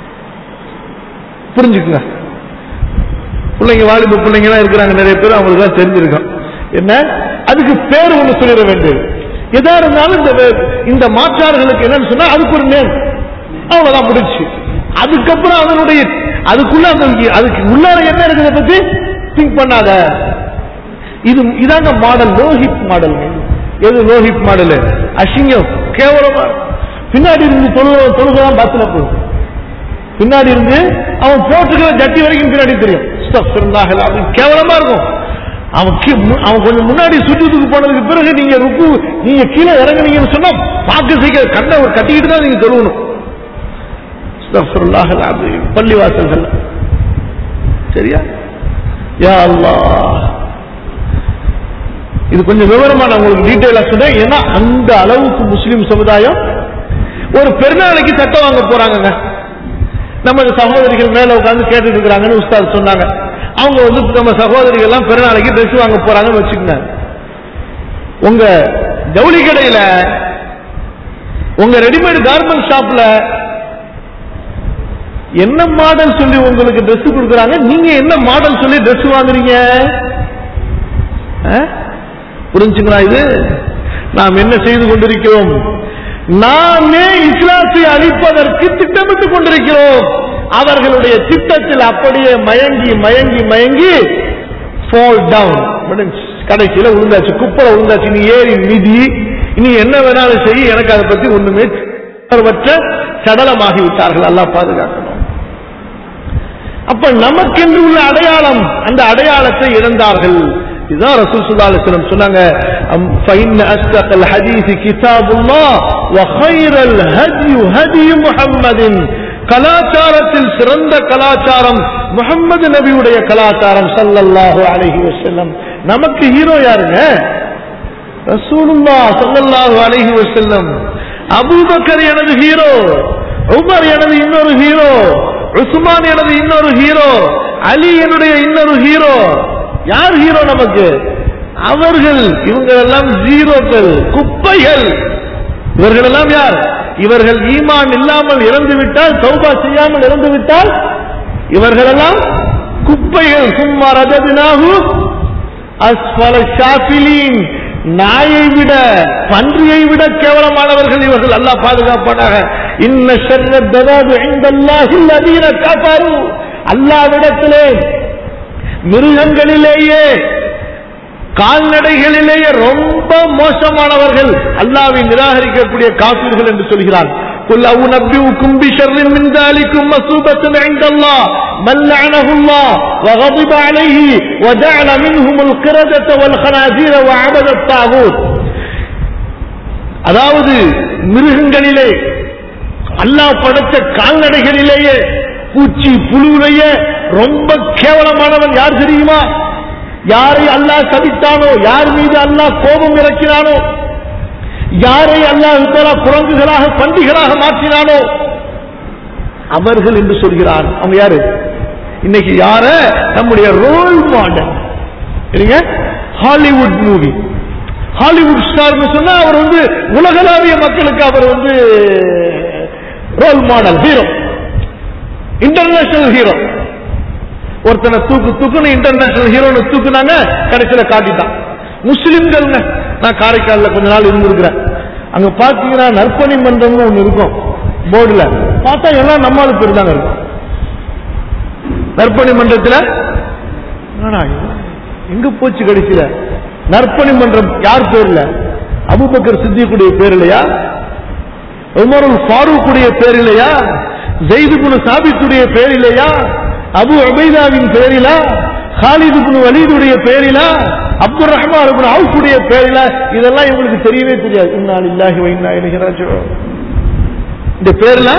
புரிஞ்சுக்குங்க பிள்ளைங்க வாலிப பிள்ளைங்க எல்லாம் இருக்கிறாங்க நிறைய பேர் அவங்களுக்கு தான் தெரிஞ்சிருக்கும் என்ன அதுக்கு பேர் ஒண்ணு சொல்லிட வேண்டியது எதா இருந்தாலும் இந்த வே- இந்த மாற்றார்களுக்கு என்னன்னு சொன்னா அதுக்கு ஒரு நேம் அவ்வளவுதான் முடிச்சு அதுக்கப்புறம் அதனுடைய அதுக்குள்ள அந்த அதுக்கு உள்ளார என்ன இருக்கிறத பத்தி திங்க் பண்ணாத இது இதாங்க மாடல் லோஹித் மாடல் எது லோஹித் மாடல் அசிங்கம் கேவலமா பின்னாடி இருந்து தொழுக தொழுகலாம் பஸ்ல போகும் பின்னாடி இருந்து அவன் போட்டுக்கிற ஜட்டி வரைக்கும் பின்னாடி தெரியும் அஸ்தக்ஃபிருல்லாஹ் அது கேவலமா இருக்கும் அவன் கீ- மு- அவன் கொஞ்சம் முன்னாடி சுஜூதுக்கு போனதுக்கு பிறகு நீங்க ருக்கு நீங்க கீழே இறங்குனீங்கன்னு சொன்னா பார்க்க சீக்கிரம் கண்ணை ஒரு கட்டிக்கிட்டு தான் நீங்க தொழுவணும் அஸ்தக்ஃபிருல்லாஹ் அல்-அஸீம். பள்ளிவாசல்கள் சரியா யா அல்லாஹ் இது கொஞ்சம் விவரமா நான் உங்களுக்கு டீட்டெயிலா சொன்னேன் ஏன்னா அந்த அளவுக்கு முஸ்லிம் சமுதாயம் ஒரு பெருநாளைக்கு சட்டம் வாங்க போறாங்கங்க நம்ம சகோதரிகள் மேல உட்கார்ந்து கேட்டுட்டு இருக்கிறாங்கன்னு உஸ்தாத் சொன்னாங்க அவங்க வந்து நம்ம சகோதரிகள் எல்லாம் பெருநாளைக்கு ட்ரெஸ் வாங்க போறாங்கன்னு வச்சுக்கோங்க உங்க ஜவுளி கடையில உங்க ரெடிமேட் கார்மெண்ட் ஷாப்ல என்ன மாடல் சொல்லி உங்களுக்கு Dress கொடுக்குறாங்க நீங்க என்ன மாடல் சொல்லி Dress வாங்குறீங்க ஆ? புரிஞ்சுங்களா இது நாம் என்ன செய்து கொண்டிருக்கிறோம் நாமே இஸ்லாத்தை அழிப்பதற்கு திட்டமிட்டுக் கொண்டிருக்கிறோம் அவர்களுடைய திட்டத்தில் அப்படியே மயங்கி மயங்கி மயங்கி ஃபால் டவுன் கடைசியில விழுந்தாச்சு குப்பரை விழுந்தாச்சு நீ ஏறி மிதி நீ என்ன வேணாலும் செய்ய எனக்கு அதை பத்தி ஒண்ணுமே உணர்வற்ற சடலமாகி விட்டார்கள் அல்லாஹ் பாதுகாக்கணும் அப்ப நமக்கென்று உள்ள அடையாளம் அந்த அடையாளத்தை இழந்தார்கள் இதுதான் ரசூல் ஸல்லல்லாஹு அலைஹி வஸல்லம் சொன்னாங்க அம் ஃபைன் அஸ்தகல் ஹதீஸ் கிதாபுல்லாஹ் வ கைரல் ஹதி ஹதி முஹம்மதின் கலாச்சாரத்தில் சிறந்த கலாச்சாரம் முகம்மது நபியுடைய கலாச்சாரம் ஸல்லல்லாஹு அலைஹி வஸல்லம் நமக்கு ஹீரோ யாருங்க ரசூலுல்லாஹ் ஸல்லல்லாஹு அலைஹி வஸல்லம் அபூபக்கர் எனது ஹீரோ உமர் எனது இன்னொரு ஹீரோ உஸ்மான் எனது இன்னொரு ஹீரோ அலி என்னுடைய இன்னொரு ஹீரோ யார் ஹீரோ நமக்கு அவர்கள் இவங்க எல்லாம் ஜீரோக்கள் குப்பைகள் இவர்கள் எல்லாம் யார் இவர்கள் ஈமான் இல்லாமல் இறந்து விட்டால் சௌபா செய்யாமல் இறந்து விட்டால் இவர்கள் எல்லாம் குப்பைகள் சும்மா ரஜதினாகு அஸ்வல ஷாஃபிலீன் நாயை விட பன்றியை விட கேவலமானவர்கள் இவர்கள் அல்லாஹ் பாதுகாப்பானாக இன்ன ஷர்ர தவாது இந்தல்லாஹில் அதீன கஃபரு அல்லாஹ்விடத்திலே மிருகங்களிலேயே கால்நடைகளிலேயே ரொம்ப மோசமானவர்கள் அல்லாவை நிராகரிக்கக்கூடிய காப்பீர்கள் என்று சொல்கிறார் قل أنبئكم بشر من ذلكم مصوبة عند الله من لعنه الله وغضب عليه وجعل منهم القردة والخنازير وعبد الطاغوت அதாவது மிருகங்களிலே அல்லாஹ் படைத்த கால்நடைகளிலேயே பூச்சி புழுவிலேயே ரொம்ப கேவலமானவன் யார் தெரியுமா யாரை அல்லாஹ் சபித்தானோ யார் மீது அல்லாஹ் கோபம் இறக்கினானோ யாரை அல்லாஹ் தஆலா குரங்குகளாக பண்டிகளாக மாற்றினானோ அவர்கள் என்று சொல்கிறார் அவங்க யாரு இன்னைக்கு யார நம்முடைய ரோல் மாடல் இல்லைங்க ஹாலிவுட் மூவி ஹாலிவுட் ஸ்டார்னு சொன்னா அவர் வந்து உலகளாவிய மக்களுக்கு அவர் வந்து role model hero international hero ஒருத்தனை தூக்கு தூக்குன்னு இன்டர்நேஷனல் ஹீரோன்னு தூக்குனாங்க கடைசியில காட்டிட்டான் முஸ்லிம்கள் நான் காரைக்கால்ல கொஞ்ச நாள் இருந்திருக்கிறேன் அங்க பாத்தீங்கன்னா நற்பணி மன்றம்னு ஒண்ணு இருக்கும் போர்டுல பார்த்தா எல்லாம் நம்மாலு பேர் தாங்க இருக்கும் நற்பணி மன்றத்துல என்னடா இது? எங்க போச்சு கடைசியில நற்பணி மன்றம் யார் பேர்ல அபுபக்கர் சித்திக்குடைய பேர் இல்லையா உமருல் ஃபாரூக்குடைய பேர் இல்லையா ஜெயிது குனு சாபித்துடைய பேர் இல்லையா அபு உபைதாவின் பேரிலா ஹாலிது குனு வலீதுடைய பேரிலா அப்துல் ரஹ்மான் இப்னு அவுஃபுடைய பேரிலா இதெல்லாம் இவங்களுக்கு தெரியவே தெரியாது இன்னா லில்லாஹி வ இன்னா இலைஹி ராஜிஊன் இந்த பேர்ல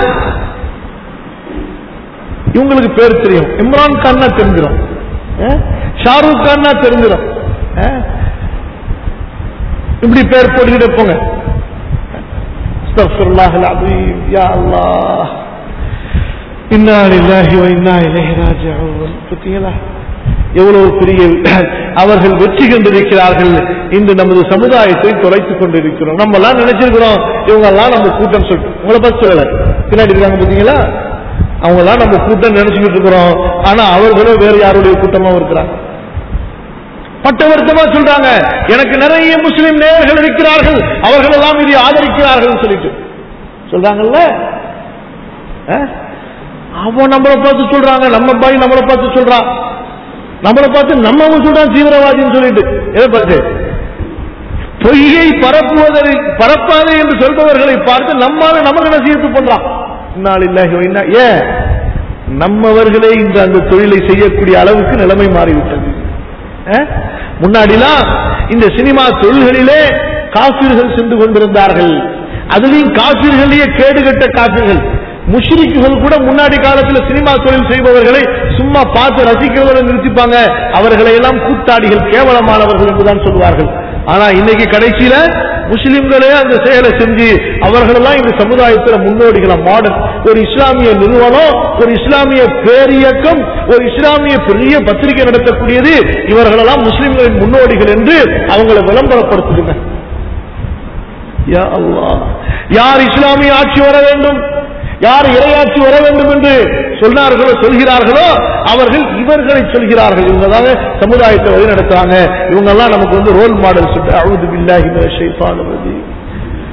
இவங்களுக்கு பேர் தெரியும் இம்ரான் கான்னா தெரிஞ்சிடும் அஹ்? ஷாருக் கான்னா தெரிஞ்சிடும் அஹ்? இப்படி பேர் போட்டுக்கிட்டே போங்க அஸ்தக்ஃபிருல்லாஹ் அலீம் யா அல்லாஹ் இன்னா லில்லாஹி வ இன்னா இலைஹி ராஜிஊன் பார்த்தீங்களா எவ்வளவு பெரிய அவர்கள் வெற்றி கண்டிருக்கிறார்கள் இன்று நமது சமுதாயத்தை தொலைத்துக் கொண்டிருக்கிறோம் நம்ம எல்லாம் நினைச்சிருக்கிறோம் இவங்க எல்லாம் நம்ம கூட்டம் சொல்லிட்டு உங்களை பார்த்து சொல்லல பின்னாடி இருக்காங்க பாத்தீங்களா அவங்க எல்லாம் நம்ம கூட்டம் நினைச்சுக்கிட்டு இருக்கிறோம் ஆனா அவர்களும் வேற யாருடைய கூட்டமா இருக்கிறாங்க பட்டவர்த்தமா சொல்றாங்க எனக்கு நிறைய முஸ்லிம் நேயர்கள் இருக்கிறார்கள் அவர்கள் எல்லாம் இதை ஆதரிக்கிறார்கள் சொல்லிட்டு சொல்றாங்கல்ல அஹ்? அவன் நம்மளை பார்த்து சொல்றாங்க நம்ம பாய் நம்மளை பார்த்து சொல்றான் நம்மளை பார்த்து நம்மவும் சொல்றான் தீவிரவாதின்னு சொல்லிட்டு எதை பார்த்து பொய்யை பரப்புவதை பரப்பாதே என்று சொல்பவர்களை பார்த்து நம்மால நமக்கு நசீர்த்து பண்றான் இன்னால் இல்லாஹி வ இன்னா- ஏன் நம்மவர்களே இந்த அந்த தொழிலை செய்யக்கூடிய அளவுக்கு நிலைமை மாறிவிட்டது அஹ்? முன்னாடிலாம் இந்த சினிமா தொழில்களிலே காப்பீர்கள் சென்று கொண்டிருந்தார்கள் அதுலயும் காப்பீர்களையே கேடுகட்ட காப்பீர்கள் முஷ்ரிக்குகள் கூட முன்னாடி காலத்துல சினிமா தொழில் செய்பவர்களை சும்மா பார்த்து ரசிக்கிறவர்கள் நிறுத்திப்பாங்க அவர்களை எல்லாம் கூத்தாடிகள் கேவலமானவர்கள் என்றுதான் சொல்வார்கள் ஆனா இன்னைக்கு கடைசியில முஸ்லிம்களே அந்த செயலை செஞ்சு அவர்களெல்லாம் இந்த சமுதாயத்துல முன்னோடிகளா மாடல் ஒரு இஸ்லாமிய நிறுவனம் ஒரு இஸ்லாமிய பேரியக்கம் ஒரு இஸ்லாமிய பெரிய பத்திரிகை நடத்தக்கூடியது இவர்களெல்லாம் முஸ்லிம்களின் முன்னோடிகள் என்று அவங்களை விளம்பரப்படுத்துதுங்க யா அல்லாஹ் யார் இஸ்லாமிய ஆட்சி வர வேண்டும் யார் இறையாட்சி வர வேண்டும் என்று சொன்னார்களோ சொல்கிறார்களோ அவர்கள் இவர்களை சொல்கிறார்கள் இவங்க தாங்க சமுதாயத்தை வழி நடத்துறாங்க இவங்க எல்லாம் நமக்கு வந்து ரோல் மாடல் சொல்லிட்டு அழுது பில்லாஹி மினஷ் ஷைத்தானிர் ரஜீம்.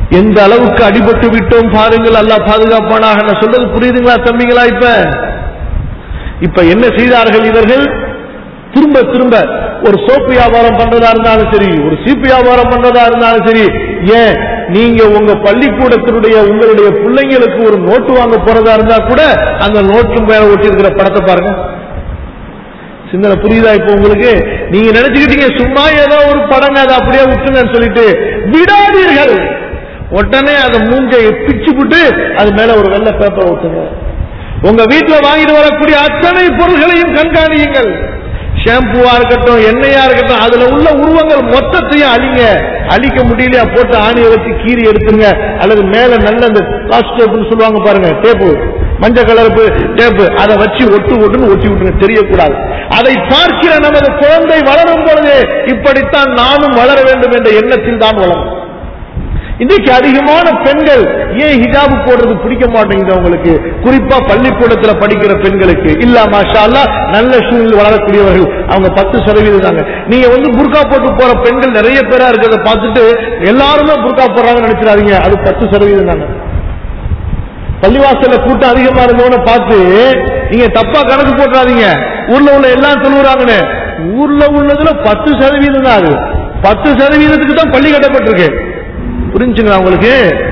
எந்த அளவுக்கு அடிபட்டு விட்டோம் பாருங்கள் அல்லாஹ் பாதுகாப்பானாக நான் சொல்றது புரியுதுங்களா தம்பிங்களா இப்ப இப்ப என்ன செய்தார்கள் இவர்கள் திரும்ப திரும்ப ஒரு சோப்பு வியாபாரம் பண்றதா இருந்தாலும் சரி ஒரு சீப்பு வியாபாரம் பண்றதா இருந்தாலும் சரி ஏன் நீங்க உங்க பள்ளிக்கூடத்தினுடைய உங்களுடைய பிள்ளைங்களுக்கு ஒரு நோட்டு வாங்க போறதா இருந்தா கூட அந்த நோட்டு மேல ஒட்டி இருக்கிற படத்தை பாருங்க சிந்தனை புரியுதா இப்போ உங்களுக்கு நீங்க நினைச்சுக்கிட்டீங்க சும்மா ஏதோ ஒரு படங்க அதை அப்படியே விட்டுங்கன்னு சொல்லிட்டு விடாதீர்கள் உடனே அதை மூஞ்சை பிச்சு விட்டு அது மேல ஒரு வெள்ளை பேப்பர் ஒட்டுங்க உங்க வீட்டுல வாங்கிட்டு வரக்கூடிய அத்தனை பொருள்களையும் கண்காணியுங்கள் ஷாம்புவா இருக்கட்டும் எண்ணெயா இருக்கட்டும் அதுல உள்ள உருவங்கள் மொத்தத்தையும் அழிங்க அழிக்க முடியலையா போட்டு ஆணியை வச்சு கீறி எடுத்துங்க அல்லது மேல நல்ல அந்த காஸ்ட் டேப்னு சொல்லுவாங்க பாருங்க டேப்பு மஞ்சள் கலர் டேப்பு அதை வச்சு ஒட்டு ஒட்டுன்னு ஒட்டி விட்டுங்க தெரியக்கூடாது அதை பார்க்கிற நமது குழந்தை வளரும் பொழுது இப்படித்தான் நானும் வளர வேண்டும் என்ற எண்ணத்தில் தான் வளரும் இன்னைக்கு அதிகமான பெண்கள் ஏன் ஹிஜாபு போடுறது பிடிக்க மாட்டேங்குது அவங்களுக்கு குறிப்பா பள்ளிக்கூடத்துல படிக்கிற பெண்களுக்கு இல்ல மாஷா அல்லாஹ் நல்ல சூழ்நிலை வளரக்கூடியவர்கள் அவங்க பத்து சதவீதம் தாங்க நீங்க வந்து புர்கா போட்டு போற பெண்கள் நிறைய பேரா இருக்கிறத பார்த்துட்டு எல்லாருமே புர்கா போடுறாங்கன்னு நினைச்சிடாதீங்க அது பத்து சதவீதம் தாங்க பள்ளிவாசல்ல கூட்டம் அதிகமா இருந்தவன பார்த்து நீங்க தப்பா கணக்கு போட்டுறாதீங்க ஊர்ல உள்ள எல்லாம் சொல்லுறாங்கன்னு ஊர்ல உள்ளதுல பத்து சதவீதம் தான் அது பத்து சதவீதத்துக்கு தான் பள்ளி கட்டப்பட்டிருக்கு புரிஞ்சுங்களா உங்களுக்கு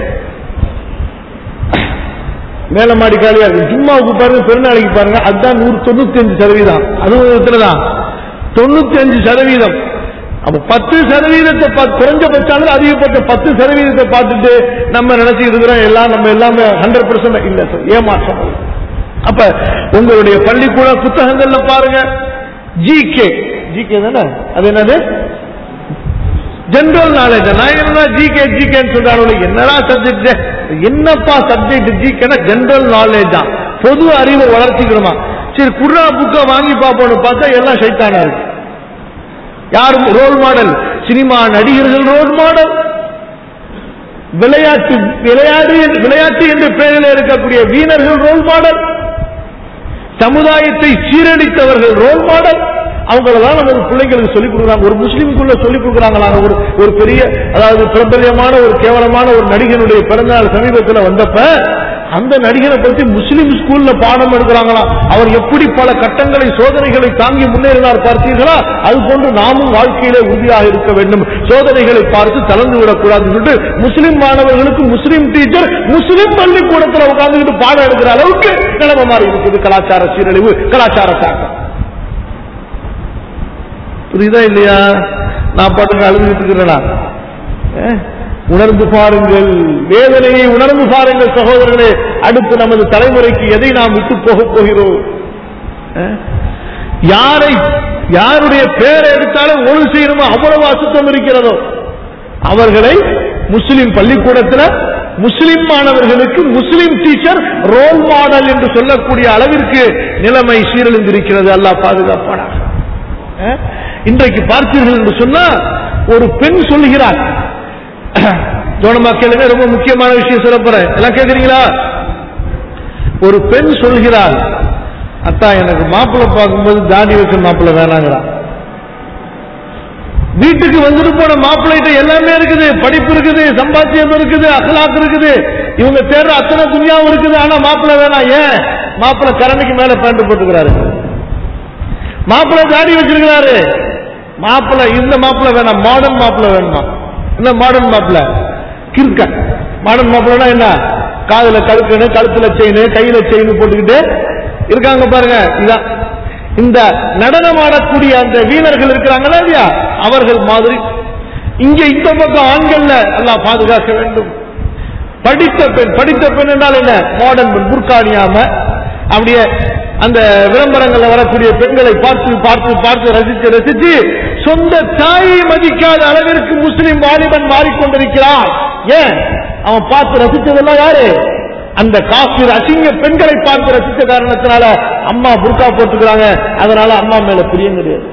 மேல மாடி காலியா இருக்கு ஜும்மாவுக்கு பாருங்க பெருநாளைக்கு பாருங்க அதுதான் நூறு தொண்ணூத்தி அஞ்சு சதவீதம் அதுவும் விதத்துலதான் தொண்ணூத்தி அஞ்சு சதவீதம் அப்ப பத்து சதவீதத்தை பா- குறைஞ்சபட்சம் அதிகபட்ச பத்து சதவீதத்தை பார்த்துட்டு நம்ம நினைச்சிட்டு இருக்கிறோம் எல்லாம் நம்ம எல்லாமே ஹண்ட்ரட் பர்சன்ட் இல்ல சார் ஏமாற்றம் அப்ப உங்களுடைய பள்ளிக்கூட புத்தகங்கள்ல பாருங்க ஜிகே ஜிகே தானே அது என்னது ஜெனரல் நாலேஜ் நான் என்ன ஜிகே ஜிகேன்னு சொல்றாங்க என்னடா சப்ஜெக்ட் என்னப்பா சப்ஜெக்ட் ஜிகேனா ஜெனரல் நாலேஜ் தான் பொது அறிவை வளர்ச்சிக்கணுமா சரி குர்ரா புக்கை வாங்கி பார்ப்போம்னு பார்த்தா எல்லாம் சைத்தானா இருக்கு யார் ரோல் மாடல் சினிமா நடிகர்கள் ரோல் மாடல் விளையாட்டு விளையாடு விளையாட்டு என்ற பெயரில் இருக்கக்கூடிய வீணர்கள் ரோல் மாடல் சமுதாயத்தை சீரழித்தவர்கள் ரோல் மாடல் அவங்களதான் நமது பிள்ளைங்களுக்கு சொல்லிக் கொடுக்குறாங்க ஒரு முஸ்லீமுக்குள்ள சொல்லிக் கொடுக்குறாங்களா ஒரு ஒரு பெரிய அதாவது பிரபல்யமான ஒரு கேவலமான ஒரு நடிகனுடைய பிறந்தநாள் சமீபத்தில் வந்தப்ப அந்த நடிகனை பற்றி முஸ்லீம் ஸ்கூல்ல பாடம் எடுக்கிறாங்களா அவர் எப்படி பல கட்டங்களை சோதனைகளை தாங்கி முன்னேறினார் பார்த்தீர்களா அது போன்று நாமும் வாழ்க்கையிலே உறுதியாக இருக்க வேண்டும் சோதனைகளை பார்த்து தளர்ந்து விடக்கூடாதுன்னு சொல்லிட்டு முஸ்லிம் மாணவர்களுக்கு முஸ்லிம் டீச்சர் முஸ்லிம் பள்ளிக்கூடத்தில் உட்கார்ந்துக்கிட்டு பாடம் எடுக்கிற அளவுக்கு நிலைமை மாறி இருக்குது கலாச்சார சீரழிவு கலாச்சார தாக்கம் புரியுதா இல்லையா நான் பாட்டுக்கு அழுதுகிட்டு இருக்கிறேனா அஹ், உணர்ந்து பாருங்கள் வேதனையை உணர்ந்து பாருங்கள் சகோதரர்களே அடுத்து நமது தலைமுறைக்கு எதை நாம் விட்டு போக போகிறோம் அஹ், யாரை யாருடைய பேரை எடுத்தாலும் ஒழு செய்யணுமோ அவ்வளவு அசுத்தம் இருக்கிறதோ அவர்களை முஸ்லிம் பள்ளிக்கூடத்தில் முஸ்லிம் மாணவர்களுக்கு முஸ்லிம் டீச்சர் ரோல் மாடல் என்று சொல்லக்கூடிய அளவிற்கு நிலைமை சீரழிந்திருக்கிறது அல்லாஹ் பாதுகாப்பானாக அஹ், இன்றைக்கு பார்த்தீர்கள் என்று சொன்னா ஒரு பெண் சொல்லுகிறார் கவனமா கேளுங்க ரொம்ப முக்கியமான விஷயம் சொல்ல போறேன் எல்லாம் கேக்குறீங்களா ஒரு பெண் சொல்கிறார் அத்தா எனக்கு மாப்பிள்ளை பார்க்கும்போது தாடி வச்ச மாப்பிள்ளை வேணாங்கிறா வீட்டுக்கு வந்துட்டு போன மாப்பிள்ளைகிட்ட எல்லாமே இருக்குது படிப்பு இருக்குது சம்பாத்தியம் இருக்குது அகலாக்கு இருக்குது இவங்க தேடுற அத்தனை துணியாவும் இருக்குது ஆனா மாப்பிள்ளை வேணாம் ஏன் மாப்பிள்ளை கரணிக்கு மேல பேண்ட் போட்டுக்கிறாரு மாப்பிள்ளை தாடி வச்சிருக்கிறாரு மாப்பிள்ளை இந்த மாப்பிள்ளை வேணாம் மாடர்ன் மாப்பிள்ளை வேணுமா என்ன மாடர்ன் மாப்பிள்ளை கிறுக்க மாடர்ன் மாப்பிள்ளைனா என்ன காதுல கழுக்கணு கழுத்துல செயின் கையில செயின் போட்டுக்கிட்டு இருக்காங்க பாருங்க இதான் இந்த நடனம் ஆடக்கூடிய அந்த வீரர்கள் இருக்கிறாங்களா இல்லையா அவர்கள் மாதிரி இங்க இந்த பக்கம் ஆண்கள்ல எல்லாம் பாதுகாக்க வேண்டும் படித்த பெண் படித்த பெண் என்றால் என்ன மாடர்ன் பெண் புர்காணியாம அப்படியே அந்த விளம்பரங்கள்ல வரக்கூடிய பெண்களை பார்த்து பார்த்து பார்த்து ரசித்து ரசித்து சொந்த தாயை மதிக்காத அளவிற்கு முஸ்லிம் வாலிபன் மாறிக்கொண்டிருக்கிறான் ஏன் அவன் பார்த்து ரசித்ததெல்லாம் யாரு அந்த காசீர் அசிங்க பெண்களை பார்த்து ரசித்த காரணத்தினால அம்மா புர்கா போட்டுக்கிறாங்க அதனால அம்மா மேல பிரியம் கிடையாது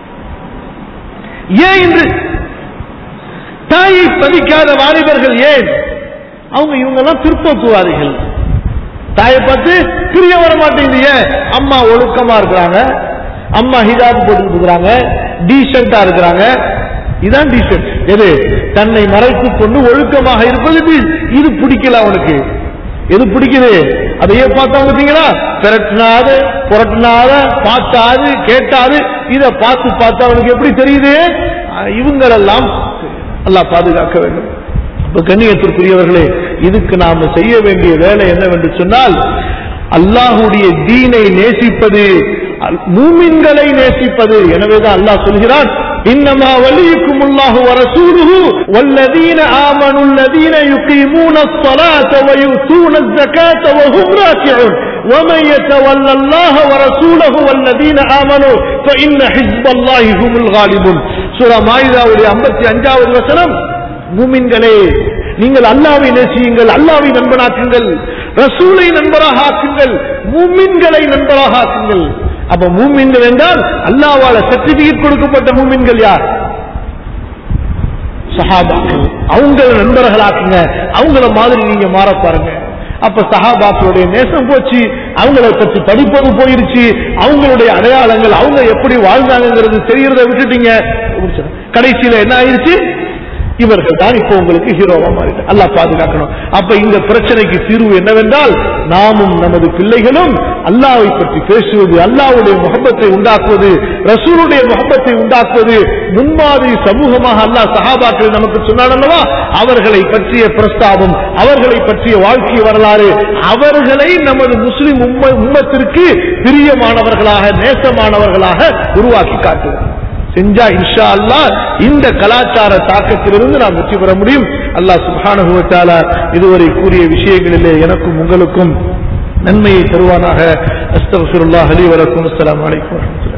ஏன் இன்று தாயை மதிக்காத வாலிபர்கள் ஏன் அவங்க இவங்க எல்லாம் பிற்போக்குவாதிகள் தாயை பார்த்து பிரிய வர மாட்டேங்குது ஏன் அம்மா ஒழுக்கமா இருக்கிறாங்க அம்மா ஹிஜாப் போட்டுக்கிட்டு இருக்கிறாங்க டீசெண்டா இருக்கிறாங்க இதான் டீசென்ட் எது தன்னை மறைத்துக் கொண்டு ஒழுக்கமாக இருப்பது இது- இது பிடிக்கல அவனுக்கு எது பிடிக்குது அதையே பார்த்தா பார்த்தீங்களா பிரட்டினாது புரட்டினாத பார்த்தாது கேட்டாது இதை பார்த்து பார்த்து அவனுக்கு எப்படி தெரியுது அஹ் இவங்களெல்லாம் அல்லாஹ் பாதுகாக்க வேண்டும் அப்ப கண்ணியத்திற்குரியவர்களே இதுக்கு நாம செய்ய வேண்டிய வேலை என்னவென்று சொன்னால் அல்லாஹுடைய தீனை நேசிப்பது அல்- மூமின்களை நேசிப்பது எனவேதான் அல்லாஹ் சொல்கிறான் இன்னமா வலியுக்கும் அல்லாஹு வரசூலுஹு வல்லதீன ஆமனு الذين يقيمون الصلاة ويؤتون الزكاة وهم راكعون ومن يتولى الله ورسوله والذين آمنوا فإن حزب الله هم الغالبون சூரா மாயிதாவுடைய 55வது வசனம் மூமின்களே நீங்கள் அல்லாவை நேசியுங்கள் அல்லாவை நண்பனாக்குங்கள் ரசூலை நண்பராக ஆக்குங்கள் மூமின்களை நண்பராக ஆக்குங்கள் அப்ப மூமின்கள் என்றால் அல்லாவால சர்டிபிகேட் கொடுக்கப்பட்ட மூமின்கள் யார் சஹாபாக்கள் அவங்கள நண்பர்களாக்குங்க அவங்கள மாதிரி நீங்க மாற பாருங்க அப்ப சஹாபாக்களுடைய நேசம் போச்சு அவங்கள பற்றி படிப்பது போயிருச்சு அவங்களுடைய அடையாளங்கள் அவங்க எப்படி வாழ்ந்தாங்கிறது தெரியறத விட்டுட்டீங்க கடைசியில என்ன ஆயிருச்சு இவர்கள் தான் இப்போ உங்களுக்கு ஹீரோவா மாறிட்டு அல்லாஹ் பாதுகாக்கணும் அப்ப இந்த பிரச்சனைக்கு தீர்வு என்னவென்றால் நாமும் நமது பிள்ளைகளும் அல்லாவை பற்றி பேசுவது அல்லாவுடைய முகப்பத்தை உண்டாக்குவது ரசூலுடைய முகப்பத்தை உண்டாக்குவது முன்மாதிரி சமூகமாக அல்லாஹ் சஹாபாக்கள் நமக்கு சொன்னான் அல்லவா அவர்களை பற்றிய பிரஸ்தாபம் அவர்களை பற்றிய வாழ்க்கை வரலாறு அவர்களை நமது முஸ்லிம் உம்ம உம்மத்திற்கு பிரியமானவர்களாக நேசமானவர்களாக உருவாக்கி காட்டுவோம் செஞ்சா இன்ஷா அல்லாஹ் இந்த கலாச்சார தாக்கத்திலிருந்து நாம் வெற்றி பெற முடியும் அல்லாஹ் சுப்ஹானஹு வ தஆலா இதுவரை கூறிய விஷயங்களிலே எனக்கும் உங்களுக்கும் நன்மையை தருவானாக அஸ்தக்ஃபிருல்லாஹ் லி வ லக்கும் அஸ்ஸலாமு அலைக்கும் வரஹ்மத்துல்லாஹி